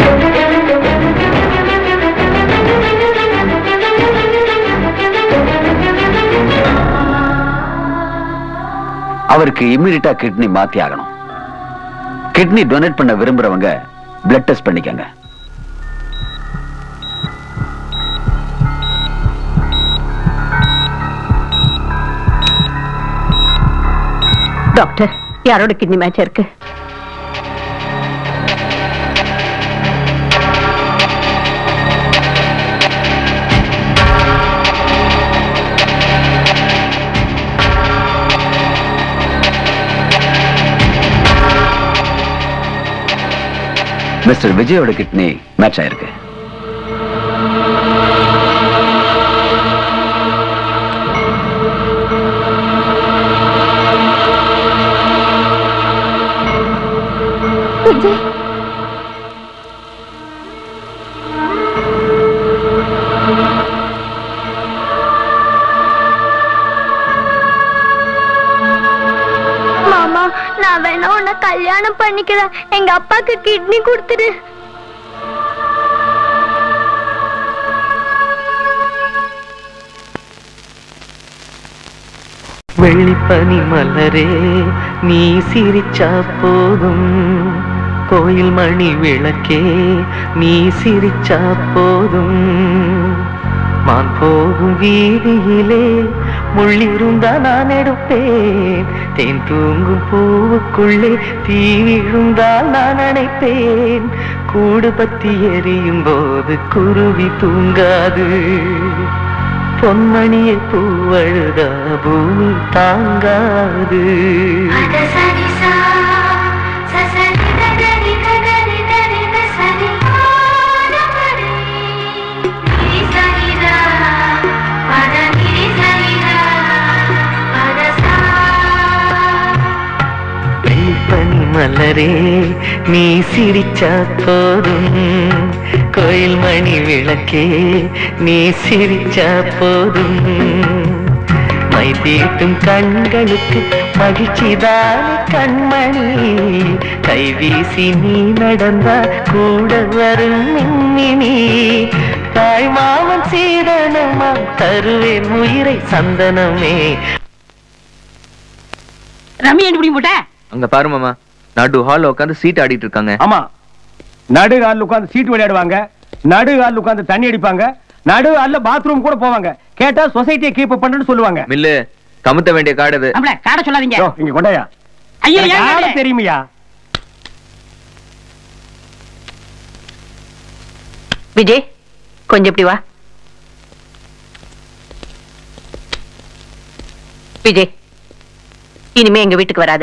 Speaker 16: அவருக்கு இம்மிடியா கிட்னி மாத்தி ஆகணும் கிட்னி டொனேட் பண்ண விரும்புறவங்க பிளட் டெஸ்ட் பண்ணிக்கங்க
Speaker 9: டாக்டர் யாரோட கிட்னி மேட்ச் இருக்கு
Speaker 16: மிஸ்டர் விஜயோட கிட்னி மேட்ச் ஆயிருக்கு
Speaker 3: விஜய் மாமா நான் வேணா உன்னை கல்யாணம் பண்ணிக்கிறேன் எங்க அப்பாக்கு கிட்னி கொடுத்துரு
Speaker 14: வெள்ளிப்பனி மலரே நீ சிரிச்சா போதும் கோயில் மணி விளக்கே நீ சிரிச்சா போதும் மான் போகும் வீதியிலே முள்ளிருந்தா நான் எடுப்பேன் தேன் தூங்கும் பூவுக்குள்ளே தீ விழுந்தால் நான் அணைப்பேன் கூடு பத்தி எரியும் போது குருவி தூங்காது பொன்மணியை பூவழுதா பூமி தாங்காது பனி மலரே நீ சிரிச்சா போதும் கோயில் மணி விளக்கே நீ சிரிச்சா போதும் மை தீட்டும் கண்களுக்கு மகிழ்ச்சிதான் கண்மணி கை வீசி நீ நடந்தா கூட வரும் மின்மினி தாய் மாமன் சீதனமா தருவேன் உயிரை சந்தனமே
Speaker 5: ரம்மி என்ன பிடிக்க போட்ட
Speaker 2: அங்க பாரு மாமா நடு ஹால்ல உட்காந்து சீட் ஆடிட்டு இருக்காங்க
Speaker 1: ஆமா நடு காலில் உட்காந்து சீட்டு விளையாடுவாங்க நடு காலில் உட்காந்து தண்ணி அடிப்பாங்க நடு காலில் பாத்ரூம் கூட போவாங்க கேட்டா சொசைட்டியை கீப் பண்றேன்னு சொல்லுவாங்க
Speaker 2: மில்லு கமுத்த வேண்டிய காடு அது
Speaker 5: நம்மள காட சொல்லாதீங்க
Speaker 1: யோ, இங்க கொண்டாயா
Speaker 5: ஐயோ,
Speaker 1: எனக்கு
Speaker 5: ஏன்
Speaker 1: ஆள
Speaker 5: காடு?
Speaker 1: தெரியுமையா
Speaker 9: விஜய் கொஞ்சம் இப்படி வா விஜய் இனிமே எங்க வீட்டுக்கு வராத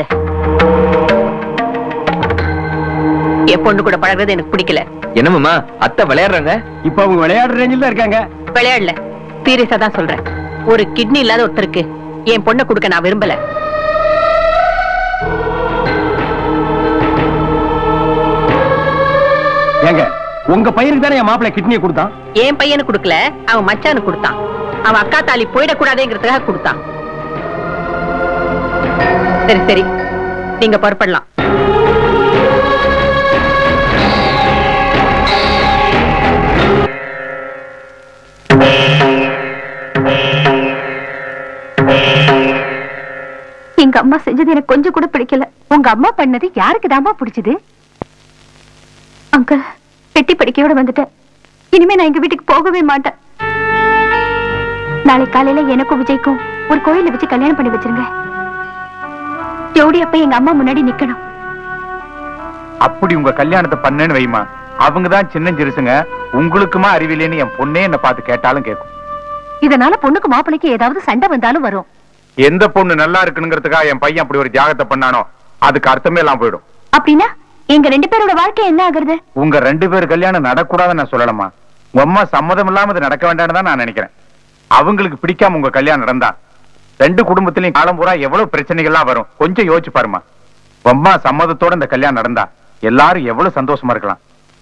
Speaker 9: என் பொண்ணு கூட பழகுறது எனக்கு பிடிக்கல
Speaker 2: என்ன மாமா அத்தை விளையாடுறாங்க
Speaker 1: இப்ப அவங்க விளையாடுற ரேஞ்சில் தான் இருக்காங்க
Speaker 9: விளையாடல சீரியஸா தான் சொல்றேன் ஒரு கிட்னி இல்லாத ஒருத்தருக்கு என் பொண்ணை கொடுக்க நான் விரும்பல
Speaker 1: ஏங்க உங்க பையனுக்கு தானே என் மாப்பிள்ளை கிட்னியை கொடுத்தான்
Speaker 9: என் பையனுக்கு கொடுக்கல அவன் மச்சானுக்கு கொடுத்தான் அவன் அக்கா தாலி போயிடக்கூடாதுங்கிறதுக்காக கொடுத்தான் சரி சரி நீங்க புறப்படலாம்
Speaker 4: எங்க அம்மா செஞ்சது எனக்கு கொஞ்சம் கூட பிடிக்கல உங்க அம்மா பண்ணது யாருக்கு தாமா பிடிச்சது அங்கிள் பெட்டி படிக்கையோட வந்துட்டேன் இனிமே நான் எங்க வீட்டுக்கு போகவே மாட்டேன் நாளை காலையில எனக்கும் விஜய்க்கும் ஒரு கோயில வச்சு கல்யாணம் பண்ணி வச்சிருங்க ஜோடி அப்ப எங்க அம்மா முன்னாடி நிக்கணும்
Speaker 6: அப்படி உங்க கல்யாணத்தை பண்ணேன்னு வைமா அவங்க தான் சின்ன சிறுசுங்க உங்களுக்குமா அறிவில்லைன்னு என் பொண்ணே என்ன பார்த்து கேட்டாலும் கேட்கும்
Speaker 4: இதனால பொண்ணுக்கு மாப்பிளைக்கு ஏதாவது சண்டை வந்தாலும் வரும்
Speaker 6: எந்த பொண்ணு நல்லா இருக்குங்கிறதுக்காக என் பையன் அப்படி ஒரு தியாகத்தை பண்ணானோ அதுக்கு அர்த்தமே எல்லாம் போயிடும்
Speaker 4: அப்படின்னா எங்க ரெண்டு பேரோட வாழ்க்கை என்ன ஆகுறது
Speaker 6: உங்க ரெண்டு பேர் கல்யாணம் நடக்கூடாதுன்னு நான் சொல்லலாமா உங்க அம்மா சம்மதம் இல்லாம இது நடக்க வேண்டாம்னு தான் நான் நினைக்கிறேன் அவங்களுக்கு பிடிக்காம உங்க கல்யாணம் நடந்தா ரெண்டு குடும்பத்திலயும் காலம் பூரா எவ்வளவு பிரச்சனைகள்லாம் வரும் கொஞ்சம் யோசிச்சு பாருமா உங்க அம்மா சம்மதத்தோட இந்த கல்யாணம் நடந்தா எல்லாரும் எவ்வளவு சந்தோஷமா இருக்கலாம்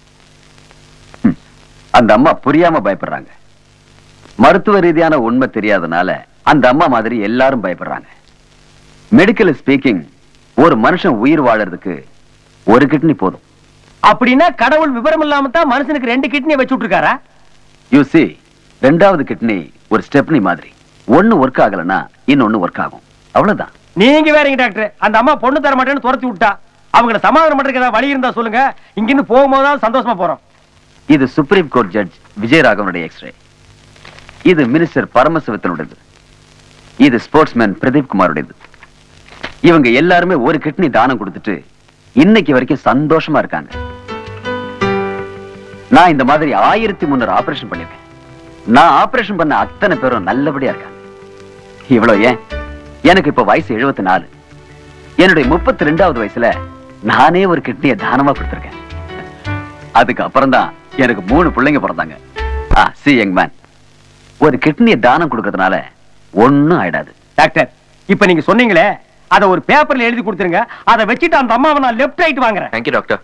Speaker 16: அந்த அம்மா புரியாம பயப்படுறாங்க மருத்துவ ரீதியான உண்மை தெரியாதனால அந்த அம்மா மாதிரி எல்லாரும் பயப்படுறாங்க மெடிக்கல் ஸ்பீக்கிங் ஒரு மனுஷன் உயிர் வாழறதுக்கு ஒரு கிட்னி போதும்
Speaker 1: அப்படின்னா கடவுள் விவரம் இல்லாம தான் மனுஷனுக்கு ரெண்டு கிட்னியை வச்சு விட்டுருக்காரா
Speaker 16: யூ see ரெண்டாவது கிட்னி ஒரு ஸ்டெப்னி மாதிரி ஒண்ணு ஒர்க் ஆகலனா இன்னொன்னு ஒர்க் ஆகும் அவ்வளவுதான்
Speaker 1: நீங்க வேறங்க டாக்டர் அந்த அம்மா பொண்ணு தர மாட்டேன்னு துரத்தி விட்டா அவங்கள சமாதானம் பண்றதுக்கு ஏதாவது வழி இருந்தா சொல்லுங்க இங்கிருந்து போகும்போது சந்தோஷமா போறோம்
Speaker 16: இது சுப்ரீம் கோர்ட் ஜட்ஜ் விஜயராகவனுடைய எக்ஸ்ரே இது மினிஸ்டர் பரமசிவத்தினுடையது இது ஸ்போர்ட்ஸ்மேன் பிரதீப் குமாருடையது இவங்க எல்லாருமே ஒரு கிட்னி தானம் கொடுத்துட்டு இன்னைக்கு வரைக்கும் சந்தோஷமா இருக்காங்க நான் இந்த மாதிரி ஆயிரத்தி முன்னூறு ஆபரேஷன் பண்ணிருக்கேன் நான் ஆபரேஷன் பண்ண அத்தனை பேரும் நல்லபடியா இருக்காங்க இவ்வளவு ஏன் எனக்கு இப்ப வயசு எழுபத்தி நாலு என்னுடைய முப்பத்தி ரெண்டாவது வயசுல நானே ஒரு கிட்னியை தானமா கொடுத்திருக்கேன் அதுக்கு அப்புறம் தான் எனக்கு மூணு பிள்ளைங்க பிறந்தாங்க ஆ சி யங் மேன் ஒரு கிட்னியை தானம் கொடுக்கறதுனால ஒண்ணும் ஆயிடாது
Speaker 1: டாக்டர் இப்ப நீங்க சொன்னீங்களே அத ஒரு பேப்பர்ல எழுதி கொடுத்துருங்க அதை வச்சுட்டு அந்த அம்மாவை நான் லெஃப்ட் ரைட் வாங்குறேன்
Speaker 2: thank you doctor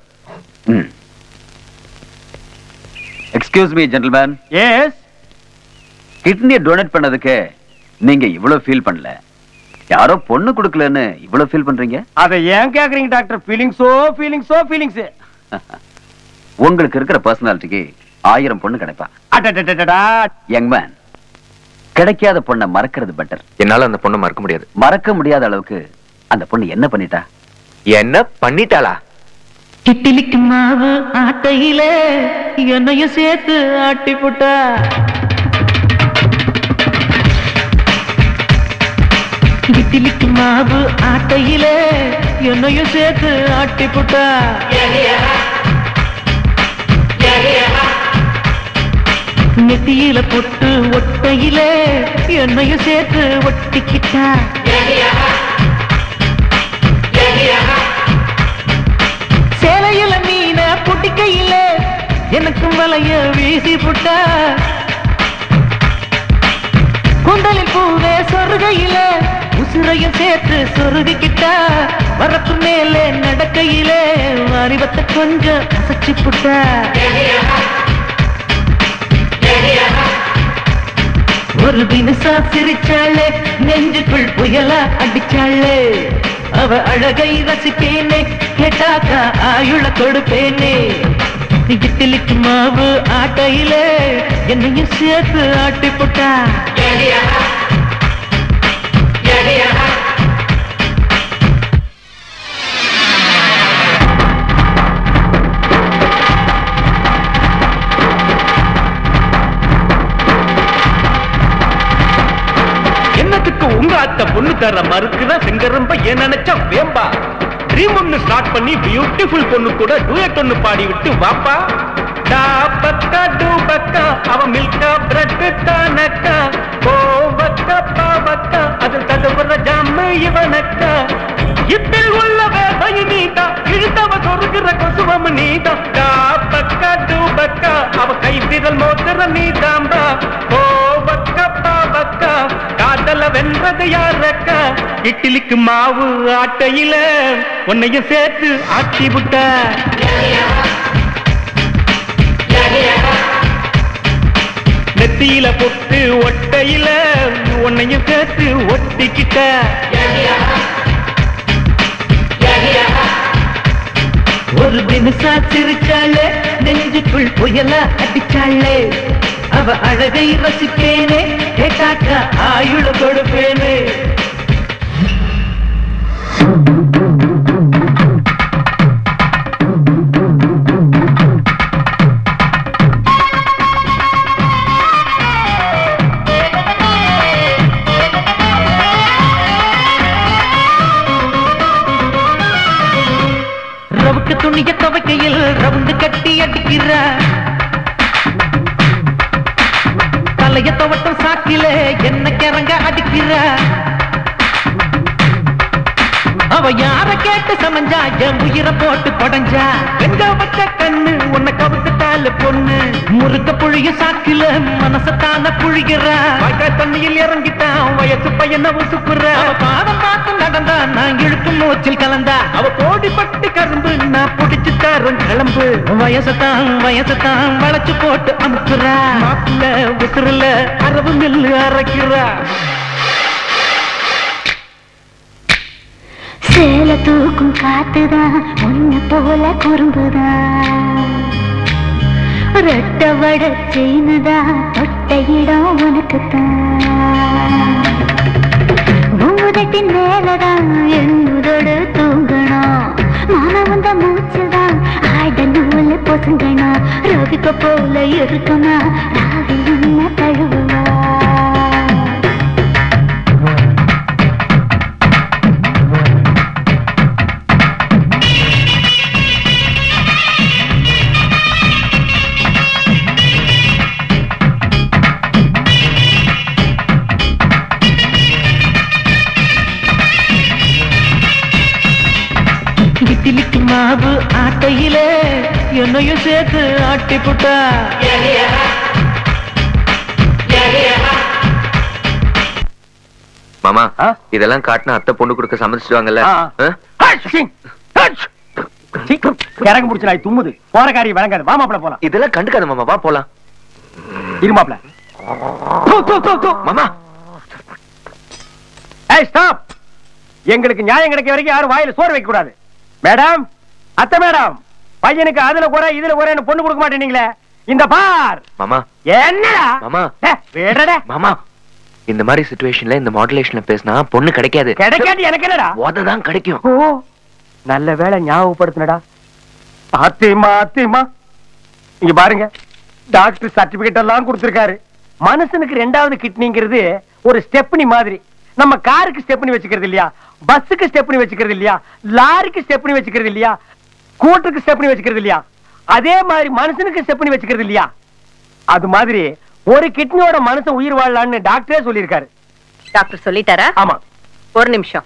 Speaker 16: excuse me gentleman
Speaker 1: yes
Speaker 16: கிட்னியை டொனேட் பண்ணதுக்கு நீங்க இவ்வளவு ஃபீல் பண்ணல யாரோ பொண்ணு கொடுக்கலன்னு இவ்வளவு ஃபீல் பண்றீங்க
Speaker 1: அதை ஏன் கேக்குறீங்க டாக்டர் ஃபீலிங்ஸோ ஃபீலிங்ஸோ ஃபீலிங்ஸ்
Speaker 16: உங்களுக்கு இருக்கிற பர்சனாலிட்டிக்கு ஆயிரம் பொண்ணு கிடைப்பா
Speaker 1: அடடடடடா
Speaker 16: யங் மேன் கிடைக்காத பொண்ணை மறக்கிறது பெட்டர்
Speaker 2: என்னால அந்த பொண்ணை மறக்க முடியாது
Speaker 16: மறக்க முடியாத அளவுக்கு அந்த பொண்ணு என்ன பண்ணிட்டா
Speaker 2: என்ன பண்ணிட்டாளா
Speaker 14: இட்லிக்கு மாவு ஆட்டையில என்னையும் சேர்த்து ஆட்டி போட்டா இட்லிக்கு மாவு ஆட்டையில என்னையும் சேர்த்து ஆட்டி போட்டா நெத்தியில பொட்டு ஒட்டையில என்னையும் சேர்த்து ஒட்டிக்கிட்டா சேலையில மீன புட்டிக்கையில எனக்கும் வலைய வீசி புட்டா குந்தலில் பூவே சொருகையில உசுரையும் சேர்த்து சொருகிக்கிட்டா வரப்பு மேலே நடக்கையிலே அறிவத்தை கொஞ்சம் அசைச்சு புட்டா ஒரு தினசா சிரிச்சாளே நெஞ்சுக்குள் புயலா அடிச்சாளே அவ அழகை ரசிப்பேனே கேட்டாக்கா ஆயுள கொடுப்பேனே இட்லிக்கு மாவு ஆட்டையிலே என்னையும் சேர்த்து ஆட்டி போட்டா
Speaker 17: என்னத்துக்கு உங்க அத்தை பொண்ணு தர மறுக்குதா செங்கரம்ப ஏன் நினைச்சா வேம்பா ட்ரீம் ஒன்னு ஸ்டார்ட் பண்ணி பியூட்டிஃபுல் பொண்ணு கூட டூயட் ஒன்னு பாடி விட்டு வாப்பா டா பக்கா டூ பக்கா அவ மில்கா பிரெட் தானக்கா ஓ பக்கா பாவக்கா அது தடுவர ஜாம இவனக்கா இப்பில் உள்ள வேலை நீதா இழுத்தவ சொருகிற கொசுவம் நீதா டா பக்கா டூ பக்கா அவ கை விரல் மோதிர நீதாம்பா ஓ பக்கா பாவக்கா காதல வென்றது யாரக்கா இட்லிக்கு மாவு ஆட்டையில உன்னையும் சேர்த்து ஆட்டி விட்ட நெத்தியில பொட்டு ஒட்டையில உன்னையும் சேர்த்து ஒட்டிக்கிட்ட
Speaker 14: ஒரு தினசா சிரிச்சாளே நெஞ்சுக்குள் புயலா அடிச்சாளே அவ அழகை ரசிப்பேனே கேட்டாக்கா ஆயுள கொடுப்பேனே ரவுக்கு துணிய துவைக்கையில் ரவுண்டு கட்டி அடிக்கிற தலைய துவட்டம் சாக்கில என்ன கிறங்க அடிக்கிற அவ யார கேட்டு சமைஞ்சா என் உயிரை போட்டு படைஞ்சா எங்க வச்ச கண்ணு உன்னை கவுத்துட்டால பொண்ணு முறுக்க புழிய சாக்கில மனசத்தான புழிகிற வாய்க்கால் தண்ணியில் இறங்கிட்டான் வயசு பையனை உசுப்புற அவ பாதம் பார்த்து நடந்தா நான் இழுக்கும் மூச்சில் கலந்தா அவ கோடி பட்டு கரும்பு நான் புடிச்சு தரும் கிளம்பு வயசத்தான் வயசத்தான் வளைச்சு போட்டு அமுக்குறா மாப்பிள்ள உசுருல அரவு மில்லு அரைக்கிறா
Speaker 13: சேல தூக்கும் காத்துதான் உன்ன போல குறும்புதான் ரெட்ட வட செய்னுதான் தொட்ட இடம் உனக்குத்தான் மூதட்டின் மேலதான் என்னுதோடு தூங்கணும் மான வந்த மூச்சுதான் ஆட நூல பொசுங்கணும் ரோகிக்க போல இருக்கணும் ராவில் என்ன தழுவுவா
Speaker 14: இட்லிக்கு மாவு ஆட்டையிலே என்ன உன்னையும் சேர்த்து ஆட்டி புட்டா
Speaker 2: மாமா இதெல்லாம் காட்டினா அத்தை பொண்ணு கொடுக்க சம்மதிச்சிடுவாங்கல்ல ஆ?
Speaker 1: இறங்க முடிச்சு நாய் தும்முது போற காரியம் விளங்காது வா மாப்பிள போலாம்
Speaker 2: இதெல்லாம் கண்டுக்காத மாமா வா போலாம்
Speaker 1: இரு மாப்பிள
Speaker 2: மாமா
Speaker 1: ஏய் ஸ்டாப் எங்களுக்கு நியாயம் கிடைக்க வரைக்கும் யாரும் வாயில சோறு வைக்க கூடாது மேடம் அத்தை மேடம் பையனுக்கு அதுல குறை இதுல குறைன்னு பொண்ணு கொடுக்க மாட்டேனீங்களே இந்த பார்
Speaker 2: மாமா
Speaker 1: என்னடா
Speaker 2: மாமா
Speaker 1: டேய், விடுடா
Speaker 2: மாமா இந்த மாதிரி சிச்சுவேஷன்ல இந்த மாடுலேஷன்ல பேசினா பொண்ணு கிடைக்காது
Speaker 1: கிடைக்காது எனக்கு என்னடா
Speaker 2: தான் கிடைக்கும்
Speaker 1: ஓ நல்ல வேளை ஞாபகப்படுத்தினடா ஆத்திமா ஆத்திமா இங்க பாருங்க டாக்டர் சர்டிபிகேட் எல்லாம் கொடுத்திருக்காரு மனுஷனுக்கு ரெண்டாவது கிட்னிங்கிறது ஒரு ஸ்டெப்னி மாதிரி நம்ம காருக்கு ஸ்டெப்னி வச்சுக்கிறது இல்லையா பஸ்ஸுக்கு ஸ்டெப்னி வச்சுக்கிறது இல்லையா லாரிக்கு ஸ்டெப்னி வச்சுக்கிறது இல்லையா ஸ்கூட்டருக்கு ஸ்டெப்னி வச்சுக்கிறது இல்லையா அதே மாதிரி மனுஷனுக்கு ஸ்டெப்னி வச்சுக்கிறது இல்லையா அது மாதிரி ஒரு கிட்னியோட மனுஷன் உயிர் வாழலாம்னு டாக்டரே சொல்லியிருக்காரு
Speaker 9: டாக்டர் சொல்லிட்டாரா
Speaker 1: ஆமா
Speaker 9: ஒரு நிமிஷம்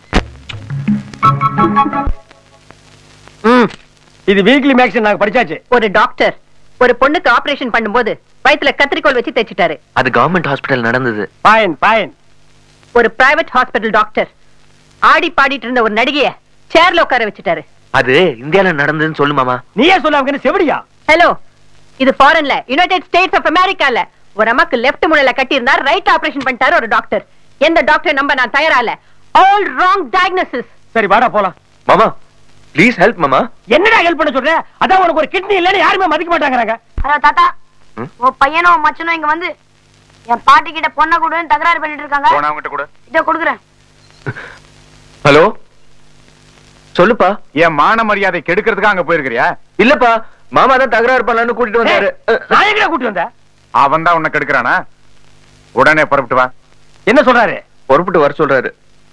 Speaker 1: ம் இது வீக்லி மேக்ஸின் நாங்க படிச்சாச்சு
Speaker 9: ஒரு டாக்டர் ஒரு பொண்ணுக்கு ஆபரேஷன் பண்ணும்போது வயித்துல கத்திரிக்கோல் வச்சு தைச்சிட்டாரு
Speaker 2: அது கவர்மெண்ட் ஹாஸ்பிடல் நடந்தது
Speaker 1: பாயன் பாயன்
Speaker 9: ஒரு பிரைவேட் ஹாஸ்பிடல் டாக்டர் ஆடி பாடிட்டு இருந்த ஒரு நடிகைய சேர்ல உட்கார வச்சுட்டாரு
Speaker 2: அது இந்தியால நடந்ததுன்னு சொல்லு மாமா
Speaker 1: நீயே சொல்ல அவங்க செவடியா
Speaker 9: ஹலோ இது ஃபாரின்ல யுனைடெட் ஸ்டேட்ஸ் ஆஃப் அமெரிக்கால ஒரு அம்மாக்கு லெஃப்ட் முனையில கட்டி இருந்தா ரைட் ஆபரேஷன் பண்ணிட்டாரு ஒரு டாக்டர் எந்த டாக்டர் நம்ப நான் தயாரா இல்ல ஆல் ராங் டயக்னோசிஸ்
Speaker 1: சரி வாடா போலாம்
Speaker 2: மாமா ப்ளீஸ் ஹெல்ப் மாமா
Speaker 1: என்னடா ஹெல்ப் பண்ண சொல்ற அதான் உனக்கு ஒரு கிட்னி இல்லன்னு யாருமே மதிக்க மாட்டாங்கறாங்க
Speaker 8: ஹலோ தாத்தா உன் பையனும் உன் மச்சனும் இங்க வந்து என் பாட்டி கிட்ட பொண்ணை கொடுன்னு தகராறு பண்ணிட்டு இருக்காங்க
Speaker 6: போனா அவங்கிட்ட கூட
Speaker 8: இத கொடுக்குறேன்
Speaker 2: ஹலோ சொல்லுப்பா
Speaker 6: என் மான மரியாதை கெடுக்கிறதுக்கு அங்க போயிருக்கிறியா
Speaker 2: இல்லப்பா மாமா தான் தகராறு பண்ணலாம்னு கூட்டிட்டு வந்தாரு
Speaker 1: நான் எங்கடா கூட்டி வந்த
Speaker 6: அவன் தான் உன்னை கெடுக்கிறானா உடனே புறப்பட்டு வா
Speaker 1: என்ன சொல்றாரு
Speaker 2: பொறுப்பிட்டு வர சொல்றாரு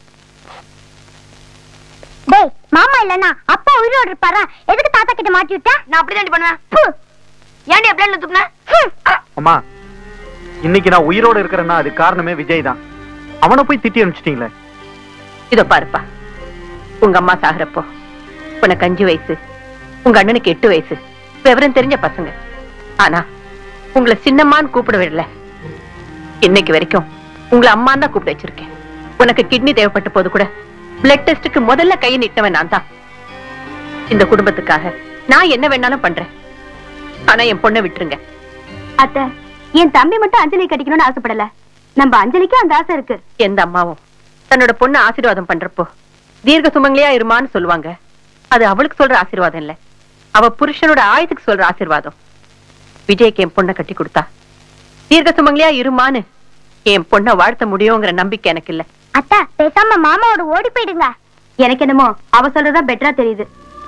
Speaker 8: டேய் மாமா இல்லனா அப்பா உயிரோட இருப்பாரா எதுக்கு தாத்தா கிட்ட மாட்டி விட்ட நான் அப்படிதான் பண்ணுவேன் ஃபு. ஏன்டி அப்படியே துப்புன
Speaker 10: அம்மா இன்னைக்கு நான் உயிரோட இருக்கிறேன்னா அது காரணமே விஜய் தான் அவனை போய் திட்டி அனுப்பிச்சிட்டீங்களே
Speaker 9: இதோ பாருப்பா உங்க அம்மா சாகுறப்போ உனக்கு அஞ்சு வயசு உங்க அண்ணனுக்கு எட்டு வயசு விவரம் தெரிஞ்ச பசங்க ஆனா உங்களை சின்னம்மான்னு கூப்பிட விடல இன்னைக்கு வரைக்கும் உங்களை அம்மான்னு தான் கூப்பிட வச்சிருக்கேன் உனக்கு கிட்னி தேவைப்பட்ட போது கூட பிளட் டெஸ்டுக்கு முதல்ல கையை நிட்டவன் நான் தான் இந்த குடும்பத்துக்காக நான் என்ன வேணாலும் பண்றேன் ஆனா என் பொண்ணை விட்டுருங்க
Speaker 3: அத்தை என் தம்பி மட்டும் அஞ்சலி கட்டிக்கணும்னு ஆசைப்படல நம்ம அஞ்சலிக்கும் அந்த ஆசை இருக்கு
Speaker 9: எந்த அம்மாவும் தன்னோட பொண்ணு ஆசீர்வாதம் பண்றப்போ தீர்க்க சுமங்கலியா இருமான்னு சொல்லுவாங்க அது அவளுக்கு சொல்ற ஆசீர்வாதம் இல்ல அவ புருஷனோட ஆயுதுக்கு சொல்ற ஆசீர்வாதம் விஜய்க்கு என் பொண்ணை கட்டி கொடுத்தா தீர்க்க சுமங்கலியா இருமான்னு என் பொண்ணை வாழ்த்த முடியுங்கிற நம்பிக்கை எனக்கு இல்ல
Speaker 8: அத்தா பேசாம மாமாவோட ஓடி போயிடுங்க
Speaker 3: எனக்கு என்னமோ அவ சொல்றதா பெட்டரா தெரியுது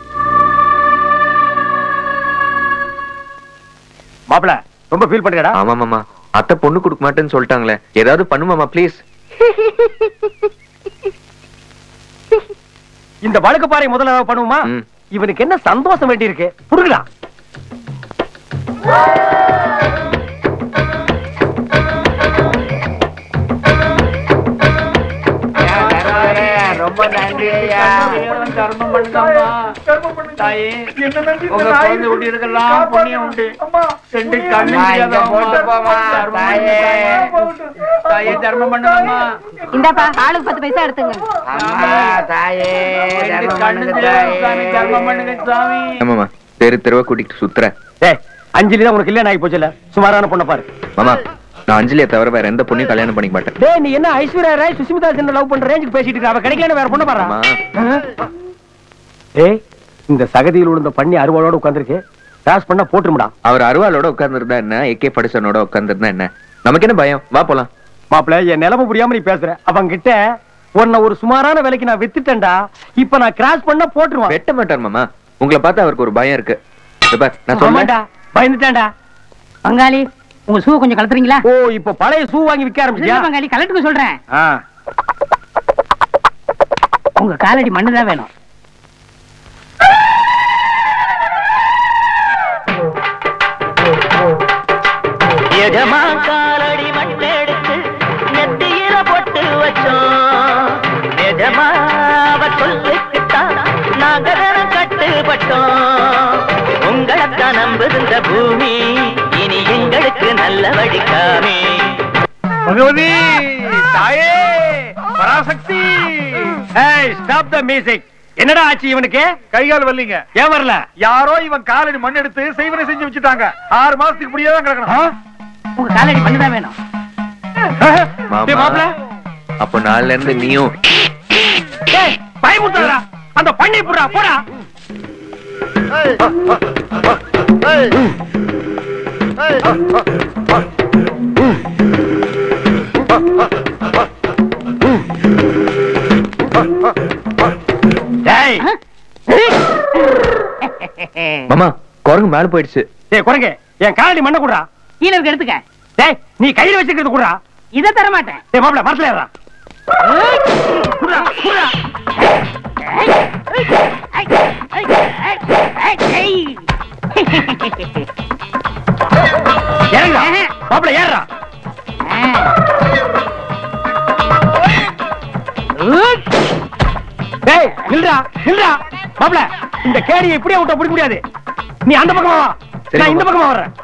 Speaker 1: மாப்பிள ரொம்ப ஃபீல் பண்றடா
Speaker 2: ஆமா மாமா அத்தை பொண்ணு கொடுக்க மாட்டேன்னு சொல்லிட்டாங்களே ஏதாவது பண்ணு மாமா ப்ளீஸ்
Speaker 1: இந்த வழுக்கு பாறை முதல்ல பண்ணுவோமா இவனுக்கு என்ன சந்தோஷம் வேண்டி இருக்கு புடுங்கடா
Speaker 12: ரொம்ப நன்றி ஐயா தர்மம் பண்ணுங்கம்மா தாயே உங்க குழந்தை ஊட்டி இருக்கலாம் புண்ணியம் உண்டு ரெண்டு கண்ணு தெரியாதவங்க தர்மம் பண்ணுங்க தாயே. தாயே தர்மம் பண்ணுங்கம்மா
Speaker 9: இந்தாப்பா ஆளுக்கு பத்து பைசா எடுத்துங்க
Speaker 12: தாயே கண்ணு தெரியாத சாமி தர்மம் பண்ணுங்க சாமி
Speaker 2: மாமா தெரு தெருவா கூட்டிட்டு சுத்துறேன்
Speaker 1: டேய் அஞ்சலி தான் உனக்கு இல்ல ஆகி போச்சுல சுமாரான பொண்ணை பாரு
Speaker 2: மாமா நான் அஞ்சலியை தவிர வேற எந்த பொண்ணையும் கல்யாணம் பண்ணிக்க மாட்டேன்
Speaker 1: டேய் நீ என்ன ஐஸ்வர்யா ராய் சுஷ்மிதா சென் லவ் பண்ற ரேஞ்சுக்கு பேசிட்டு இருக்க அவ கிடைக்கலன்னு வேற பொண்ணை பாரு டேய் இந்த சகதியில் விழுந்த பண்ணி அருவாளோட உட்கார்ந்திருக்கு கிராஸ் பண்ணா போட்டுருமுடா
Speaker 2: அவர் அருவாளோட உட்கார்ந்துருந்தா என்ன ஏகே படிசனோட உட்கார்ந்துருந்தா என்ன நமக்கு என்ன பயம் வா போலாம்
Speaker 1: மாப்பிள என் நிலைமை புரியாம நீ பேசுற அவங்க கிட்ட உன்னை ஒரு சுமாரான விலைக்கு நான் வித்துட்டேன்டா இப்ப நான் கிராஸ் பண்ணா போட்டுருவான்
Speaker 2: வெட்ட மாட்டார் மாமா உங்களை பார்த்தா அவருக்கு ஒரு பயம் இருக்கு இதோ பார், நான் சொல்றேன்
Speaker 1: ஆமாண்டா பயந்துட்டேன்டா
Speaker 5: பங்காளி உங்க ஷூ கொஞ்சம் கலத்துறீங்களா
Speaker 1: ஓ இப்ப பழைய ஷூ வாங்கி விக்க ஆரம்பிச்சியா
Speaker 5: இல்ல பங்காளி கலட்டுக்கு சொல்றேன்
Speaker 1: ஆ
Speaker 5: உங்க காலடி மண்ணு தான் வேணும்
Speaker 14: எஜமா காலடி மட்டெடுத்து நெத்தியில பொட்டு வச்சோம் எஜமா அவ சொல்லுக்குத்தான் நாங்க தினம் கட்டுப்பட்டோம் உங்களை
Speaker 18: உங்களைத்தான் நம்புகின்ற பூமி இனி எங்களுக்கு நல்ல வழிக்காமே
Speaker 1: பகவதி தாயே பராசக்தி ஏய் ஸ்டாப் த மியூசிக் என்னடா ஆச்சு இவனுக்கு
Speaker 19: கை கால் வரலீங்க
Speaker 1: ஏன் வரல
Speaker 19: யாரோ இவன் காலடி மண் எடுத்து செய்வனை செஞ்சு வச்சுட்டாங்க ஆறு மாசத்துக்கு இப்படியே தான் கிடக்கணும்
Speaker 5: உங்க காலடி பண்ணுதான் வேணும்
Speaker 1: டேய் மாப்ள
Speaker 2: அப்போ நாள்ல இருந்து நீயும்
Speaker 1: ஏய் பயமுறுத்தாதடா அந்த பண்ணி புடுறா போடா டேய்
Speaker 2: மாமா குரங்கு மேல போயிடுச்சு
Speaker 1: டேய் குரங்கு என் காலடி மண்ணை குடுறா
Speaker 5: கீழே இருக்க எடுத்துக்க
Speaker 1: டேய் நீ கையில வச்சிருக்கிறது குடுறா
Speaker 5: இதை தர மாட்டேன்
Speaker 1: டேய் மாப்ள மரத்துல ஏறா குடுறா குடுறா இறங்குடா மாப்ள ஏறா டேய் நில்றா நில்றா மாப்ள இந்த கேடியை இப்படியே விட்டா பிடிக்க முடியாது நீ அந்த பக்கமா வா நான் இந்த பக்கமா வர்றேன்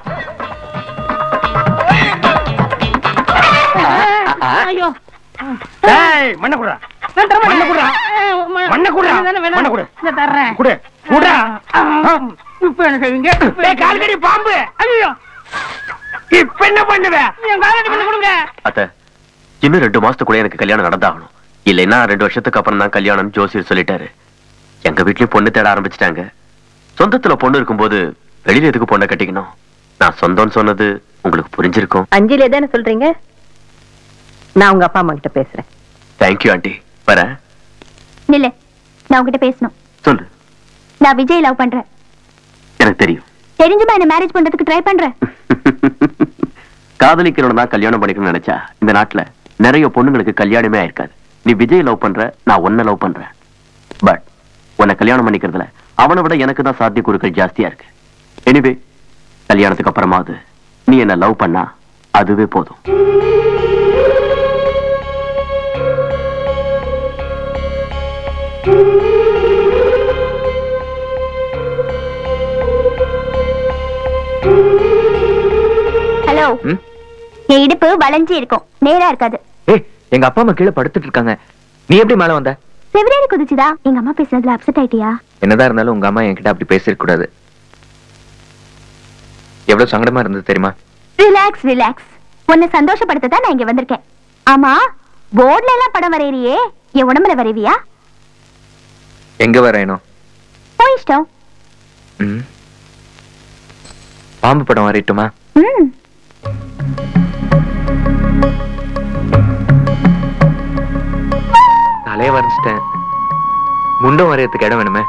Speaker 5: ஐயோ
Speaker 1: டேய் மண்ண குடுறா
Speaker 5: நான் தர
Speaker 1: மண்ணை குடுறா மண்ணை குடுறா மண்ணை குடு
Speaker 5: இந்த தர்றேன்
Speaker 1: குடு குடுறா
Speaker 5: இப்ப என்ன செய்வீங்க
Speaker 1: டேய் கால்கடி பாம்பு
Speaker 5: ஐயோ
Speaker 1: இப்ப என்ன பண்ணுவ
Speaker 5: என் காலடி பண்ண கொடுங்க
Speaker 11: அத்த இன்னும் ரெண்டு மாசத்துக்குள்ள எனக்கு கல்யாணம் நடந்தாகணும் இல்லைன்னா ரெண்டு வருஷத்துக்கு அப்புறம் தான் கல்யாணம் ஜோசியர் சொல்லிட்டாரு எங்க வீட்லயும் பொண்ணு தேட ஆரம்பிச்சிட்டாங்க சொந்தத்துல பொண்ணு இருக்கும்போது வெளியில எதுக்கு பொண்ணை கட்டிக்கணும் நான் சொந்தம்னு சொன்னது உங்களுக்கு புரிஞ்சிருக்கும்
Speaker 9: அஞ்சலி எதானே சொல்றீங்க நான் உங்க அப்பா அம்மா கிட்ட பேசுறேன்
Speaker 11: தேங்க்யூ ஆண்டி வரேன்
Speaker 3: நில்லு நான் உங்ககிட்ட பேசணும்
Speaker 11: சொல்லு
Speaker 3: நான் விஜய் லவ் பண்றேன்
Speaker 11: எனக்கு தெரியும்
Speaker 3: தெரிஞ்சுமா என்ன மேரேஜ் பண்றதுக்கு ட்ரை பண்றேன்
Speaker 11: காதலிக்கிறவன தான் கல்யாணம் பண்ணிக்கணும்னு நினைச்சா இந்த நாட்டுல நிறைய பொண்ணுங்களுக்கு கல்யாணமே ஆயிருக்காது நீ விஜய் லவ் பண்ற நான் உன்னை லவ் பண்றேன் பட் உன்னை கல்யாணம் பண்ணிக்கிறதுல அவனை விட எனக்கு தான் சாத்தியக்கூறுகள் ஜாஸ்தியா இருக்கு எனிவே கல்யாணத்துக்கு அப்புறமாவது நீ என்ன லவ் பண்ணா அதுவே போதும்
Speaker 3: ஹலோ
Speaker 2: ம்?
Speaker 3: என் இடுப்பு வளைஞ்சு இருக்கும் நேரா இருக்காது
Speaker 2: ஏய் எங்க அப்பா அம்மா கீழே படுத்துட்டு இருக்காங்க நீ எப்படி மேல வந்த
Speaker 3: செவிரேறி குதிச்சுதா எங்க அம்மா பேசுனதுல அப்செட் ஆயிட்டியா
Speaker 2: என்னதான் இருந்தாலும் உங்க அம்மா என்கிட்ட அப்படி பேசிருக்க கூடாது எவ்வளவு சங்கடமா இருந்தது தெரியுமா
Speaker 3: ரிலாக்ஸ் ரிலாக்ஸ் உன்னை சந்தோஷப்படுத்த தான் நான் இங்க வந்திருக்கேன் ஆமா போர்ட்ல எல்லாம் படம் வரையறியே என் உடம்புல வரைவியா
Speaker 2: எங்க வரையணும்
Speaker 3: போய் இஷ்டம்
Speaker 2: ம். பாம்பு படம் வரையட்டுமா
Speaker 3: ம்
Speaker 2: தலைய வரைஞ்சிட்டேன் முண்டம் வரையறதுக்கு இடம் வேணுமே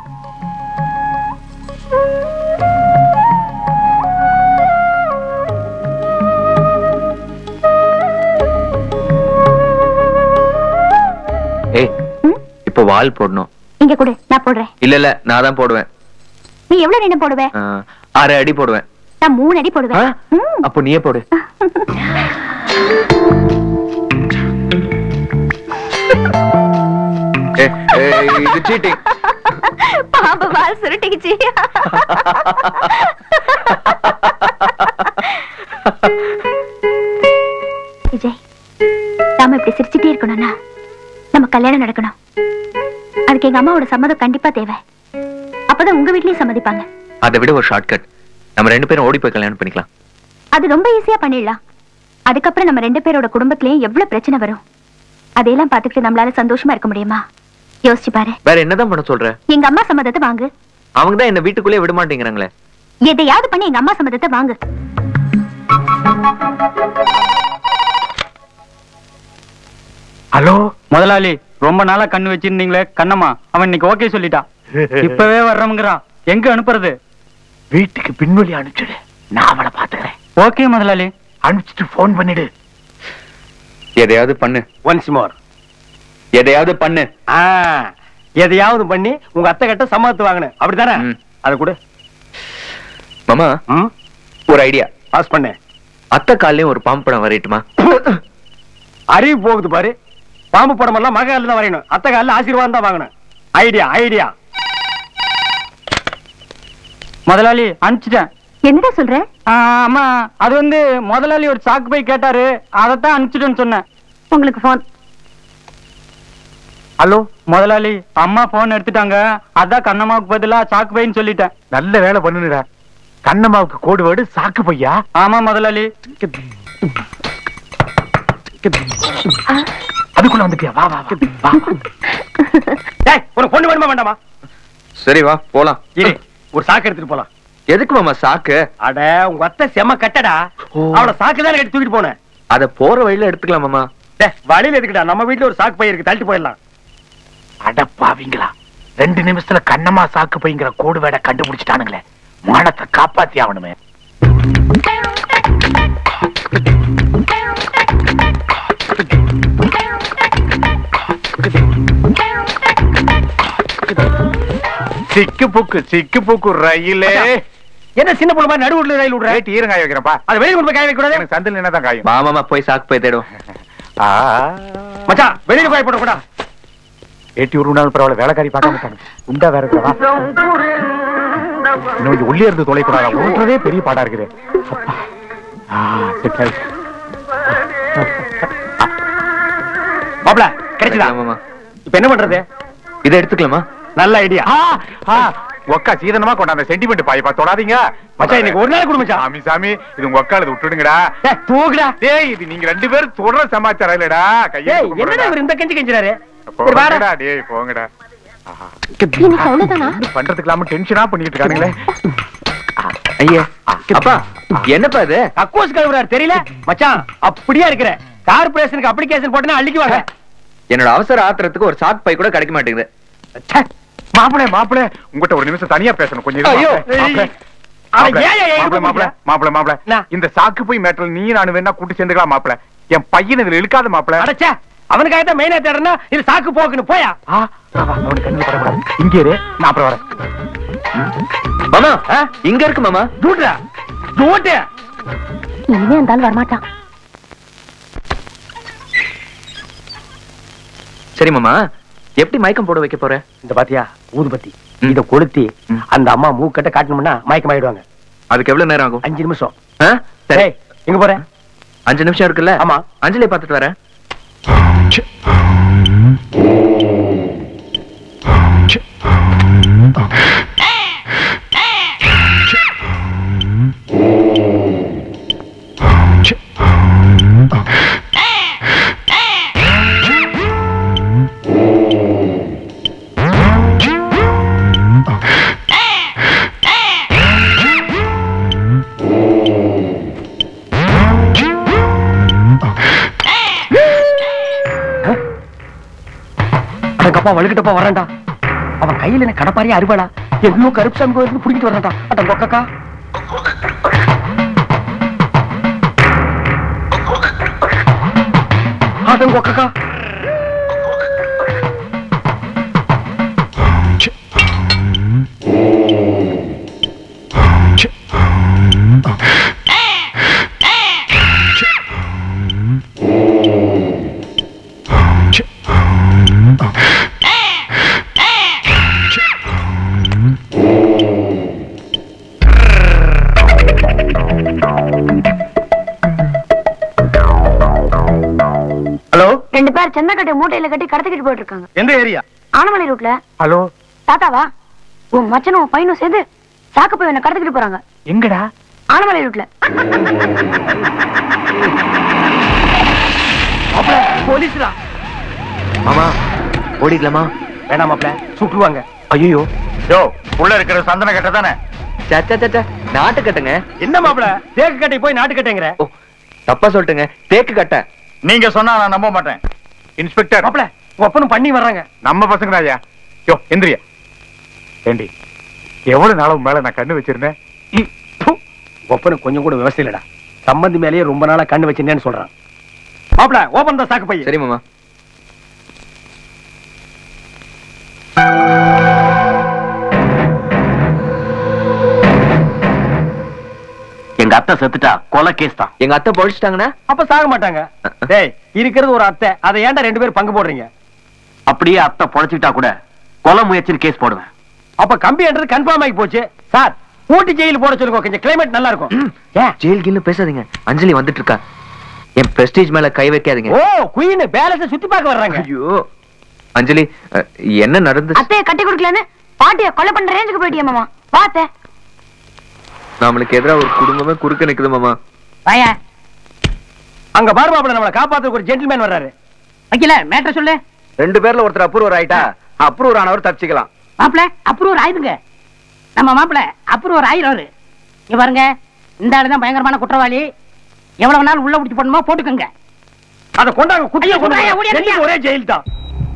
Speaker 2: ஏய் இப்போ வால் போடணும்
Speaker 3: இங்க கொடு நான் போடுறேன்
Speaker 2: இல்ல இல்ல நான் தான் போடுவேன்
Speaker 3: நீ எவ்வளவு நீளம் போடுவ
Speaker 2: ஆ, அரை அடி போடுவேன்
Speaker 3: நான் மூணு அடி போடுவேன்
Speaker 2: ஆ? அப்போ நீயே போடு ஏய், ஏய், இது சீட்டிங்
Speaker 3: பாம்பு வால் சுருட்டிக்குச்சு விஜய் நாம இப்படி சிரிச்சுட்டே இருக்கணும்னா நம்ம கல்யாணம் நடக்கணும் அதுக்கு எங்க அம்மாவோட சம்மதம் கண்டிப்பா தேவை அப்பதான் உங்க வீட்லயும் சம்மதிப்பாங்க
Speaker 2: அதை விட ஒரு ஷார்ட்கட் நம்ம ரெண்டு பேரும் ஓடி போய் கல்யாணம் பண்ணிக்கலாம்
Speaker 3: அது ரொம்ப ஈஸியா பண்ணிடலாம் அதுக்கப்புறம் நம்ம ரெண்டு பேரோட குடும்பத்திலயும் எவ்வளவு பிரச்சனை வரும் அதையெல்லாம் பார்த்துக்கிட்டு நம்மளால சந்தோஷமா இருக்க முடியுமா யோசிச்சு பாரு
Speaker 2: வேற என்னதான் பண்ண சொல்ற
Speaker 3: எங்க அம்மா சம்மதத்தை வாங்கு
Speaker 2: அவங்க தான் என்ன வீட்டுக்குள்ளே விட மாட்டேங்கிறாங்களே
Speaker 3: எதையாவது பண்ணி எங்க அம்மா சம்மதத்தை வாங்கு
Speaker 10: ஹலோ முதலாளி ரொம்ப நாளா கண்ணு வச்சிருந்தீங்களே கண்ணம்மா அவன் இன்னைக்கு ஓகே சொல்லிட்டான் இப்பவே வர்றவங்கிறான் எங்க அனுப்புறது
Speaker 12: வீட்டுக்கு பின்வழி அனுப்பிச்சிடு நான் அவளை பாத்துக்கிறேன்
Speaker 10: ஓகே முதலாளி
Speaker 12: அனுப்பிச்சிட்டு போன் பண்ணிடு
Speaker 2: எதையாவது பண்ணு
Speaker 1: ஒன்ஸ் மோர்
Speaker 2: எதையாவது பண்ணு
Speaker 1: ஆ எதையாவது பண்ணி உங்க அத்தை கிட்ட சம்மதத்து வாங்கினேன் அப்படித்தானே அது கூட
Speaker 2: மாமா ஒரு ஐடியா
Speaker 1: பாஸ் பண்ணு
Speaker 2: அத்தை காலையும் ஒரு பாம்பு படம் வரையட்டுமா
Speaker 1: அறிவு போகுது பாரு பாம்பு படம் எல்லாம் மக தான் வரையணும் அத்தை காலில் ஆசீர்வாதம் தான் வாங்கணும் ஐடியா ஐடியா
Speaker 10: முதலாளி அனுப்பிச்சிட்டேன்
Speaker 4: என்னடா சொல்ற
Speaker 10: ஆமா அது வந்து முதலாளி ஒரு சாக்கு பை கேட்டாரு அதைத்தான் அனுப்பிச்சிட்டேன்னு சொன்னேன்
Speaker 4: உங்களுக்கு போன்
Speaker 10: ஹலோ முதலாளி அம்மா போன் எடுத்துட்டாங்க அதான் கண்ணம்மாவுக்கு பதிலா சாக்கு பைன்னு சொல்லிட்டேன்
Speaker 6: நல்ல வேலை பண்ணுடா கண்ணம்மாவுக்கு கோடு வேடு சாக்கு பையா
Speaker 10: ஆமா முதலாளி
Speaker 6: அதுக்குள்ள வந்துட்டியா வா வா வா, வா
Speaker 1: டேய் உனக்கு பொண்ணு வேணுமா வேண்டாமா
Speaker 2: சரி வா போலாம்
Speaker 1: இரு ஒரு சாக்கு எடுத்துட்டு போலாம்
Speaker 2: எதுக்கு மாமா சாக்கு
Speaker 1: அட உங்க அத்தை செம்ம கட்டடா அவள சாக்கு தானே கட்டி தூக்கிட்டு போனேன்
Speaker 2: அத போற வழியில எடுத்துக்கலாம் மாமா
Speaker 1: டேய் வழியில எதுக்குடா நம்ம வீட்ல ஒரு சாக்கு பை இருக்கு தள்ளிட்டு போயிடலாம்
Speaker 6: அடப்பாவீங்களா ரெண்டு நிமிஷத்துல கண்ணம்மா சாக்கு பைங்கிற கோடு வேட கண்டுபிடிச்சிட்டானுங்களே மானத்தை காப்பாத்தி ஆகணுமே சிக்கு புக்கு சிக்கு புக்கு ரயிலே
Speaker 1: என்ன சின்ன பொண்ணு மாதிரி நடுவுல ரயில் விடுற
Speaker 6: ரேட் ஈரங்காய வைக்கிறப்பா
Speaker 1: அது வெளிய கொண்டு போய் காய வைக்க கூடாது
Speaker 6: எனக்கு சந்தில் என்ன தான் காயும்
Speaker 2: மாமாமா போய் சாக்கு போய் தேடும்
Speaker 1: மச்சான் வெளியில போய் போட கூடாது
Speaker 6: ஏட்டி ஒரு நாள் பரவாயில்ல வேலைக்காரி பார்க்க மாட்டாங்க உண்டா வேற இருக்கிறவா இன்னும் இது உள்ளே இருந்து தொலைக்கூடாது ஓட்டுறதே பெரிய பாடா இருக்குது அப்பா. ஆ, set ஆயிடுச்சு.
Speaker 1: மாப்ள கிடைச்சதா
Speaker 2: மாமா
Speaker 1: இப்ப என்ன பண்றது
Speaker 2: இதை எடுத்துக்கலாமா
Speaker 1: நல்ல ஐடியா
Speaker 6: ஆ, ஆ, ஒக்கா சீதனமா கொண்டாந்த சென்டிமெண்ட் பாய்ப்பா தொடாதீங்க
Speaker 1: மச்சான், இன்னைக்கு ஒரு நாள் கொடு மச்சான்.
Speaker 6: சாமி சாமி இது உங்க ஒக்கால விட்டுடுங்கடா
Speaker 1: தூக்குடா
Speaker 6: டேய் இது நீங்க ரெண்டு பேரும் தொடர சமாச்சாரம் இல்லடா கையை
Speaker 1: ஏய் என்னடா இவர் இந்த கஞ்சி கஞ்சிறாரு சரி, வாடா.
Speaker 6: போங்கடா டேய் போங்கடா
Speaker 4: இன்னைக்கு அவ்வளவுதானா
Speaker 6: இது பண்றதுக்கு இல்லாம டென்ஷனா பண்ணிட்டு இருக்கானுங்களே
Speaker 2: ஐயா அப்பா என்னப்பா இது
Speaker 1: கக்கோஸ் கழுவுறாரு தெரியல மச்சான் அப்படியே இருக்கிற கார்பரேஷனுக்கு அப்ளிகேஷன் போட்டனா அள்ளிக்குவாங்க
Speaker 2: என்னோட அவசர ஆத்திரத்துக்கு ஒரு சாக்கு பை கூட கிடைக்க மாட்டேங்குது
Speaker 6: மாப்பிள மாப்பிள உங்ககிட்ட ஒரு நிமிஷம் தனியா பேசணும் கொஞ்சம் இரு,
Speaker 1: ஐயோ,
Speaker 6: மாப்பிளை.
Speaker 1: ஏய்.
Speaker 6: மாப்பிளை,
Speaker 1: அவன் ஏன் ஏன்
Speaker 6: மாப்பிளை,
Speaker 1: எதுக்கு
Speaker 6: மாப்பிளை, மாப்பிளை, மாப்பிளை. இந்த சாக்கு போய் மேட்டல் நீ நான் வேணா கூட்டு சேர்ந்துக்கலாம் மாப்பிள என் பையன் இதுல இழுக்காத மாப்பிள
Speaker 1: அடச்சே அவனுக்காக தான் மெயினா தேடுறா இது சாக்கு போக்குன்னு போயா
Speaker 6: இங்க இரு நான் அப்புறம் வரேன்
Speaker 2: மாமா இங்க இருக்கு மாமா
Speaker 1: தூட்ரா தூட்டு
Speaker 4: இனிமே அந்த ஆள் வரமாட்டான்
Speaker 2: சரி மாமா எப்படி மயக்கம் போட வைக்க போற
Speaker 1: இந்த பாத்தியா ஊதுபத்தி இத கொளுத்தி அந்த அம்மா மூக்கட்ட காட்டணும்னா மயக்கம் ஆயிடுவாங்க
Speaker 2: அதுக்கு எவ்வளவு நேரம் ஆகும்
Speaker 1: அஞ்சு நிமிஷம்
Speaker 2: ஆ? சரி
Speaker 1: டேய், எங்க போற
Speaker 2: அஞ்சு நிமிஷம் இருக்குல்ல
Speaker 1: ஆமா
Speaker 2: அஞ்சலி பார்த்துட்டு வரேன்
Speaker 1: அடங்கப்பா வழுக்கிட்டப்பா வரான்டா அவன் கையில என்ன கடப்பாரியா அறுவாளா எங்கேயோ கருப்புசாமி கோயிலுக்கு பிடிக்கிட்டு வரான்டா அட்டம் கொக்கக்கா அட்டம் கொக்கக்கா ஹலோ
Speaker 3: ரெண்டு பேர் சென்னக்கட்டை மூட்டையில கட்டி கடத்திக்கிட்டு போயிட்டு இருக்காங்க
Speaker 1: எந்த ஏரியா
Speaker 3: ஆனமலை ரூட்ல
Speaker 6: ஹலோ
Speaker 3: தாத்தாவா உன் மச்சனும் உன் பையனும் சேர்ந்து சாக்கு போய் என்ன கடத்திக்கிட்டு போறாங்க
Speaker 6: எங்கடா
Speaker 3: ஆனமலை ரூட்ல
Speaker 1: போலீஸ்டா
Speaker 2: மாமா ஓடிக்கலாமா
Speaker 1: வேணாம் மாப்ள சுட்டுருவாங்க
Speaker 2: ஐயோ
Speaker 6: யோ உள்ள இருக்கிற சந்தன கட்ட தானே
Speaker 2: நாட்டு கட்டுங்க
Speaker 1: என்ன மாப்ள தேக்கு கட்டை போய் நாட்டு கட்டைங்கிற
Speaker 2: தப்பா சொல்லிட்டுங்க தேக்கு கட்ட
Speaker 6: நீங்க சொன்னா நான் நம்ப மாட்டேன் இன்ஸ்பெக்டர்
Speaker 1: மாப்ள ஒப்பனும் பண்ணி வர்றாங்க
Speaker 6: நம்ம பசங்க ஐயா யோ எந்திரியா ஏண்டி எவ்வளவு நாளும் மேல நான் கண்ணு வச்சிருந்தேன்
Speaker 1: ஒப்பனுக்கு கொஞ்சம் கூட விவசாயம் இல்லடா சம்பந்தி மேலேயே ரொம்ப நாளா கண்ணு வச்சிருந்தேன்னு சொல்றான் மாப்ள ஓபன் தான் சாக்கு பையன்
Speaker 2: சரி மாமா
Speaker 11: எங்க அத்தை செத்துட்டா கொலை கேஸ் தான்
Speaker 2: எங்க அத்தை பொழிச்சிட்டாங்கன்னா
Speaker 1: அப்ப சாக மாட்டாங்க டேய் இருக்கிறது ஒரு அத்தை அதை ஏன்டா ரெண்டு பேரும் பங்கு போடுறீங்க
Speaker 11: அப்படியே அத்தை பொழைச்சுக்கிட்டா கூட கொலை முயற்சின்னு கேஸ் போடுவேன்
Speaker 1: அப்ப கம்பி என்றது கன்ஃபார்ம் ஆகி போச்சு சார் ஊட்டி ஜெயில் போட சொல்லுங்க கொஞ்சம் கிளைமேட் நல்லா இருக்கும்
Speaker 2: ஜெயில் கீழ் பேசாதீங்க அஞ்சலி வந்துட்டு இருக்கா என் பிரஸ்டீஜ் மேல கை வைக்காதீங்க
Speaker 1: ஓ குயின் பேலன்ஸ் சுத்தி பார்க்க வர்றாங்க
Speaker 2: ஐயோ அஞ்சலி அஹ், என்ன நடந்து
Speaker 3: அத்தைய கட்டி கொடுக்கலன்னு பாட்டிய கொலை பண்ற ரேஞ்சுக்கு போயிட்டியா மாமா பாத்த
Speaker 2: நம்மளுக்கு எதிரா ஒரு குடும்பமே குறுக்க நிக்குது மாமா
Speaker 5: வாயா
Speaker 1: அங்க பாரு மாப்பிள நம்மள காப்பாத்துக்கு ஒரு ஜென்டில்மேன் வர்றாரு
Speaker 5: வைக்கல மேட்டர் சொல்லு
Speaker 15: ரெண்டு பேர்ல ஒருத்தர் அப்ரூவர் ஆயிட்டா அப்ரூவர் ஆனவர் தப்பிச்சுக்கலாம்
Speaker 5: மாப்பிள அப்ரூவர் ஆயுதுங்க நம்ம மாப்பிள அப்ரூவர் ஆயிரம் இங்க பாருங்க இந்த ஆளு தான் பயங்கரமான குற்றவாளி எவ்வளவு நாள் உள்ள பிடிச்சு போடணுமோ போட்டுக்கோங்க
Speaker 1: அத கொண்டாங்க குட்டிய
Speaker 5: ஐயோ, கொண்டாயா, ஓடியா,
Speaker 1: கொண்டாங்க
Speaker 5: ஓடியா.
Speaker 1: ஒரே ஜெயில் தான்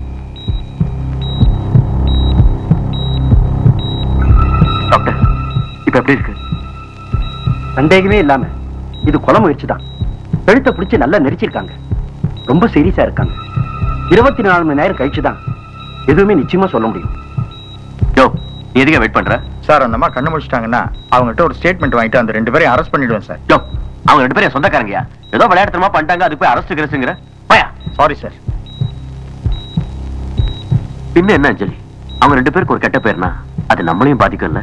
Speaker 11: டாக்டர் இப்ப எப்படி இருக்கு
Speaker 20: சந்தேகமே இல்லாம இது கொலை முயற்சி தான் கழுத்தை பிடிச்சு நல்லா நெரிச்சிருக்காங்க ரொம்ப சீரியஸா இருக்காங்க இருபத்தி நாலு மணி நேரம் கழிச்சு தான் எதுவுமே நிச்சயமா சொல்ல முடியும்
Speaker 11: யோ நீ எதுக்கு வெயிட் பண்ற
Speaker 6: சார் அந்த அம்மா கண்ணு முடிச்சிட்டாங்கன்னா அவங்ககிட்ட ஒரு ஸ்டேட்மெண்ட் வாங்கிட்டு அந்த ரெண்டு பேரையும் அரெஸ்ட் பண்ணிடுவேன் சார்
Speaker 11: யோ அவங்க ரெண்டு பேரும் சொந்தக்காரங்கயா ஏதோ விளையாட்டுத்தனமா பண்ணிட்டாங்க அதுக்கு போய் அரசு கிரசுங்கிற பயா
Speaker 6: சாரி சார்
Speaker 11: பின்ன என்ன அஞ்சலி அவங்க ரெண்டு பேருக்கு ஒரு கெட்ட பேர்னா அது நம்மளையும் பாதிக்கும்ல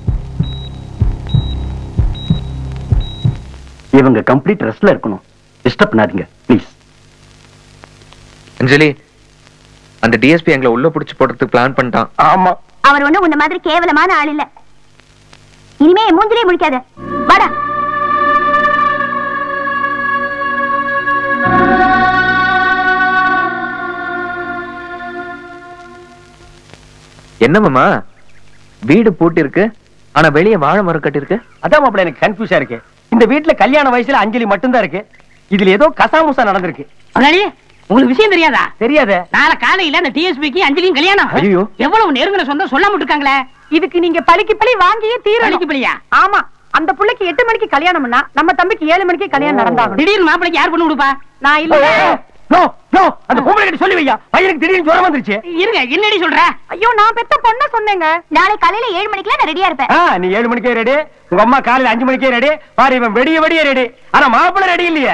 Speaker 20: இவங்க கம்ப்ளீட் ரெஸ்ட்ல இருக்கணும் டிஸ்டர்ப் பண்ணாதீங்க ப்ளீஸ்
Speaker 2: அஞ்சலி அந்த டிஎஸ்பி எங்களை உள்ள புடிச்சு போடுறதுக்கு பிளான் பண்ணிட்டான்
Speaker 1: ஆமா
Speaker 3: அவர் ஒண்ணு உன்ன மாதிரி கேவலமான ஆள் இல்ல இனிமே என் மூஞ்சிலே முடிக்காத வாடா
Speaker 2: என்ன மாமா வீடு பூட்டி இருக்கு ஆனா வெளிய வாழை மரம் கட்டி இருக்கு
Speaker 1: அதான் மாப்பிள எனக்கு கன்ஃபியூஸா இருக்கு இந்த வீட்டுல கல்யாண வயசுல அஞ்சலி மட்டும்தான் இருக்கு இதுல ஏதோ கசாமுசா நடந்திருக்கு
Speaker 5: முதலாளி உங்களுக்கு விஷயம் தெரியாதா
Speaker 1: தெரியாத
Speaker 5: நாளை காலையில அந்த டிஎஸ்பிக்கு அஞ்சலியும் கல்யாணம்
Speaker 1: ஐயோ.
Speaker 5: எவ்வளவு நெருங்கின சொந்தம் சொல்லாம இருக்காங்களே
Speaker 9: இதுக்கு நீங்க பழிக்கு பழி வாங்கியே தீரணும்
Speaker 5: பழிக்கு பழியா?
Speaker 9: ஆமா அந்த புள்ளைக்கு எட்டு மணிக்கு கல்யாணம்னா நம்ம தம்பிக்கு ஏழு மணிக்கு கல்யாணம் நடந்தாகணும்
Speaker 5: திடீர்னு மாப்பிளைக்கு யார் பண்ணி கொடுப்பா
Speaker 9: நான் இல்ல
Speaker 1: நோ நோ அந்த பொம்பளை கிட்ட சொல்லி வையா பையனுக்கு திடீர்னு ஜுரம் வந்துருச்சு
Speaker 5: இருங்க என்னடி சொல்ற
Speaker 9: ஐயோ நான் பெத்த பொண்ண சொன்னேங்க
Speaker 3: நாளை காலையில ஏழு மணிக்கெல்லாம் நான் ரெடியா இருப்பேன்
Speaker 1: ஆ, நீ ஏழு மணிக்கே ரெடி உங்க அம்மா காலையில அஞ்சு மணிக்கே ரெடி பாரு இவன் வெடிய வெடிய ரெடி ஆனா மாப்பிள்ளை ரெடி இல்லையே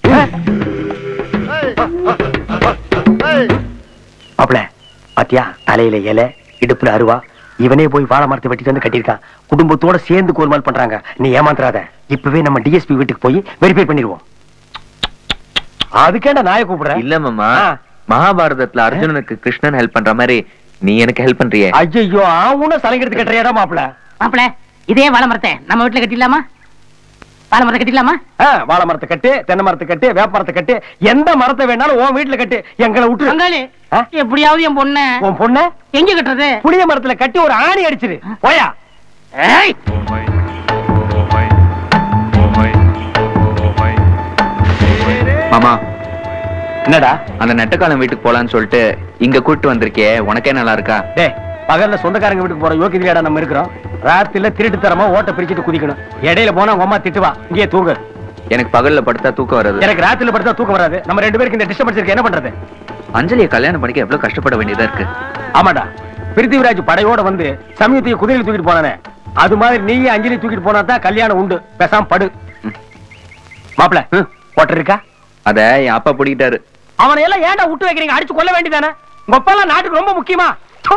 Speaker 1: மாப்பிள பாத்தியா தலையில இலை இடுப்புல அருவா இவனே போய் வாழை மரத்தை வெட்டிட்டு வந்து கட்டியிருக்கான் குடும்பத்தோட சேர்ந்து கோல்மால் பண்றாங்க நீ ஏமாத்துறாத இப்பவே நம்ம டிஎஸ்பி வீட்டுக்கு போய் வெரிஃபை பண்ணிடுவோம் அதுக்கேண்டா நாயை கூப்பிடுற
Speaker 2: இல்ல மாமா மகாபாரதத்துல அர்ஜுனனுக்கு கிருஷ்ணன் ஹெல்ப் பண்ற மாதிரி நீ எனக்கு ஹெல்ப் பண்றியே
Speaker 1: ஐயோ ஆவுன சலங்கெடுத்து கட்டுறியாடா மாப்பிள
Speaker 5: மாப்பிள இதே வாழை மரத்தை நம்ம வீட்டுல கட்டிடலாமா வாழை மரத்தை கட்டிடலாமா
Speaker 1: ஆ, வாழை மரத்தை கட்டு தென்னை மரத்தை கட்டு வேப்ப மரத்தை கட்டு எந்த மரத்தை வேணாலும் உன் வீட்டுல கட்டு எங்களை விட்டு
Speaker 5: பங்காளி எப்படியாவது என் பொண்ண
Speaker 1: உன் பொண்ண
Speaker 5: எங்க கட்டுறது
Speaker 1: புளிய மரத்துல கட்டி ஒரு ஆணி அடிச்சிரு போயா
Speaker 5: ஏய்
Speaker 2: மாமா
Speaker 1: என்னடா
Speaker 2: அந்த நெட்டக்காலம் வீட்டுக்கு போலான்னு சொல்லிட்டு இங்க கூட்டு வந்திருக்கே உனக்கே நல்லா இருக்கா
Speaker 1: டேய் பகல்ல சொந்தக்காரங்க வீட்டுக்கு போற யோகியதையாடா நம்ம இருக்கிறோம் ராத்திரில திருட்டு தரமா ஓட்ட பிரிச்சுட்டு குதிக்கணும் இடையில போனா உங்க அம்மா திட்டுவா இங்கேயே தூங்கு
Speaker 2: எனக்கு பகல்ல படுத்தா தூக்கம் வராது
Speaker 1: எனக்கு ராத்திரில படுத்தா தூக்கம் வராது நம்ம ரெண்டு பேருக்கு இந்த டிஸ்டர்பன்ஸ் இருக்கு என்ன பண்றது
Speaker 2: அஞ்சலியை கல்யாணம் பண்ணிக்க எவ்வளவு கஷ்டப்பட வேண்டியதா இருக்கு
Speaker 1: ஆமாடா பிருத்திவிராஜ் படையோட வந்து சமயத்தையும் குதிரையில தூக்கிட்டு போனானே அது மாதிரி நீயும் அஞ்சலி தூக்கிட்டு போனா தான் கல்யாணம் உண்டு பேசாம படு மாப்பிள ஓட்டர் இருக்கா
Speaker 2: அத என் அப்பா பிடிக்கிட்டாரு
Speaker 1: அவனை எல்லாம் ஏன்டா விட்டு வைக்கிறீங்க அடிச்சு கொல்ல வேண்டியதானே உங்க அப்பா எல்லாம் நாட்டுக்கு ரொம்ப முக்கியமா ப்பு.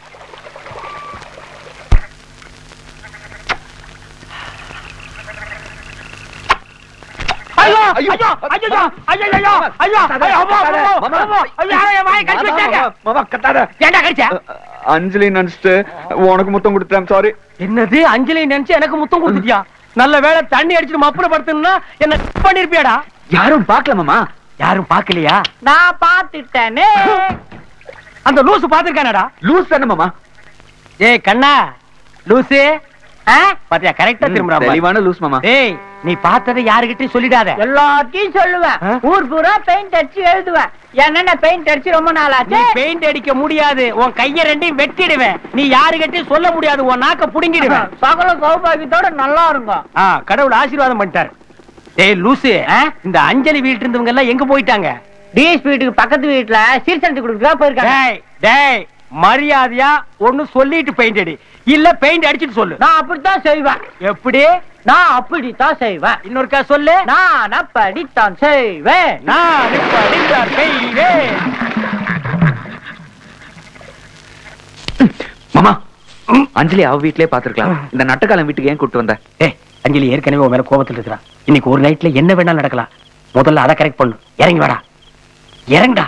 Speaker 1: ஐயோ ஐயோ ஐயோ ஐயோ ஐயோ ஐயோ ஐயோ ஐயோ அம்மா, அம்மா, அம்மா, ஐயோ, யாரோ என் வாயை கடிச்சு வச்சாங்க. ஏன்டா கடிச்ச?
Speaker 10: அஞ்சலி நினைச்சிட்டு உனக்கு முத்தம் கொடுத்தேன் சாரி
Speaker 1: என்னது அஞ்சலி நினைச்சு எனக்கு முத்தம் கொடுத்துட்டியா நல்ல வேளை தண்ணி அடிச்சுட்டு மப்புல படுத்துனா என்ன பண்ணிருப்பியாடா
Speaker 15: யாரும் பார்க்கல மாமா
Speaker 1: யாரும் பாக்கலையா
Speaker 9: நான் பாத்துட்டேனே
Speaker 1: அந்த லூசு பாத்துருக்கானடா
Speaker 15: லூஸ் தானே மாமா
Speaker 1: ஏய் கண்ணா லூசு ஆ? பாத்தியா கரெக்டா திரும்புறா பாரு.
Speaker 15: தெளிவான லூஸ் மாமா
Speaker 1: ஏய் நீ பார்த்ததை யாருகிட்டயும் சொல்லிடாத
Speaker 9: எல்லாத்தையும் சொல்லுவேன் ஊர் பூரா பெயிண்ட் அடிச்சு எழுதுவேன் என்னென்ன பெயிண்ட் அடிச்சு ரொம்ப நாள்
Speaker 1: நீ
Speaker 9: ஆச்சு
Speaker 1: பெயிண்ட் அடிக்க முடியாது உன் கைய ரெண்டையும் வெட்டிடுவேன் நீ யாருகிட்டயும் சொல்ல முடியாது உன் நாக்க புடுங்கிடுவேன்
Speaker 9: சகல சௌபாகியத்தோட நல்லா இருக்கும்
Speaker 1: ஆ கடவுள் ஆசீர்வாதம் பண்ணிட்டார் ஏய் லூசு இந்த அஞ்சலி வீட்டு இருந்தவங்க எல்லாம் எங்க போயிட்டாங்க
Speaker 9: டிஎஸ்பி வீட்டுக்கு பக்கத்து வீட்டுல சீர்சனத்து கொடுக்குறா போயிருக்காங்க
Speaker 1: டேய் டேய் மரியாதையா ஒண்ணு சொல்லிட்டு பெயிண்ட் அடி இல்ல பெயிண்ட் அடிச்சிட்டு சொல்லு
Speaker 9: நான் அப்படித்தான் செய்வேன்
Speaker 1: எப்படி
Speaker 9: நான் அப்படித்தான் செய்வேன்
Speaker 1: இன்னொருக்கா சொல்லு
Speaker 9: நான் அப்படித்தான் செய்வேன்
Speaker 1: நான் படித்தார் செய்வேன்
Speaker 15: மாமா
Speaker 2: அஞ்சலி அவ வீட்லயே பாத்துருக்கலாம் இந்த நட்டக்காலம் வீட்டுக்கு ஏன் கூட்டு வந்த
Speaker 1: ஏய் அஞ்சலி ஏற்கனவே உன் மேல கோபத்தில் இருக்கிறான் இன்னைக்கு ஒரு நைட்ல என்ன வேணாலும் நடக்கலாம் முதல்ல அதை கரெக்ட் பண்ணு இறங்கி வாடா இறங்கடா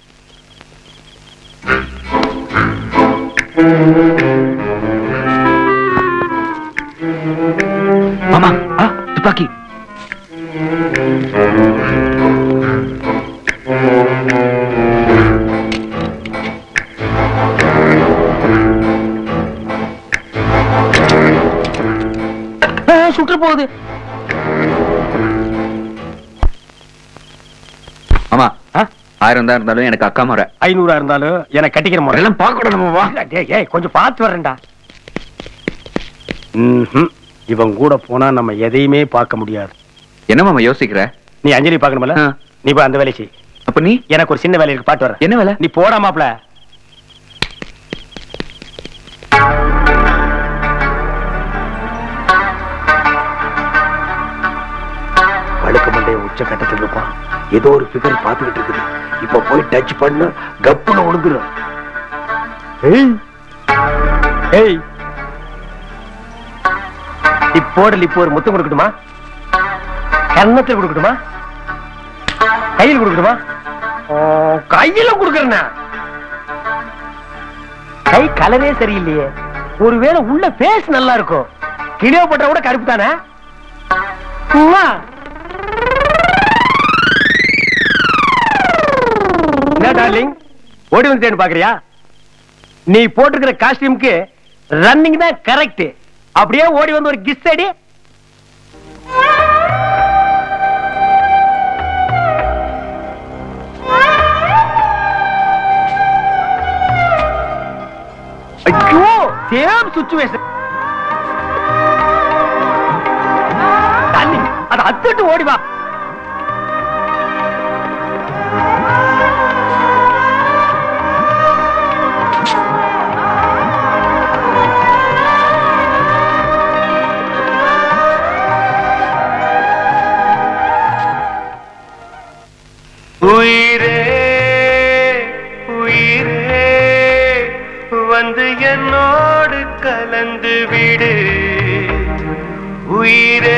Speaker 2: மாமா ஆ, துப்பாக்கி
Speaker 1: சுற்று போகுது
Speaker 2: மாமா ஆயிரம் தான் இருந்தாலும் எனக்கு அக்கா முறை
Speaker 1: ஐநூறா இருந்தாலும் எனக்கு கட்டிக்கிற முறை
Speaker 2: எல்லாம் பார்க்க கூடாது வா
Speaker 1: டேய், ஏய் கொஞ்சம் பார்த்து வரேன்டா ம்ஹும். இவன் கூட போனா நம்ம எதையுமே பார்க்க முடியாது
Speaker 2: என்ன மாமா யோசிக்கிற
Speaker 1: நீ அஞ்சலி பார்க்கணும்ல நீ போய் அந்த வேலையை செய்
Speaker 2: அப்ப நீ
Speaker 1: எனக்கு ஒரு சின்ன வேலை இருக்கு பாட்டு வரேன்
Speaker 2: என்ன வேலை
Speaker 1: நீ போடா மாப்ள வழுக்க மண்டைய உச்ச கட்டத்தில் இருப்பான் ஏதோ ஒரு பிகர் பார்த்துக்கிட்டு இருக்குது இப்ப போய் டச் பண்ண கப்புன்னு விழுந்துரும் ஏய் ஏய் இப்போடல் இப்போ ஒரு முத்தம் கொடுக்கட்டுமா கன்னத்தில் கொடுக்கட்டுமா கையில் கொடுக்கட்டுமா ஓ, கையில கொடுக்கறேன்னா கை கலரே சரியில்லையே ஒருவேளை உள்ள பேஸ் நல்லா இருக்கும் கிளியோபட்டா கூட கருப்பு தானே உம்மா. என்ன டார்லிங் ஓடி வந்துட்டேன்னு பாக்குறியா நீ போட்டிருக்கிற காஸ்டியூம்க்கு ரன்னிங் தான் கரெக்ட் அப்படியே ஓடி வந்து ஒரு கிஸ் அடி ஐயோ சேம் சுச்சுவேஷன் அத அத்துட்டு ஓடி வா
Speaker 14: உயிரே உயிரே வந்து என்னோடு கலந்து விடு உயிரே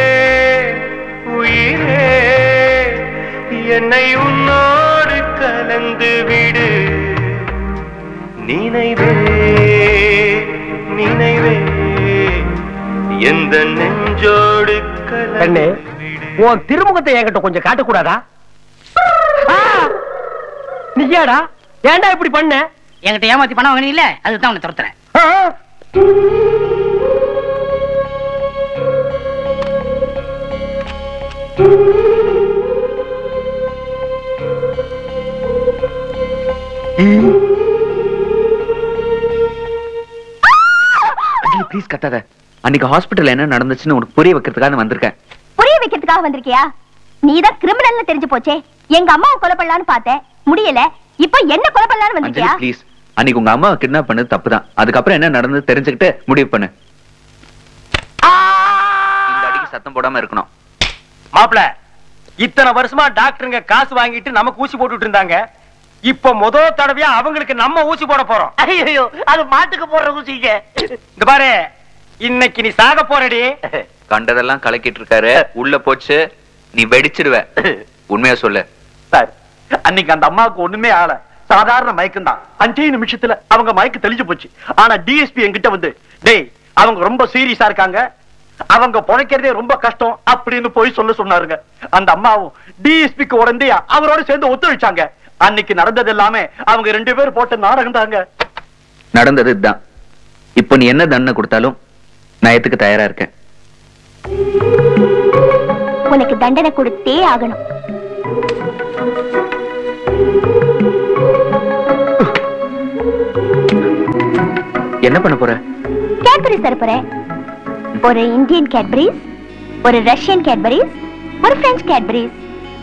Speaker 14: உயிரே என்னை உன்னோடு கலந்து விடு நினைவே நினைவே எந்த நெஞ்சோடு
Speaker 1: கண்ணு உன் திருமுகத்தை என்கிட்ட கொஞ்சம் காட்டக்கூடாதா ஆ! நீயாடா ஏன்டா இப்படி பண்ண
Speaker 5: என்கிட்ட ஏமாத்தி பணம் வாங்கினீங்க இல்ல அதுதான் உன்னை துரத்துறேன்
Speaker 1: ஆ!
Speaker 2: அஞ்சலி ப்ளீஸ் கத்தாத அன்னைக்கு ஹாஸ்பிட்டல் என்ன நடந்துச்சுன்னு உனக்கு புரிய வைக்கிறதுக்காக வந்திருக்கேன்
Speaker 3: புரிய வைக்கிறதுக்காக வந்திருக்கியா நீதான் கிரிமினல்னு தெரிஞ்சு போச்சே எங்க அம்மாவை கொலை பண்ணலாம்னு பார்த்தேன் முடியல இப்போ என்ன கொலை பண்ணலாம்னு
Speaker 2: அஞ்சலி
Speaker 3: வந்திருக்கியா
Speaker 2: ப்ளீஸ் அன்னைக்கு உங்க அம்மா கிட்னாப் பண்ணது தப்பு தான் அதுக்கப்புறம் என்ன நடந்தது தெரிஞ்சுக்கிட்டு முடிவு பண்ணு இந்த அடிக்கு சத்தம் போடாம இருக்கணும்
Speaker 1: மாப்பிள இத்தனை வருஷமா டாக்டருங்க காசு வாங்கிட்டு நமக்கு ஊசி போட்டுட்டு இருந்தாங்க இப்ப முதல் தடவையா அவங்களுக்கு நம்ம ஊசி போட போறோம்
Speaker 12: ஐயோ அது மாட்டுக்கு போடுற ஊசிங்க
Speaker 1: இந்த பாரு இன்னைக்கு நீ சாக போறடி
Speaker 2: கண்டதெல்லாம் கலக்கிட்டு இருக்காரு உள்ள போச்சு நீ வெடிச்சிடுவ உண்மையா சொல்லு
Speaker 20: சார் அன்னைக்கு அந்த அம்மாவுக்கு ஒண்ணுமே ஆகல சாதாரண மயக்கம் தான் அஞ்சே நிமிஷத்துல அவங்க மயக்கம் தெளிஞ்சு போச்சு ஆனா டிஎஸ்பி என்கிட்ட வந்து டேய் அவங்க ரொம்ப சீரியஸா இருக்காங்க அவங்க பொழைக்கிறதே ரொம்ப கஷ்டம் அப்படின்னு போய் சொல்ல சொன்னாருங்க அந்த அம்மாவும் டிஎஸ்பிக்கு உடனே அவரோட சேர்ந்து ஒத்துழைச்சாங்க அன்னைக்கு நடந்தது எல்லாமே அவங்க ரெண்டு பேரும் போட்ட நாடகம் தாங்க
Speaker 2: நடந்தது இதுதான் இப்போ நீ என்ன தண்டனை கொடுத்தாலும் நான் ஏத்துக்க தயாரா இருக்கேன்
Speaker 3: உனக்கு தண்டனை கொடுத்தே ஆகணும்
Speaker 2: என்ன பண்ண போற
Speaker 3: கேட்பரிஸ் தரப்போறேன் ஒரு இந்தியன் கேட்பரிஸ் ஒரு ரஷ்யன் கேட்பரிஸ் ஒரு பிரெஞ்சு கேட்பரிஸ்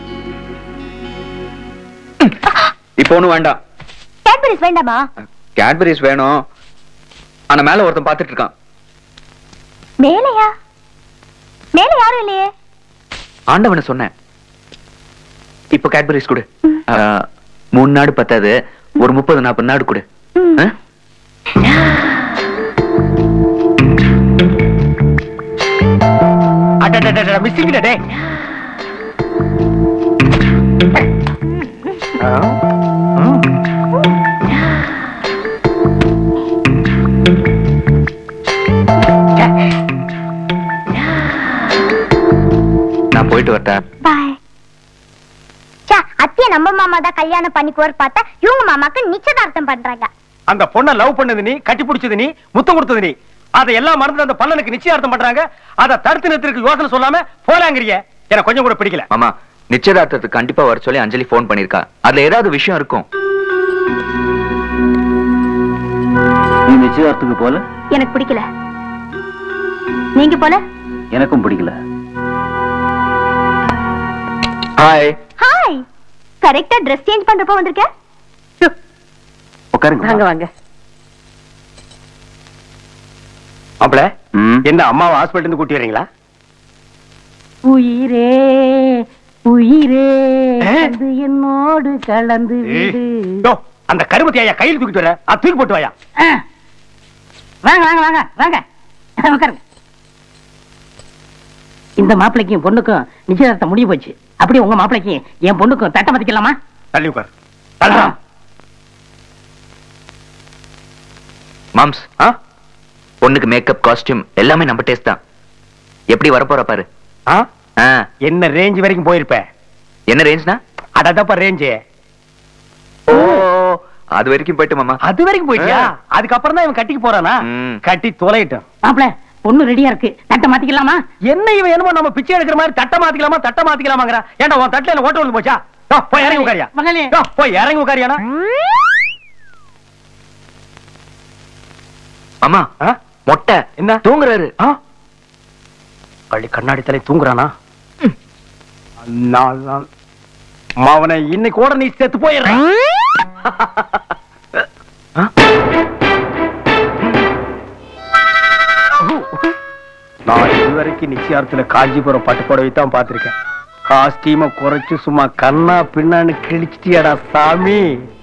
Speaker 2: இப்போ ஒண்ணும் வேண்டாம்
Speaker 3: கேட்பரிஸ் வேண்டாமா
Speaker 2: கேட்பரிஸ் வேணும் ஆனா மேல ஒருத்தன் பாத்துட்டு இருக்கான்
Speaker 3: மேலையா மேல யாரும் இல்லையே
Speaker 2: ஆண்டவனை சொன்னேன் இப்போ கேட்பரிஸ் கொடு ஆ, மூணு நாடு பத்தாது ஒரு முப்பது நாற்பது நாடு கொடு ஆ?
Speaker 1: மிஸ்ஸிங் டே
Speaker 2: நான் போயிட்டு வரட்டேன்
Speaker 8: பாய் சே அத்திய நம்ம மாமா தான் கல்யாணம் பண்ணிக்குவார் பார்த்தா இவங்க மாமாக்கு நிச்சயதார்த்தம் பண்றாங்க
Speaker 1: அந்த பொண்ணை லவ் பண்ணது நீ கட்டி பிடிச்சது நீ முத்தம் கொடுத்தது நீ அதை எல்லாம் மறந்து அந்த பல்லனுக்கு நிச்சயார்த்தம் பண்றாங்க அதை தடுத்து நிறுத்திற்கு யோசனை சொல்லாம போலாங்கிறிய எனக்கு கொஞ்சம் கூட பிடிக்கல
Speaker 2: மாமா நிச்சயதார்த்தத்துக்கு கண்டிப்பா வர சொல்லி அஞ்சலி ஃபோன் பண்ணிருக்கா அதுல ஏதாவது விஷயம் இருக்கும்
Speaker 16: நீ நிச்சயதார்த்தத்துக்கு போல
Speaker 3: எனக்கு பிடிக்கல நீங்க போல
Speaker 16: எனக்கும் பிடிக்கல
Speaker 2: ஹாய்
Speaker 3: ஹாய் கரெக்டா ட்ரெஸ் சேஞ்ச் பண்றப்போ வந்திருக்க
Speaker 16: உட்காருங்க
Speaker 9: வாங்க வாங்க
Speaker 1: மாப்பிள என்ன அம்மாவை ஹாஸ்பிட்டல் இருந்து கூட்டி வரீங்களா
Speaker 5: உயிரே உயிரே வந்து என்னோடு கலந்து விடு
Speaker 1: யோ, அந்த கருமத்தி ஐயா கையில் தூக்கிட்டு வர அது தூக்கி போட்டு வாயா
Speaker 5: ஆ. வாங்க வாங்க வாங்க வாங்க உட்காருங்க இந்த மாப்பிளைக்கும் பொண்ணுக்கும் நிச்சயதார்த்தம் முடிய போச்சு அப்படியே உங்க மாப்பிளைக்கும் என் பொண்ணுக்கும் தட்டை மதிக்கலாமா
Speaker 1: தள்ளி உட்கார் தள்ளா
Speaker 2: மாம்ஸ் பொண்ணுக்கு மேக்கப் காஸ்டியூம் எல்லாமே நம்ம டேஸ்ட் தான் எப்படி வரப்போற பாரு ஆ,
Speaker 1: என்ன ரேஞ்ச் வரைக்கும் போயிருப்ப
Speaker 2: என்ன ரேஞ்ச்னா
Speaker 1: அடதப்பா ரேஞ்சு
Speaker 2: ஓ அது வரைக்கும் போயிட்டு மாமா
Speaker 1: அது வரைக்கும் போயிட்டியா அதுக்கப்புறம் தான் இவன் கட்டிக்கு போறானா கட்டி தொலையிட்டோம்
Speaker 5: மாப்பிள பொண்ணு ரெடியா இருக்கு தட்டை மாத்திக்கலாமா
Speaker 1: என்ன இவன் என்னமோ நம்ம பிச்சை எடுக்கிற மாதிரி தட்டை மாத்திக்கலாமா தட்டை மாத்திக்கலாமாங்கறா ஏன்டா உன் தட்டுல என்ன ஓட்ட வந்து போச்சா யோ, போய் இறங்கி உட்காரியா
Speaker 5: மகளே
Speaker 1: யோ, போய் இறங்கி உட்காரியானா
Speaker 2: மாமா மொட்டை
Speaker 1: என்ன
Speaker 2: தூங்குறாரு
Speaker 1: பள்ளி கண்ணாடி தலை தூங்குறானா நான் நான் மாவனை இன்னைக்கு கூட நீ செத்து போயிடுற நான் இதுவரைக்கும் நிச்சயார்த்துல காஞ்சிபுரம் பட்டு புடவை தான் பார்த்திருக்கேன் காஸ்டியூம குறைச்சு சும்மா கண்ணா பின்னான்னு கிழிச்சிட்டியாடா சாமி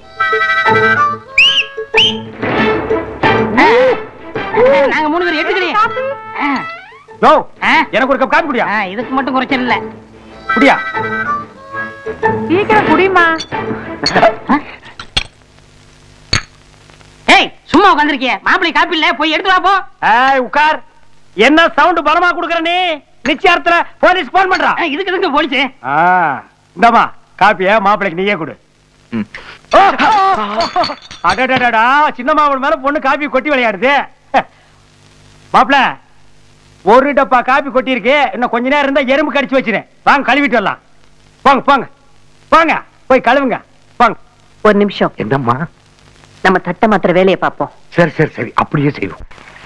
Speaker 5: நாங்க மூணு பேர் எடுத்துக்கிறேன்
Speaker 1: யோ எனக்கு ஒரு கப் காப்பி குடியா
Speaker 5: இதுக்கு மட்டும் குறைச்சல் இல்ல
Speaker 1: குடியா
Speaker 9: சீக்கிரம் குடிமா
Speaker 5: ஏய் சும்மா உட்காந்துருக்கிய மாப்பிளை காப்பி இல்ல போய் எடுத்து வா போ
Speaker 1: ஏய் உட்கார் என்ன சவுண்ட் பலமா குடுக்கற நீ நிச்சயார்த்தல போலீஸ் போன் பண்றா
Speaker 5: இதுக்கு இதுக்கு போலீஸ்
Speaker 1: ஆ இந்தமா காப்பிய மாப்பிளைக்கு நீயே கொடு ஓ, அடடடடா சின்ன மாவன் மேல பொண்ணு காப்பி கொட்டி விளையாடுது மாப்பிள ஒரு டப்பா காப்பி கொட்டி இருக்கு இன்னும் கொஞ்ச நேரம் இருந்தா எறும்பு கடிச்சு வச்சிரு வாங்க கழுவிட்டு வரலாம் போங்க போங்க போங்க போய் கழுவுங்க போங்க
Speaker 9: ஒரு நிமிஷம்
Speaker 2: என்னம்மா
Speaker 9: நம்ம தட்டை மாத்திர வேலையை பார்ப்போம்
Speaker 15: சரி சரி சரி அப்படியே செய்வோம்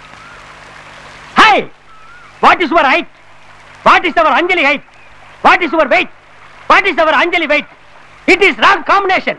Speaker 1: hi what is your height what is அவர் Anjali height what is your weight what is அவர் Anjali weight it is wrong combination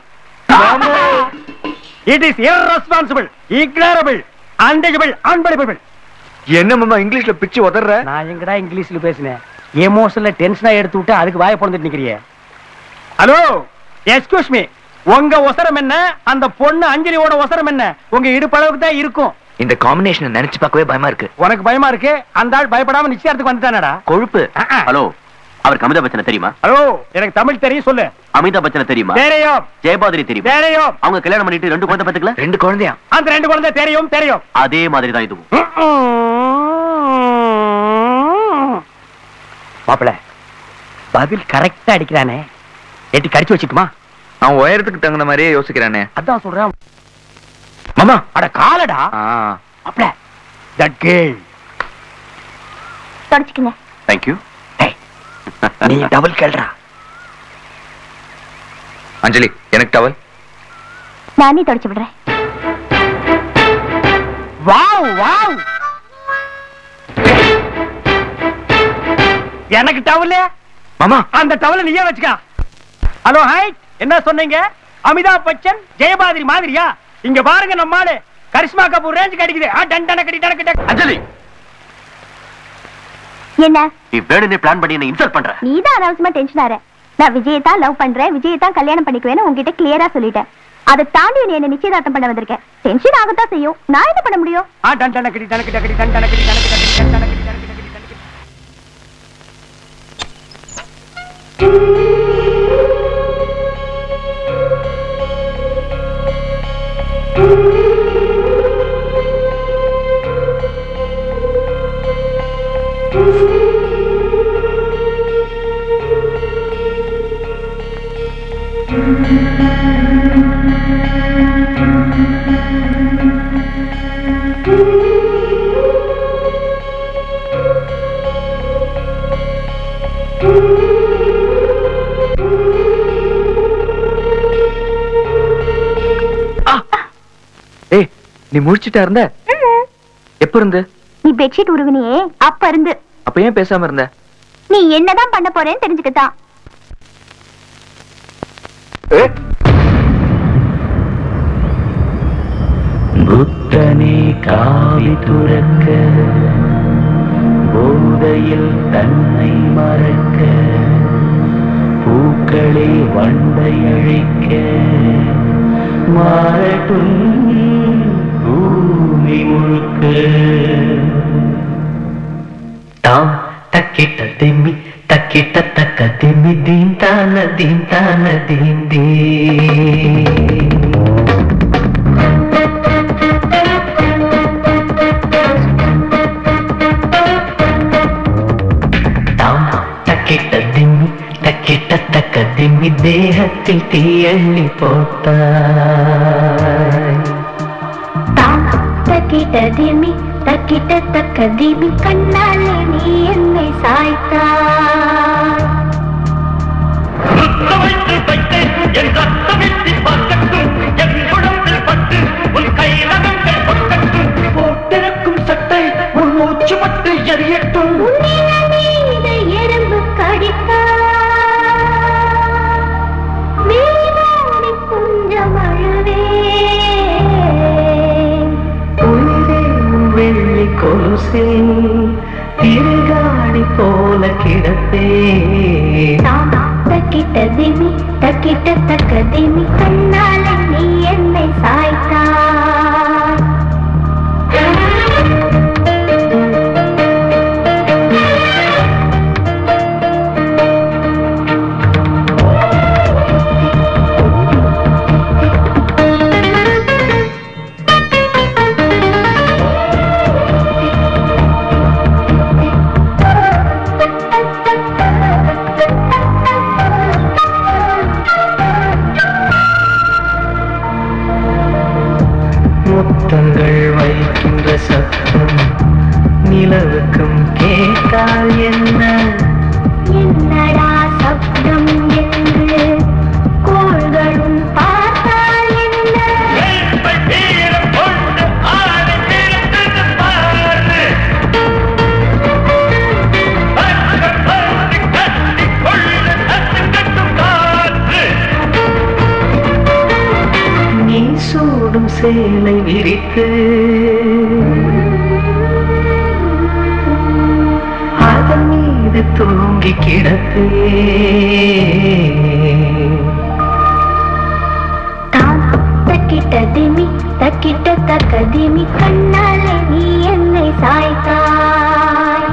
Speaker 1: it is irresponsible ignorable undeniable unbelievable
Speaker 15: என்ன மாமா இங்கிலீஷ்ல பிச்சு உதற
Speaker 1: நான் எங்கடா இங்கிலீஷ்ல பேசினேன் எமோஷன்ல டென்ஷனா எடுத்து விட்டு அதுக்கு வாய பொழந்துட்டு நிக்கிறியே ஹலோ எக்ஸ்கியூஸ் மீ உங்க ஒசரம் என்ன அந்த பொண்ணு அஞ்சலியோட ஒசரம் என்ன உங்க இடுப்பளவுக்கு தான் இருக்கும்
Speaker 2: இந்த காம்பினேஷன் நினைச்சு பார்க்கவே பயமா இருக்கு
Speaker 1: உனக்கு பயமா இருக்கு அந்த ஆள் பயப்படாம நிச்சயத்துக்கு வந்துட்டானடா
Speaker 2: கொழுப்பு
Speaker 11: ஹலோ அவருக்கு அமிதாப் பச்சனை தெரியுமா
Speaker 1: ஹலோ எனக்கு தமிழ் தெரியும் சொல்லு
Speaker 11: அமிதாப் பச்சனை தெரியுமா
Speaker 1: தெரியும்
Speaker 11: ஜெயபாதிரி தெரியுமா
Speaker 1: தெரியும்
Speaker 11: அவங்க கல்யாணம் பண்ணிட்டு ரெண்டு குழந்தை பத்துக்கல
Speaker 2: ரெண்டு குழந்தையா
Speaker 1: அந்த ரெண்டு குழந்தை தெரியும் தெரியும்
Speaker 11: அதே மாதிரி தான் இதுவும்
Speaker 1: மாப்பிள பதில் கரெக்டா அடிக்கிறானே எட்டி கடிச்சு வச்சுட்டுமா
Speaker 2: அவன் உயரத்துக்கு தகுந்த மாதிரியே யோசிக்கிறானே
Speaker 1: அதான் சொல்றேன் மாமா அட காலடா மாப்பிள தட் கேள்
Speaker 8: தொடச்சுக்குங்க
Speaker 11: தேங்க்யூ
Speaker 1: நீ டபுள் கேள்றா
Speaker 2: அஞ்சலி எனக்கு டவல்
Speaker 8: நானே தொடச்சு விடுறேன்
Speaker 1: வாவ் வாவ் எனக்கு டவல்
Speaker 2: மாமா
Speaker 1: அந்த டவல நீயே வச்சுக்க ஹலோ ஹாய் என்ன சொன்னீங்க அமிதாப் பச்சன் ஜெயபாதிரி மாதிரியா இங்க பாருங்க நம்ம ஆளு கரிஷ்மா கபூர் ரேஞ்ச் கிடைக்குது ஆ, டன் டன கடி டன கடி
Speaker 11: அஞ்சலி
Speaker 8: என்ன
Speaker 11: நீ வேணும்னே பிளான் பண்ணி என்ன இன்சல்ட் பண்ற
Speaker 8: நீ தான் அனாவசியமா டென்ஷன் ஆற நான் விஜயை தான் லவ் பண்றேன் விஜயை தான் கல்யாணம் பண்ணிக்குவேன்னு உங்ககிட்ட கிளியரா சொல்லிட்டேன் அதை தாண்டி நீ என்ன நிச்சயதார்த்தம் பண்ண வந்திருக்கேன் டென்ஷன் ஆகத்தான் செய்யும் நான் என்ன பண்ண முடியும்
Speaker 1: ஆ டன் டன கடி டன கடி டன கடி டன கடி டன கடி டன் டன கடி டன கடி டன கடி
Speaker 2: ஏய் நீ முடிச்சிட்டா இருந்த எப்ப இருந்து
Speaker 3: நீ பெட்ஷீட் உருவினியே அப்ப இருந்து
Speaker 2: அப்ப ஏன் பேசாம இருந்த
Speaker 3: நீ என்னதான் பண்ண போறேன்னு தெரிஞ்சுக்கத்தான்
Speaker 7: புத்தனே காவி துறக்க போதையில் தன்னை மறக்க பூக்களே வண்டை அழிக்க மாறட்டும் பூமி முழுக்க தாம் தக்கிட்ட திம்மி தக்கிட்ட தக்க திம்மி தீன் தான தீன் தான தீன் தீ தாம் தக்கிட்ட திம்மி தக்கிட்ட தக்க திம்மி தேகத்தில் தீயள்ளி போட்டாய்
Speaker 13: தக்கிட்ட திமி தக்கிட்ட தக்க திமி கண்ணாலே நீ என்னை சாய்த்தாய்
Speaker 17: என் ரத்தமிட்டு பார்க்கட்டும் என் குழம்பில் பட்டு உன் கைரகங்கள் பொட்டட்டும் போட்டிருக்கும் சட்டை உன் மூச்சு மட்டு எரியட்டும்
Speaker 13: மீத எறும்பு கடித்தாய் மீனாடி கொஞ்சம் அழுவே
Speaker 7: வெள்ளி கொலுசில் திருகாணி போல கிடப்பே
Speaker 13: தக்கிட்ட திமி தக்கிட்ட தக்க திமி கண்ணாலே நீ என்னை சாய்த்தாய்
Speaker 7: முத்தங்கள் வைக்கின்ற சத்தம் நிலவுக்கும் கேட்டால் என்ன
Speaker 13: என்னடா சப்தம் என்று கோள்களும் பார்த்தால் என்ன
Speaker 7: நீ சூடும் சேலை விரித்து அதன் மீது தூங்கி கிடப்பே
Speaker 13: தக்கிட்ட திமி தக்கிட்ட தக்க திமி கண்ணாலே நீ என்னை சாய்த்தாய்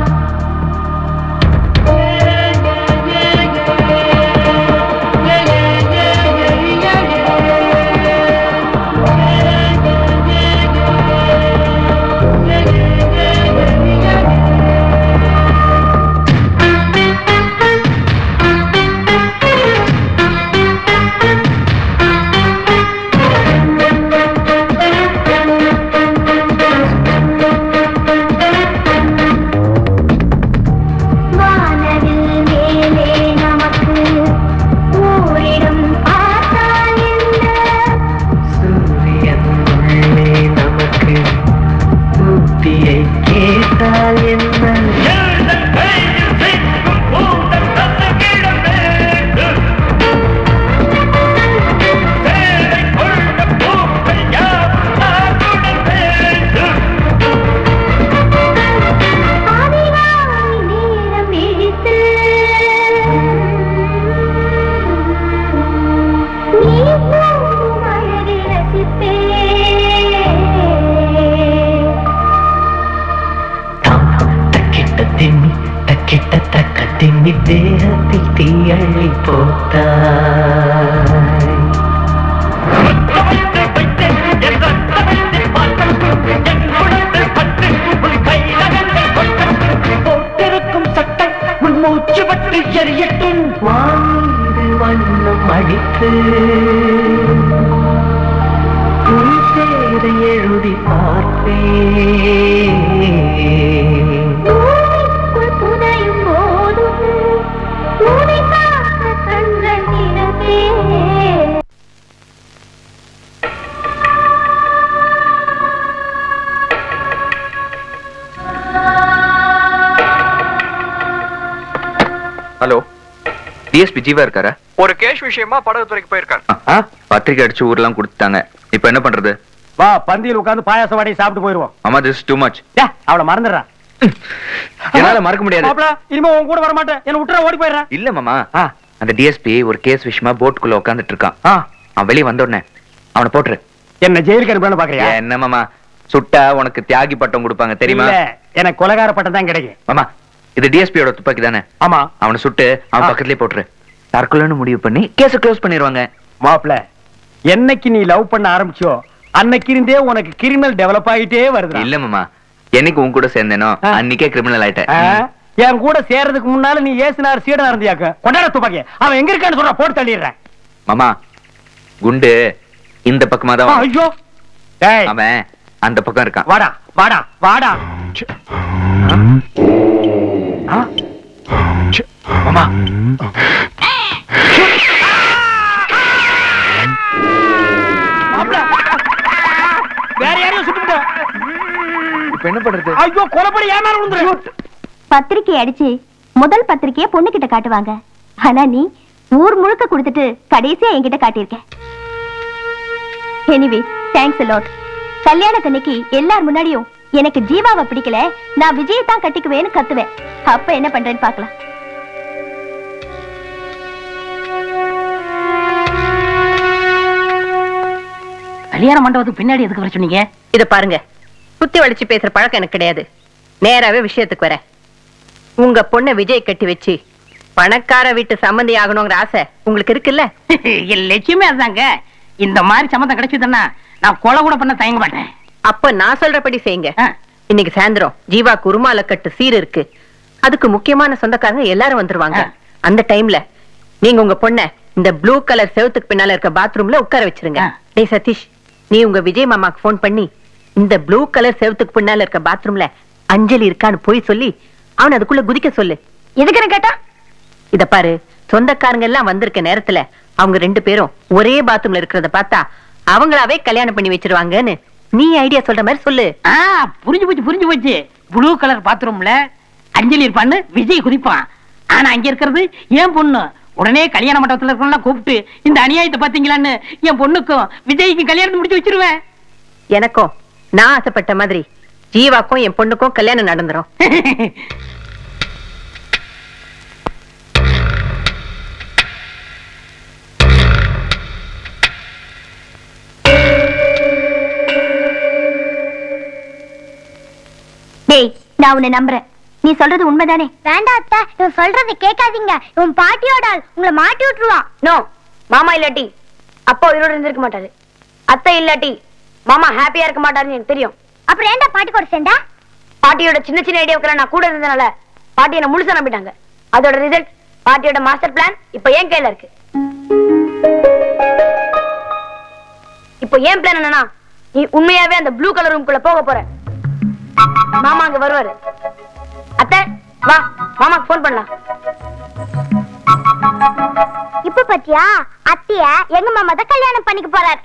Speaker 14: கன்னி தேகத்தில் தீயள்ளி போட்டாய் போட்டிருக்கும் சட்டை உன் மூச்சு பற்றி எரியட்டும் வாய்து வண்ணம் அடித்து உன் பேரை எழுதி பார்ப்பேன்
Speaker 13: புதையும் போதும் உன்னை காக்க கண்கள் திறமே
Speaker 2: ஹலோ டிஎஸ்பி ஜீவா இருக்காரா
Speaker 21: ஒரு கேஷ் விஷயமா படகுத்துறைக்கு போயிருக்காரு
Speaker 2: ஆ, பத்திரிக்கை அடிச்சு ஊர்லாம் கொடுத்துட்டாங்க இப்போ என்ன பண்றது
Speaker 1: வா பந்தியில் உட்கார்ந்து பாயாசம் வாடி சாப்பிட்டு போயிருவோம்
Speaker 2: அம்மா திஸ் டூ மச்
Speaker 1: அவளை மறந்துடுறா
Speaker 2: என்னால மறக்க முடியாது
Speaker 1: மாப்ள, இனிமே உன் கூட வர மாட்டேன் என்ன விட்டுற ஓடி போயிடுறேன்
Speaker 2: இல்ல மாமா அந்த டிஎஸ்பி ஒரு கேஸ் விஷயமா போட்டுக்குள்ள உட்காந்துட்டு இருக்கான் அவன் வெளியே வந்த உடனே அவனை போட்டுரு
Speaker 1: என்ன ஜெயிலுக்கு அனுப்பலாம்னு பாக்குறியா
Speaker 2: என்ன மாமா சுட்டா உனக்கு தியாகி பட்டம் கொடுப்பாங்க தெரியுமா
Speaker 1: இல்ல, எனக்கு கொலகார பட்டம் தான் கிடைக்கும்
Speaker 2: மாமா இது டிஎஸ்பியோட துப்பாக்கி தானே
Speaker 1: ஆமா
Speaker 2: அவனை சுட்டு அவன் பக்கத்துலயே போட்டுரு தற்கொலைன்னு முடிவு பண்ணி கேஸ க்ளோஸ் பண்ணிடுவாங்க
Speaker 1: மாப்ள என்னைக்கு நீ லவ் பண்ண ஆரம்பிச்சோ அன்னைக்கு இருந்தே உனக்கு கிரிமினல் டெவலப் ஆகிட்டே வருது
Speaker 2: இல்ல மாமா என்னைக்கு உன் கூட சேர்ந்தேனோ அன்னைக்கே கிரிமினல் ஆயிட்டேன்
Speaker 1: என் கூட சேர்றதுக்கு முன்னால நீ ஏசுனார் சீடனா இருந்தியாக்க கொண்டாட துப்பாக்கி அவன் எங்க இருக்கான்னு சொல்ற போட்டு தள்ளிடுறேன்
Speaker 2: மாமா குண்டு இந்த பக்கமா தான் வரும்.
Speaker 1: ஐயோ
Speaker 2: அவன் அந்த பக்கம் இருக்கான்
Speaker 1: வாடா வாடா வாடா
Speaker 2: மாமா
Speaker 1: வேற யாரையும் சுட்டுட்ட
Speaker 2: இப்ப என்ன பண்றது
Speaker 1: ஐயோ கொலைப்படி ஏன் மேல விழுந்துரு
Speaker 3: பத்திரிக்கை அடிச்சு முதல் பத்திரிக்கைய பொண்ணு கிட்ட காட்டுவாங்க ஆனா நீ ஊர் முழுக்க கொடுத்துட்டு கடைசியா என்கிட்ட காட்டியிருக்க எனிவே தேங்க்ஸ் லாட் கல்யாணத்தன்னைக்கு எல்லார் முன்னாடியும் எனக்கு ஜீவாவை பிடிக்கல நான் விஜயை தான் கட்டிக்குவேன்னு கத்துவேன் அப்ப என்ன பண்றேன்னு பார்க்கலாம்
Speaker 5: கல்யாண மண்டபத்துக்கு பின்னாடி எதுக்கு வர சொன்னீங்க
Speaker 9: இத பாருங்க குத்தி வலிச்சு பேசுற பழக்கம் எனக்கு கிடையாது நேராவே விஷயத்துக்கு வரேன் உங்க பொண்ணை விஜய் கட்டி வச்சு பணக்கார வீட்டு சம்மந்தி ஆகணுங்கிற ஆசை உங்களுக்கு இருக்குல்ல
Speaker 5: என் லட்சியமே அதுதாங்க இந்த மாதிரி சம்மந்தம் கிடைச்சதுன்னா நான் கொலை கூட பண்ண தயங்க மாட்டேன்
Speaker 9: அப்ப நான் சொல்றபடி செய்யுங்க இன்னைக்கு சாயந்தரம் ஜீவா குருமால கட்டு சீர் இருக்கு அதுக்கு முக்கியமான சொந்தக்காரங்க எல்லாரும் வந்துருவாங்க அந்த டைம்ல நீங்க உங்க பொண்ண இந்த ப்ளூ கலர் செவத்துக்கு பின்னால இருக்க பாத்ரூம்ல உட்கார வச்சிருங்க டேய் சதீஷ் நீ உங்க விஜய் மாமாக்கு ஃபோன் பண்ணி இந்த ப்ளூ கலர் செவத்துக்கு பின்னால இருக்க பாத்ரூம்ல அஞ்சலி இருக்கான்னு போய் சொல்லி அவன் அதுக்குள்ள குதிக்க சொல்லு எதுக்குன்னு கேட்டா இத பாரு சொந்தக்காரங்க எல்லாம் வந்திருக்க நேரத்துல அவங்க ரெண்டு பேரும் ஒரே பாத்ரூம்ல இருக்கிறத பார்த்தா அவங்களாவே கல்யாணம் பண்ணி வச்சிருவாங்கன்னு நீ ஐடியா சொல்ற மாதிரி சொல்லு
Speaker 5: ஆ புரிஞ்சு போச்சு புரிஞ்சு போச்சு ப்ளூ கலர் பாத்ரூம்ல அஞ்சலி இருப்பான்னு விஜய் குதிப்பான் ஆனா அங்க இருக்கிறது என் பொண்ணு உடனே கல்யாண மண்டபத்துல இருக்கவங்க கூப்பிட்டு இந்த அநியாயத்தை பாத்தீங்களான்னு என் பொண்ணுக்கும் விஜய்க்கும் கல்யாணத்தை முடிச்சு வச்சிருவேன்
Speaker 9: எனக்கும் நான் ஆசைப்பட்ட மாதிரி ஜீவாக்கும் என் பொண்ணுக்கும் கல்யாணம் நடந்துரும்
Speaker 3: டேய் நான் உன்னை நம்புறேன் நீ சொல்றது உண்மைதானே
Speaker 8: வேண்டாம் அத்தை இவன் சொல்றதை கேட்காதீங்க இவன் பாட்டியோட ஆள் உங்களை மாட்டி விட்டுருவான்
Speaker 22: நோ மாமா இல்லாட்டி அப்பா உயிரோட இருந்திருக்க மாட்டாரு அத்தை இல்லாட்டி மாமா ஹாப்பியா இருக்க மாட்டாருன்னு எனக்கு தெரியும்
Speaker 8: அப்புறம் ஏன்டா பாட்டி கூட சேர்ந்தா
Speaker 22: பாட்டியோட சின்ன சின்ன ஐடியாவுக்கு நான் கூட இருந்தனால பாட்டி என்ன முழுசா நம்பிட்டாங்க அதோட ரிசல்ட் பாட்டியோட மாஸ்டர் பிளான் இப்ப என் கையில இருக்கு இப்போ ஏன் பிளான் என்னன்னா நீ உண்மையாவே அந்த ப்ளூ கலர் ரூம்குள்ள போக போற மாமா அங்க வருவாரு அத்தை வா மாமாக்கு ஃபோன் பண்ணலாம்
Speaker 8: இப்ப பாத்தியா அத்திய எங்க மாமா தான் கல்யாணம் பண்ணிக்க போறாரு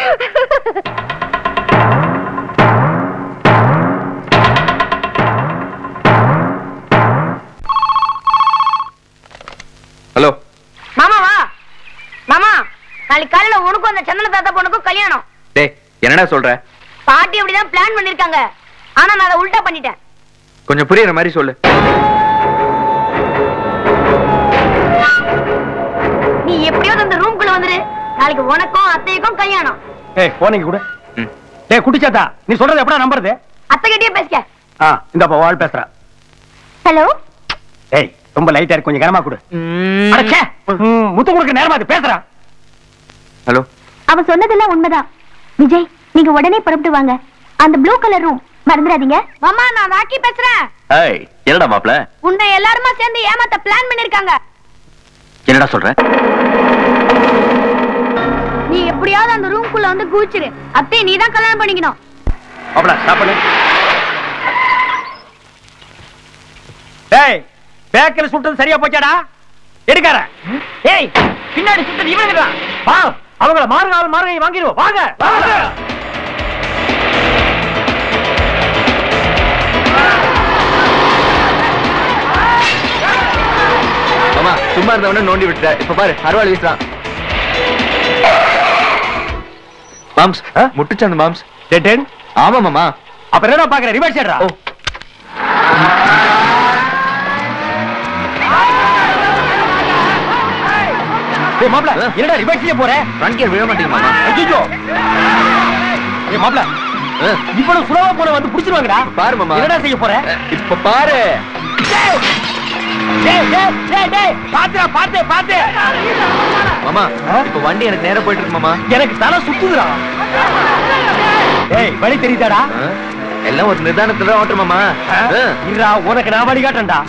Speaker 2: ஹலோ
Speaker 22: மாமா வா மாமா நாளைக்கு காலையில உனக்கும் அந்த சந்தன தாத்தா பொண்ணுக்கும் கல்யாணம்
Speaker 2: டேய் என்னடா சொல்ற
Speaker 22: பாட்டி அப்படிதான் பிளான் பண்ணிருக்காங்க ஆனா நான் அதை உல்டா பண்ணிட்டேன்
Speaker 2: கொஞ்சம் புரியுற மாதிரி சொல்லு
Speaker 22: நீ எப்படியாவது அந்த ரூம்குள்ள வந்துரு நாளைக்கு உனக்கும் அத்தைக்கும் கல்யாணம்
Speaker 1: ஏய் போனீங்க கூட டேய் குட்டிச்சாத்தா நீ சொல்றது எப்படா நம்புறது
Speaker 22: அத்தை கிட்டயே பேசிக்க
Speaker 1: ஆ இந்த வாழ் பேசுற
Speaker 3: ஹலோ
Speaker 1: ஏய் ரொம்ப லைட்டா இருக்கு கொஞ்சம் கனமா கொடு அட, ச்சே. ம், முத்தம் கொடுக்க நேரமா அது பேசுறான்
Speaker 2: ஹலோ
Speaker 3: அவன் சொன்னதெல்லாம் உண்மைதான் விஜய் நீங்க உடனே புறப்பட்டு வாங்க அந்த ப்ளூ கலர் ரூம் மறந்துடாதீங்க
Speaker 22: மாமா நான் ராக்கி பேசுறேன்
Speaker 11: ஏய் என்னடா மாப்ள
Speaker 22: உன்னை எல்லாருமா சேர்ந்து ஏமாத்த பிளான் பண்ணிருக்காங்க
Speaker 11: என்னடா சொல்ற
Speaker 22: நீ எப்படியாவது அந்த ரூம்குள்ள வந்து குதிச்சிரு அத்தை நீ தான் கல்யாணம் பண்ணிக்கணும்
Speaker 1: மாப்பிள ஸ்டாப் பண்ணு டேய் பேக்கல சுட்டது சரியா போச்சாடா எடுக்கார ஏய் பின்னாடி சுட்டது இவனுங்கடா வா அவங்கள மாறுநாள் மாறுகை வாங்கிடுவோம் வாங்க வாங்க
Speaker 2: மாமா சும்மா இருந்தவன நோண்டி விட்டுட்ட இப்ப பாரு அறுவாள் வீசுறான் மாம்ஸ் முட்டுச்சு அந்த மாம்ஸ்
Speaker 1: டெட்டன்
Speaker 2: ஆமா மாமா
Speaker 1: அப்புறம் என்ன பாக்குற ரிவர்ஸ் ஏடா ஏய் மாப்ள என்னடா ரிவர்ஸ் செய்ய போற
Speaker 2: ஃப்ரண்ட் கியர் விழ மாட்டேங்குது மாமா
Speaker 1: ஐயோ ஏய் மாப்ள இவ்வளவு சுலபமா போற வந்து புடிச்சிருவாங்கடா
Speaker 2: பாரு மாமா
Speaker 1: என்னடா செய்ய போற
Speaker 2: இப்ப பாரு
Speaker 1: டேய் டேய் டேய் டேய் பாத்துடா பாத்து பாத்து
Speaker 2: மாமா இப்ப வண்டி எனக்கு நேரா போயிட்டு இருக்கு மாமா
Speaker 1: எனக்கு தலை சுத்துதுடா ஏய் வழி தெரியுதாடா
Speaker 2: எல்லாம் ஒரு நிதானத்துல தான் ஓட்டுற மாமா
Speaker 1: இருடா உனக்கு நான் வழி காட்டேன்டா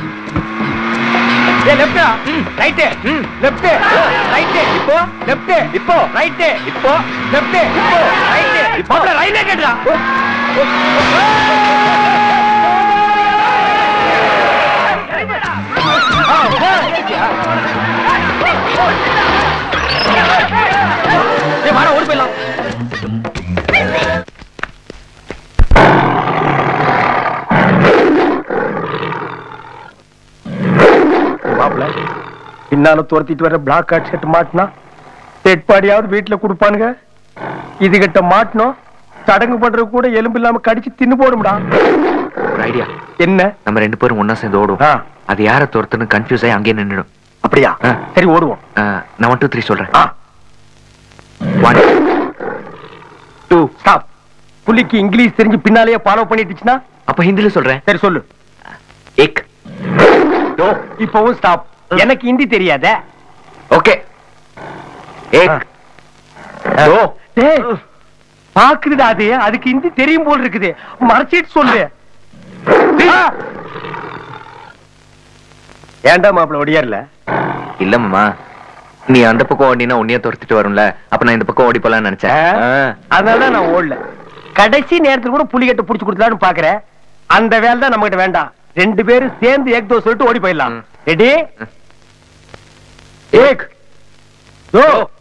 Speaker 1: ஏய் லெஃப்டா ரைட் லெஃப்ட் ரைட் இப்போ லெஃப்ட் இப்போ ரைட் இப்போ லெஃப்ட் இப்போ ரைட் இப்போ ரைட்ல கேட்டா ஏய் வாடா ஓடி போயிடலாம் மாப்பிள பின்னால துரத்திட்டு வர பிளாக் கார்ட் செட் மாட்டினா செட்பாடியாவது வீட்டுல கொடுப்பானுங்க இது கிட்ட மாட்டினோம் சடங்கு பண்றது கூட எலும்பு இல்லாம கடிச்சு தின்னு போடும்டா
Speaker 2: ஒரு ஐடியா
Speaker 1: என்ன
Speaker 2: நம்ம ரெண்டு பேரும் ஒண்ணா சேர்ந்து ஓடுவோம் அது யார துரத்துன்னு கன்ஃபியூஸ் ஆகி அங்கேயே நின்னுடும்
Speaker 1: அப்படியா சரி ஓடுவோம்
Speaker 2: நான் ஒன் டூ த்ரீ சொல்றேன்
Speaker 1: ஒன் டூ ஸ்டாப் புலிக்கு இங்கிலீஷ் தெரிஞ்சு பின்னாலேயே ஃபாலோ பண்ணிட்டுச்சுன்னா
Speaker 2: அப்ப ஹிந்தில சொல்றேன்
Speaker 1: சரி சொல்லு
Speaker 2: ஏக்
Speaker 1: டோ இப்பவும் ஸ்டாப் எனக்கு ஹிந்தி தெரியாத
Speaker 2: ஓகே ஏக்
Speaker 1: டோ டேய் பாக்குதுடா அது அதுக்கு ஹிந்தி தெரியும் போல் இருக்குது மறைச்சிட்டு சொல்லு ஆ. ஏன்டா மாப்பிள ஒடியார்ல
Speaker 2: இல்ல மாமா நீ அந்த பக்கம் ஓடினா உன்னைய துரத்திட்டு வரும்ல அப்ப நான் இந்த பக்கம் ஓடி போலாம்னு நினைச்சேன் ஆ.
Speaker 1: அதனாலதான் நான் ஓடல கடைசி நேரத்துல கூட புலிகட்டு புடிச்சு கொடுக்கலான்னு பாக்குறேன் அந்த வேலை தான் நம்ம கிட்ட வேண்டாம் ரெண்டு பேரும் சேர்ந்து ஏக் தோ சொல்லிட்டு ஓடி போயிடலாம் ரெடி ஏக் தோ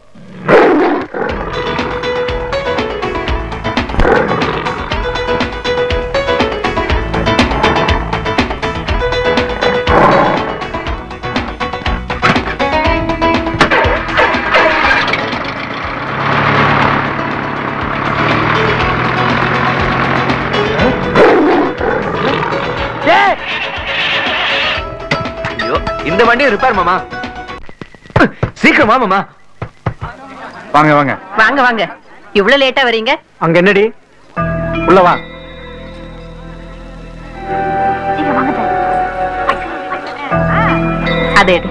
Speaker 2: ஐயோ இந்த வண்டியை ரிப்பேர் மாமா சீக்கிரம் வா மாமா
Speaker 6: வாங்க வாங்க
Speaker 9: வாங்க வாங்க இவ்வளவு லேட்டா வரீங்க
Speaker 1: அங்க என்னடி உள்ள வா
Speaker 9: அதை எடு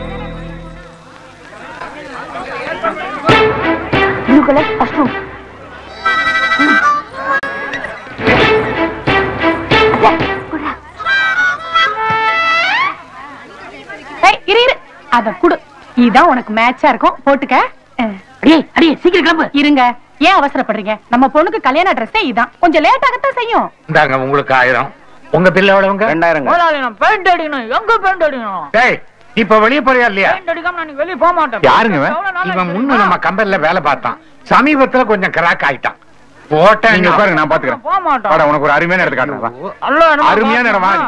Speaker 3: ப்ளூ கலர் ஃபர்ஸ்ட் ரூம்
Speaker 4: ஏய், இரு இரு அத குடு இதான் உனக்கு மேட்சா இருக்கும் போட்டுக்க
Speaker 5: அடியே அடியே சீக்கிரம் கிளம்பு
Speaker 4: இருங்க ஏன் அவசரப்படுறீங்க நம்ம பொண்ணுக்கு கல்யாண ட்ரெஸ்ஸே இதான் கொஞ்சம் லேட் ஆகத்தான் செய்யும்
Speaker 18: இந்தாங்க உங்களுக்கு ஆயிரம் உங்க பில் எவ்வளவுங்க ரெண்டாயிரம்
Speaker 5: முதலாளி நான் பெயிண்ட் அடிக்கணும் எங்க பெயிண்ட் அடிக்கணும்
Speaker 18: டேய் இப்ப வெளிய போறியா இல்லையா
Speaker 5: பெயிண்ட் அடிக்காம நான் வெளியே போக மாட்டேன்
Speaker 18: யாருங்க இவன்? இவன் முன்ன நம்ம கம்பெனில வேலை பார்த்தான் சமீபத்துல கொஞ்சம் கிராக் ஆயிட்டான் போட்டேன்
Speaker 6: நீங்க உட்காருங்க நான் பாத்துக்கிறேன்
Speaker 5: போக மாட்டோம்
Speaker 6: வாடா, உனக்கு ஒரு அருமையான இடத்து காட்டுறேன் வா.
Speaker 5: அல்ல நம்ம
Speaker 6: அருமையான இடம் வா நீ.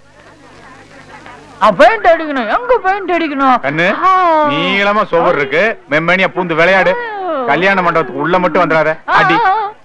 Speaker 5: நான் பெயிண்ட் அடிக்கணும் எங்க பெயிண்ட் அடிக்கணும்
Speaker 6: கண்ணு நீளமா சுவர் இருக்கு மெம்மணியா பூந்து விளையாடு கல்யாண மண்டபத்துக்கு உள்ள மட்டும் வந்துடாத அடி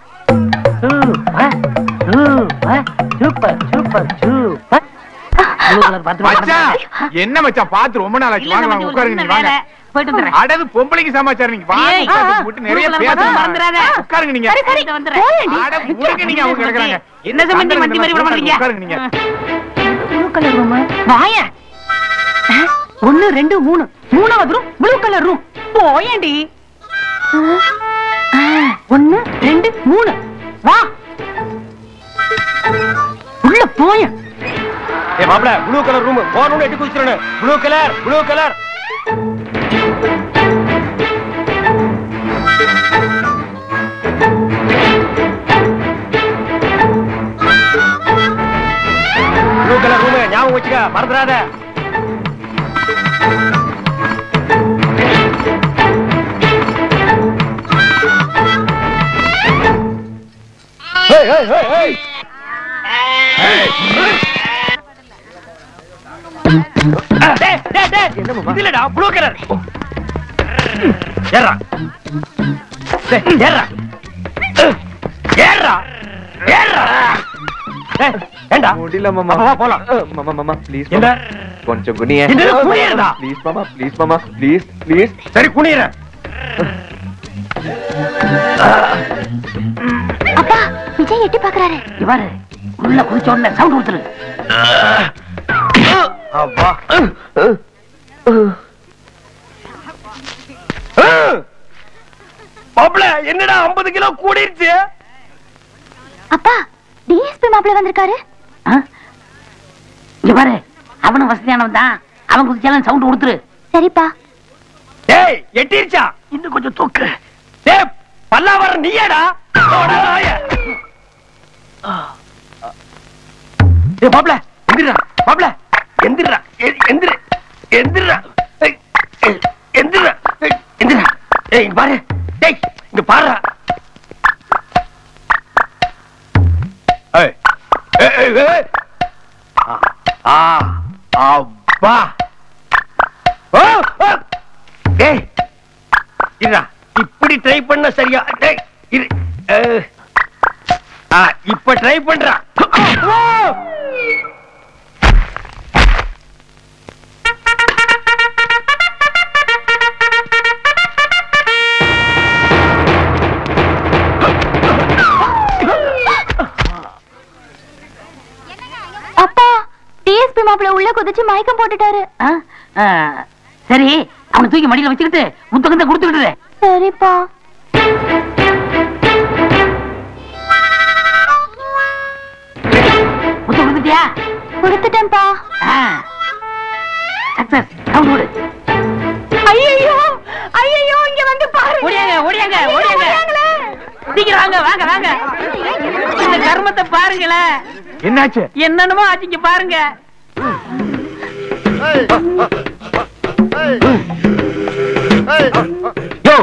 Speaker 5: சூப்பர் சூப்பர் சூப்பர்
Speaker 6: மச்சான் என்ன மச்சான் பாத்து ரொம்ப நாள் ஆச்சு வாங்க வாங்க உட்காருங்க நீங்க வாங்க
Speaker 5: போயிட்டு வந்துடுறேன்
Speaker 6: அடது பொம்பளைக்கு சமாச்சாரம் நீங்க வாங்க
Speaker 5: ஏய்,
Speaker 6: உட்கார்ந்து விட்டு நிறைய
Speaker 5: ஊருக்குள்ள
Speaker 6: பேசணும்
Speaker 5: மறந்துடாத.
Speaker 6: உட்காருங்க நீங்க
Speaker 5: சரி, சரி, வந்துடுறேன். போயேண்டி.
Speaker 6: அட உடுங்க நீங்க அவங்க கிடக்குறாங்க
Speaker 5: என்ன சம்பந்தி மந்தி மாதிரி விட மாட்டீங்க
Speaker 6: உட்காருங்க நீங்க
Speaker 4: ப்ளூ கலர் ரூம்
Speaker 5: வாய ஒண்ணு ரெண்டு மூணு மூணாவது ரூம் ப்ளூ கலர் ரூம் போயேண்டி ஒண்ணு ரெண்டு மூணு வா உள்ள போய
Speaker 1: ஏ மாப்ள ப்ளூ கலர் ரூம் போறணும் எட்டு குதிச்சிரணும் blue colour blue colour blue colour room ஞாபகம் வச்சுக்க மறந்துடாத ஏய் ஏய் ஏய் ஏய் டேய் டேய் டேய் இது இல்லடா ப்ளூ கலர் ஏறா டேய் ஏறா ஏறா ஏறா டேய் ஏண்டா
Speaker 2: முடியல மாமா
Speaker 1: வா போலாம்
Speaker 2: மாமா மாமா ப்ளீஸ்
Speaker 1: என்ன?
Speaker 2: கொஞ்சம் குனிய
Speaker 1: என்னது குனியறதா?
Speaker 2: ப்ளீஸ் மாமா ப்ளீஸ் மாமா ப்ளீஸ் ப்ளீஸ்
Speaker 1: சரி குனிறேன்
Speaker 3: அப்பா விஜய் எட்டி பாக்குறாரு
Speaker 5: இவரு உள்ள குதிச்ச உடனே சவுண்ட் கொடுத்துரு
Speaker 1: அப்பா மாப்ள என்னடா 50 கிலோ கூடிருச்சு
Speaker 3: அப்பா டிஎஸ்பி மாப்பிள்ள வந்திருக்காரு
Speaker 5: இங்க பாரு அவனும் வசதியானவன் தான் அவன் குதிச்சாலும் சவுண்ட் கொடுத்துரு
Speaker 3: சரிப்பா
Speaker 1: டேய் எட்டிருச்சா இன்னும் கொஞ்சம் தூக்கு டேய் பல்லாவரம் நீயாடா போடா நாய. டேய் மாப்ள எந்திரா மாப்ள எந்திரா எ- எந்திரு எந்திரா ஏய், ஏய், எந்திரா ஏய், எந்திரா ஏய் இங்க பாரு டேய் இங்க பாருடா ஏய் ஏய், ஏய் ஏய் ஆ ஆ அப்பா ஓ ஓ. டேய் இருடா இப்படி ட்ரை பண்ண சரியா டேய் இரு அஹ். ஆ இப்ப ட்ரை பண்றா ஓ!
Speaker 3: அப்பா டிஎஸ்பி மாப்பிள்ள உள்ள குதிச்சு மயக்கம் போட்டுட்டாரு
Speaker 5: ஆ? ஆ, சரி அவனை தூக்கி மடியில வச்சுக்கிட்டு முத்தகத்தை கொடுத்துக்கிட்டு
Speaker 3: சரிப்பா
Speaker 5: முத்த கொடுத்துட்டியா
Speaker 3: கொடுத்துட்டேன்ப்பா
Speaker 5: சக்சஸ் சவுண்ட் விடு
Speaker 3: ஐயோ ஐயோ இங்க வந்து பாரு
Speaker 5: ஓடியாங்க ஓடியாங்க ஓடியாங்க சீக்கிரம் வாங்க வாங்க வாங்க இந்த கர்மத்தை பாருங்களேன்
Speaker 1: என்னாச்சு
Speaker 5: என்னென்னமோ ஆச்சு இங்க பாருங்க
Speaker 1: யோ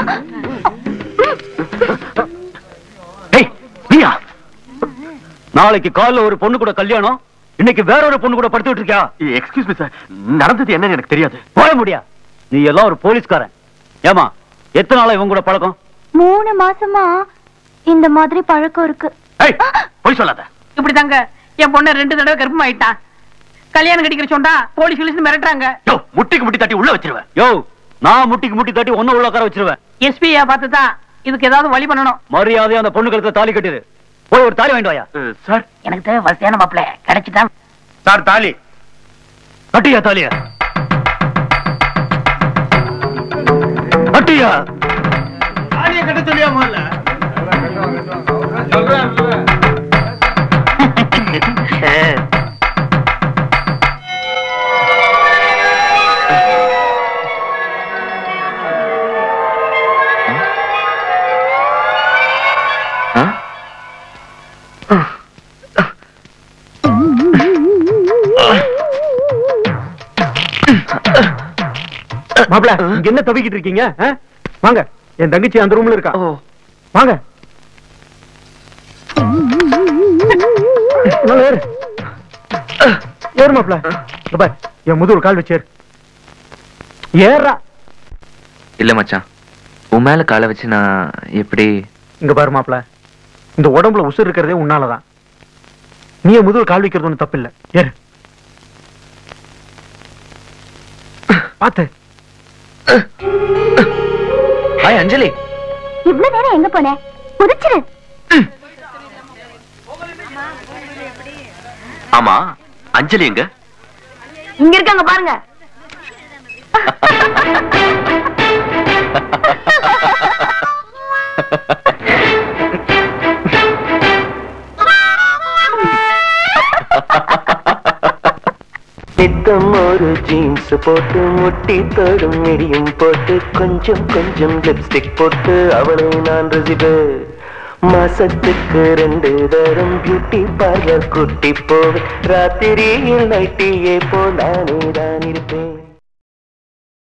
Speaker 1: ஏய் நீயா நாளைக்கு காலைல ஒரு பொண்ணு கூட கல்யாணம் இன்னைக்கு வேற ஒரு பொண்ணு கூட படுத்துட்டு இருக்கியா
Speaker 20: எக்ஸ்கியூஸ் மீ சார் நடந்தது என்னன்னு எனக்கு தெரியாது
Speaker 1: போட முடியா நீ எல்லாம் ஒரு போலீஸ்காரன் ஏமா எத்தனை நாளா இவங்க கூட பழக்கம்
Speaker 3: மூணு மாசமா இந்த மாதிரி பழக்கம் இருக்கு
Speaker 1: போய் சொல்லாத
Speaker 5: இப்படி தாங்க என் பொண்ணு ரெண்டு தடவை கர்ப்பம் ஆயிட்டான் கல்யாணம் கட்டிக்கிற சொன்னா போலீஸ் போலீஸ் மிரட்டுறாங்க
Speaker 1: யோ முட்டிக்கு முட்டி தட்டி உள்ள வச்சிருவேன் யோ நான் முட்டிக்கு முட்டி தட்டி ஒன்னும் உள்ள உட்கார வச்சிருவேன்
Speaker 5: எஸ்பியா பார்த்து தான் இதுக்கு ஏதாவது வழி பண்ணணும்
Speaker 1: மரியாதையா அந்த பொண்ணு கழுத்துல தாலி கட்டிடு போய் ஒரு தாலி வாங்கிட்டு வாயா
Speaker 20: சார்
Speaker 5: எனக்கு தேவை வசதியான மாப்பிள்ள கிடைச்சிட்டான்
Speaker 1: சார் தாலி கட்டியா தாலியா கட்டியா
Speaker 12: தாலியை கட்ட சொல்லியா முதல்ல
Speaker 1: மாப்பிள இங்க என்ன தவிக்கிட்டு இருக்கீங்க ஆ? வாங்க என் தங்கச்சி அந்த ரூம்ல இருக்கா வாங்க நல்லா ஏறு ஏறு மாப்பிள இங்க பாரு என் முதுகு கால் வச்சு ஏறு ஏறா
Speaker 2: இல்ல மச்சான் உன் மேல காலை வச்சு நான் எப்படி
Speaker 1: இங்க பாரு மாப்பிள இந்த உடம்புல உசுர் இருக்கிறதே உன்னாலதான் நீ என் முதுகு கால் வைக்கிறது ஒண்ணு தப்பு இல்ல ஏறு பாத்து
Speaker 2: ஹாய் அஞ்சலி
Speaker 3: இவ்வளவு நேரம் எங்க போன குதிச்சிரு
Speaker 11: ஆமா அஞ்சலி எங்க
Speaker 22: இங்க இருக்காங்க பாருங்க
Speaker 7: நித்தம் ஒரு ஜீன்ஸ் போட்டு முட்டி தொடும் மிடியும் போட்டு கொஞ்சம் கொஞ்சம் லிப்ஸ்டிக் போட்டு அவளை நான் ரசிப்பேன் மாசத்துக்கு ரெண்டு தரம் பியூட்டி பார்லர் கூட்டி போவேன் ராத்திரியில் நைட்டியே போல் நானே தான் இருப்பேன்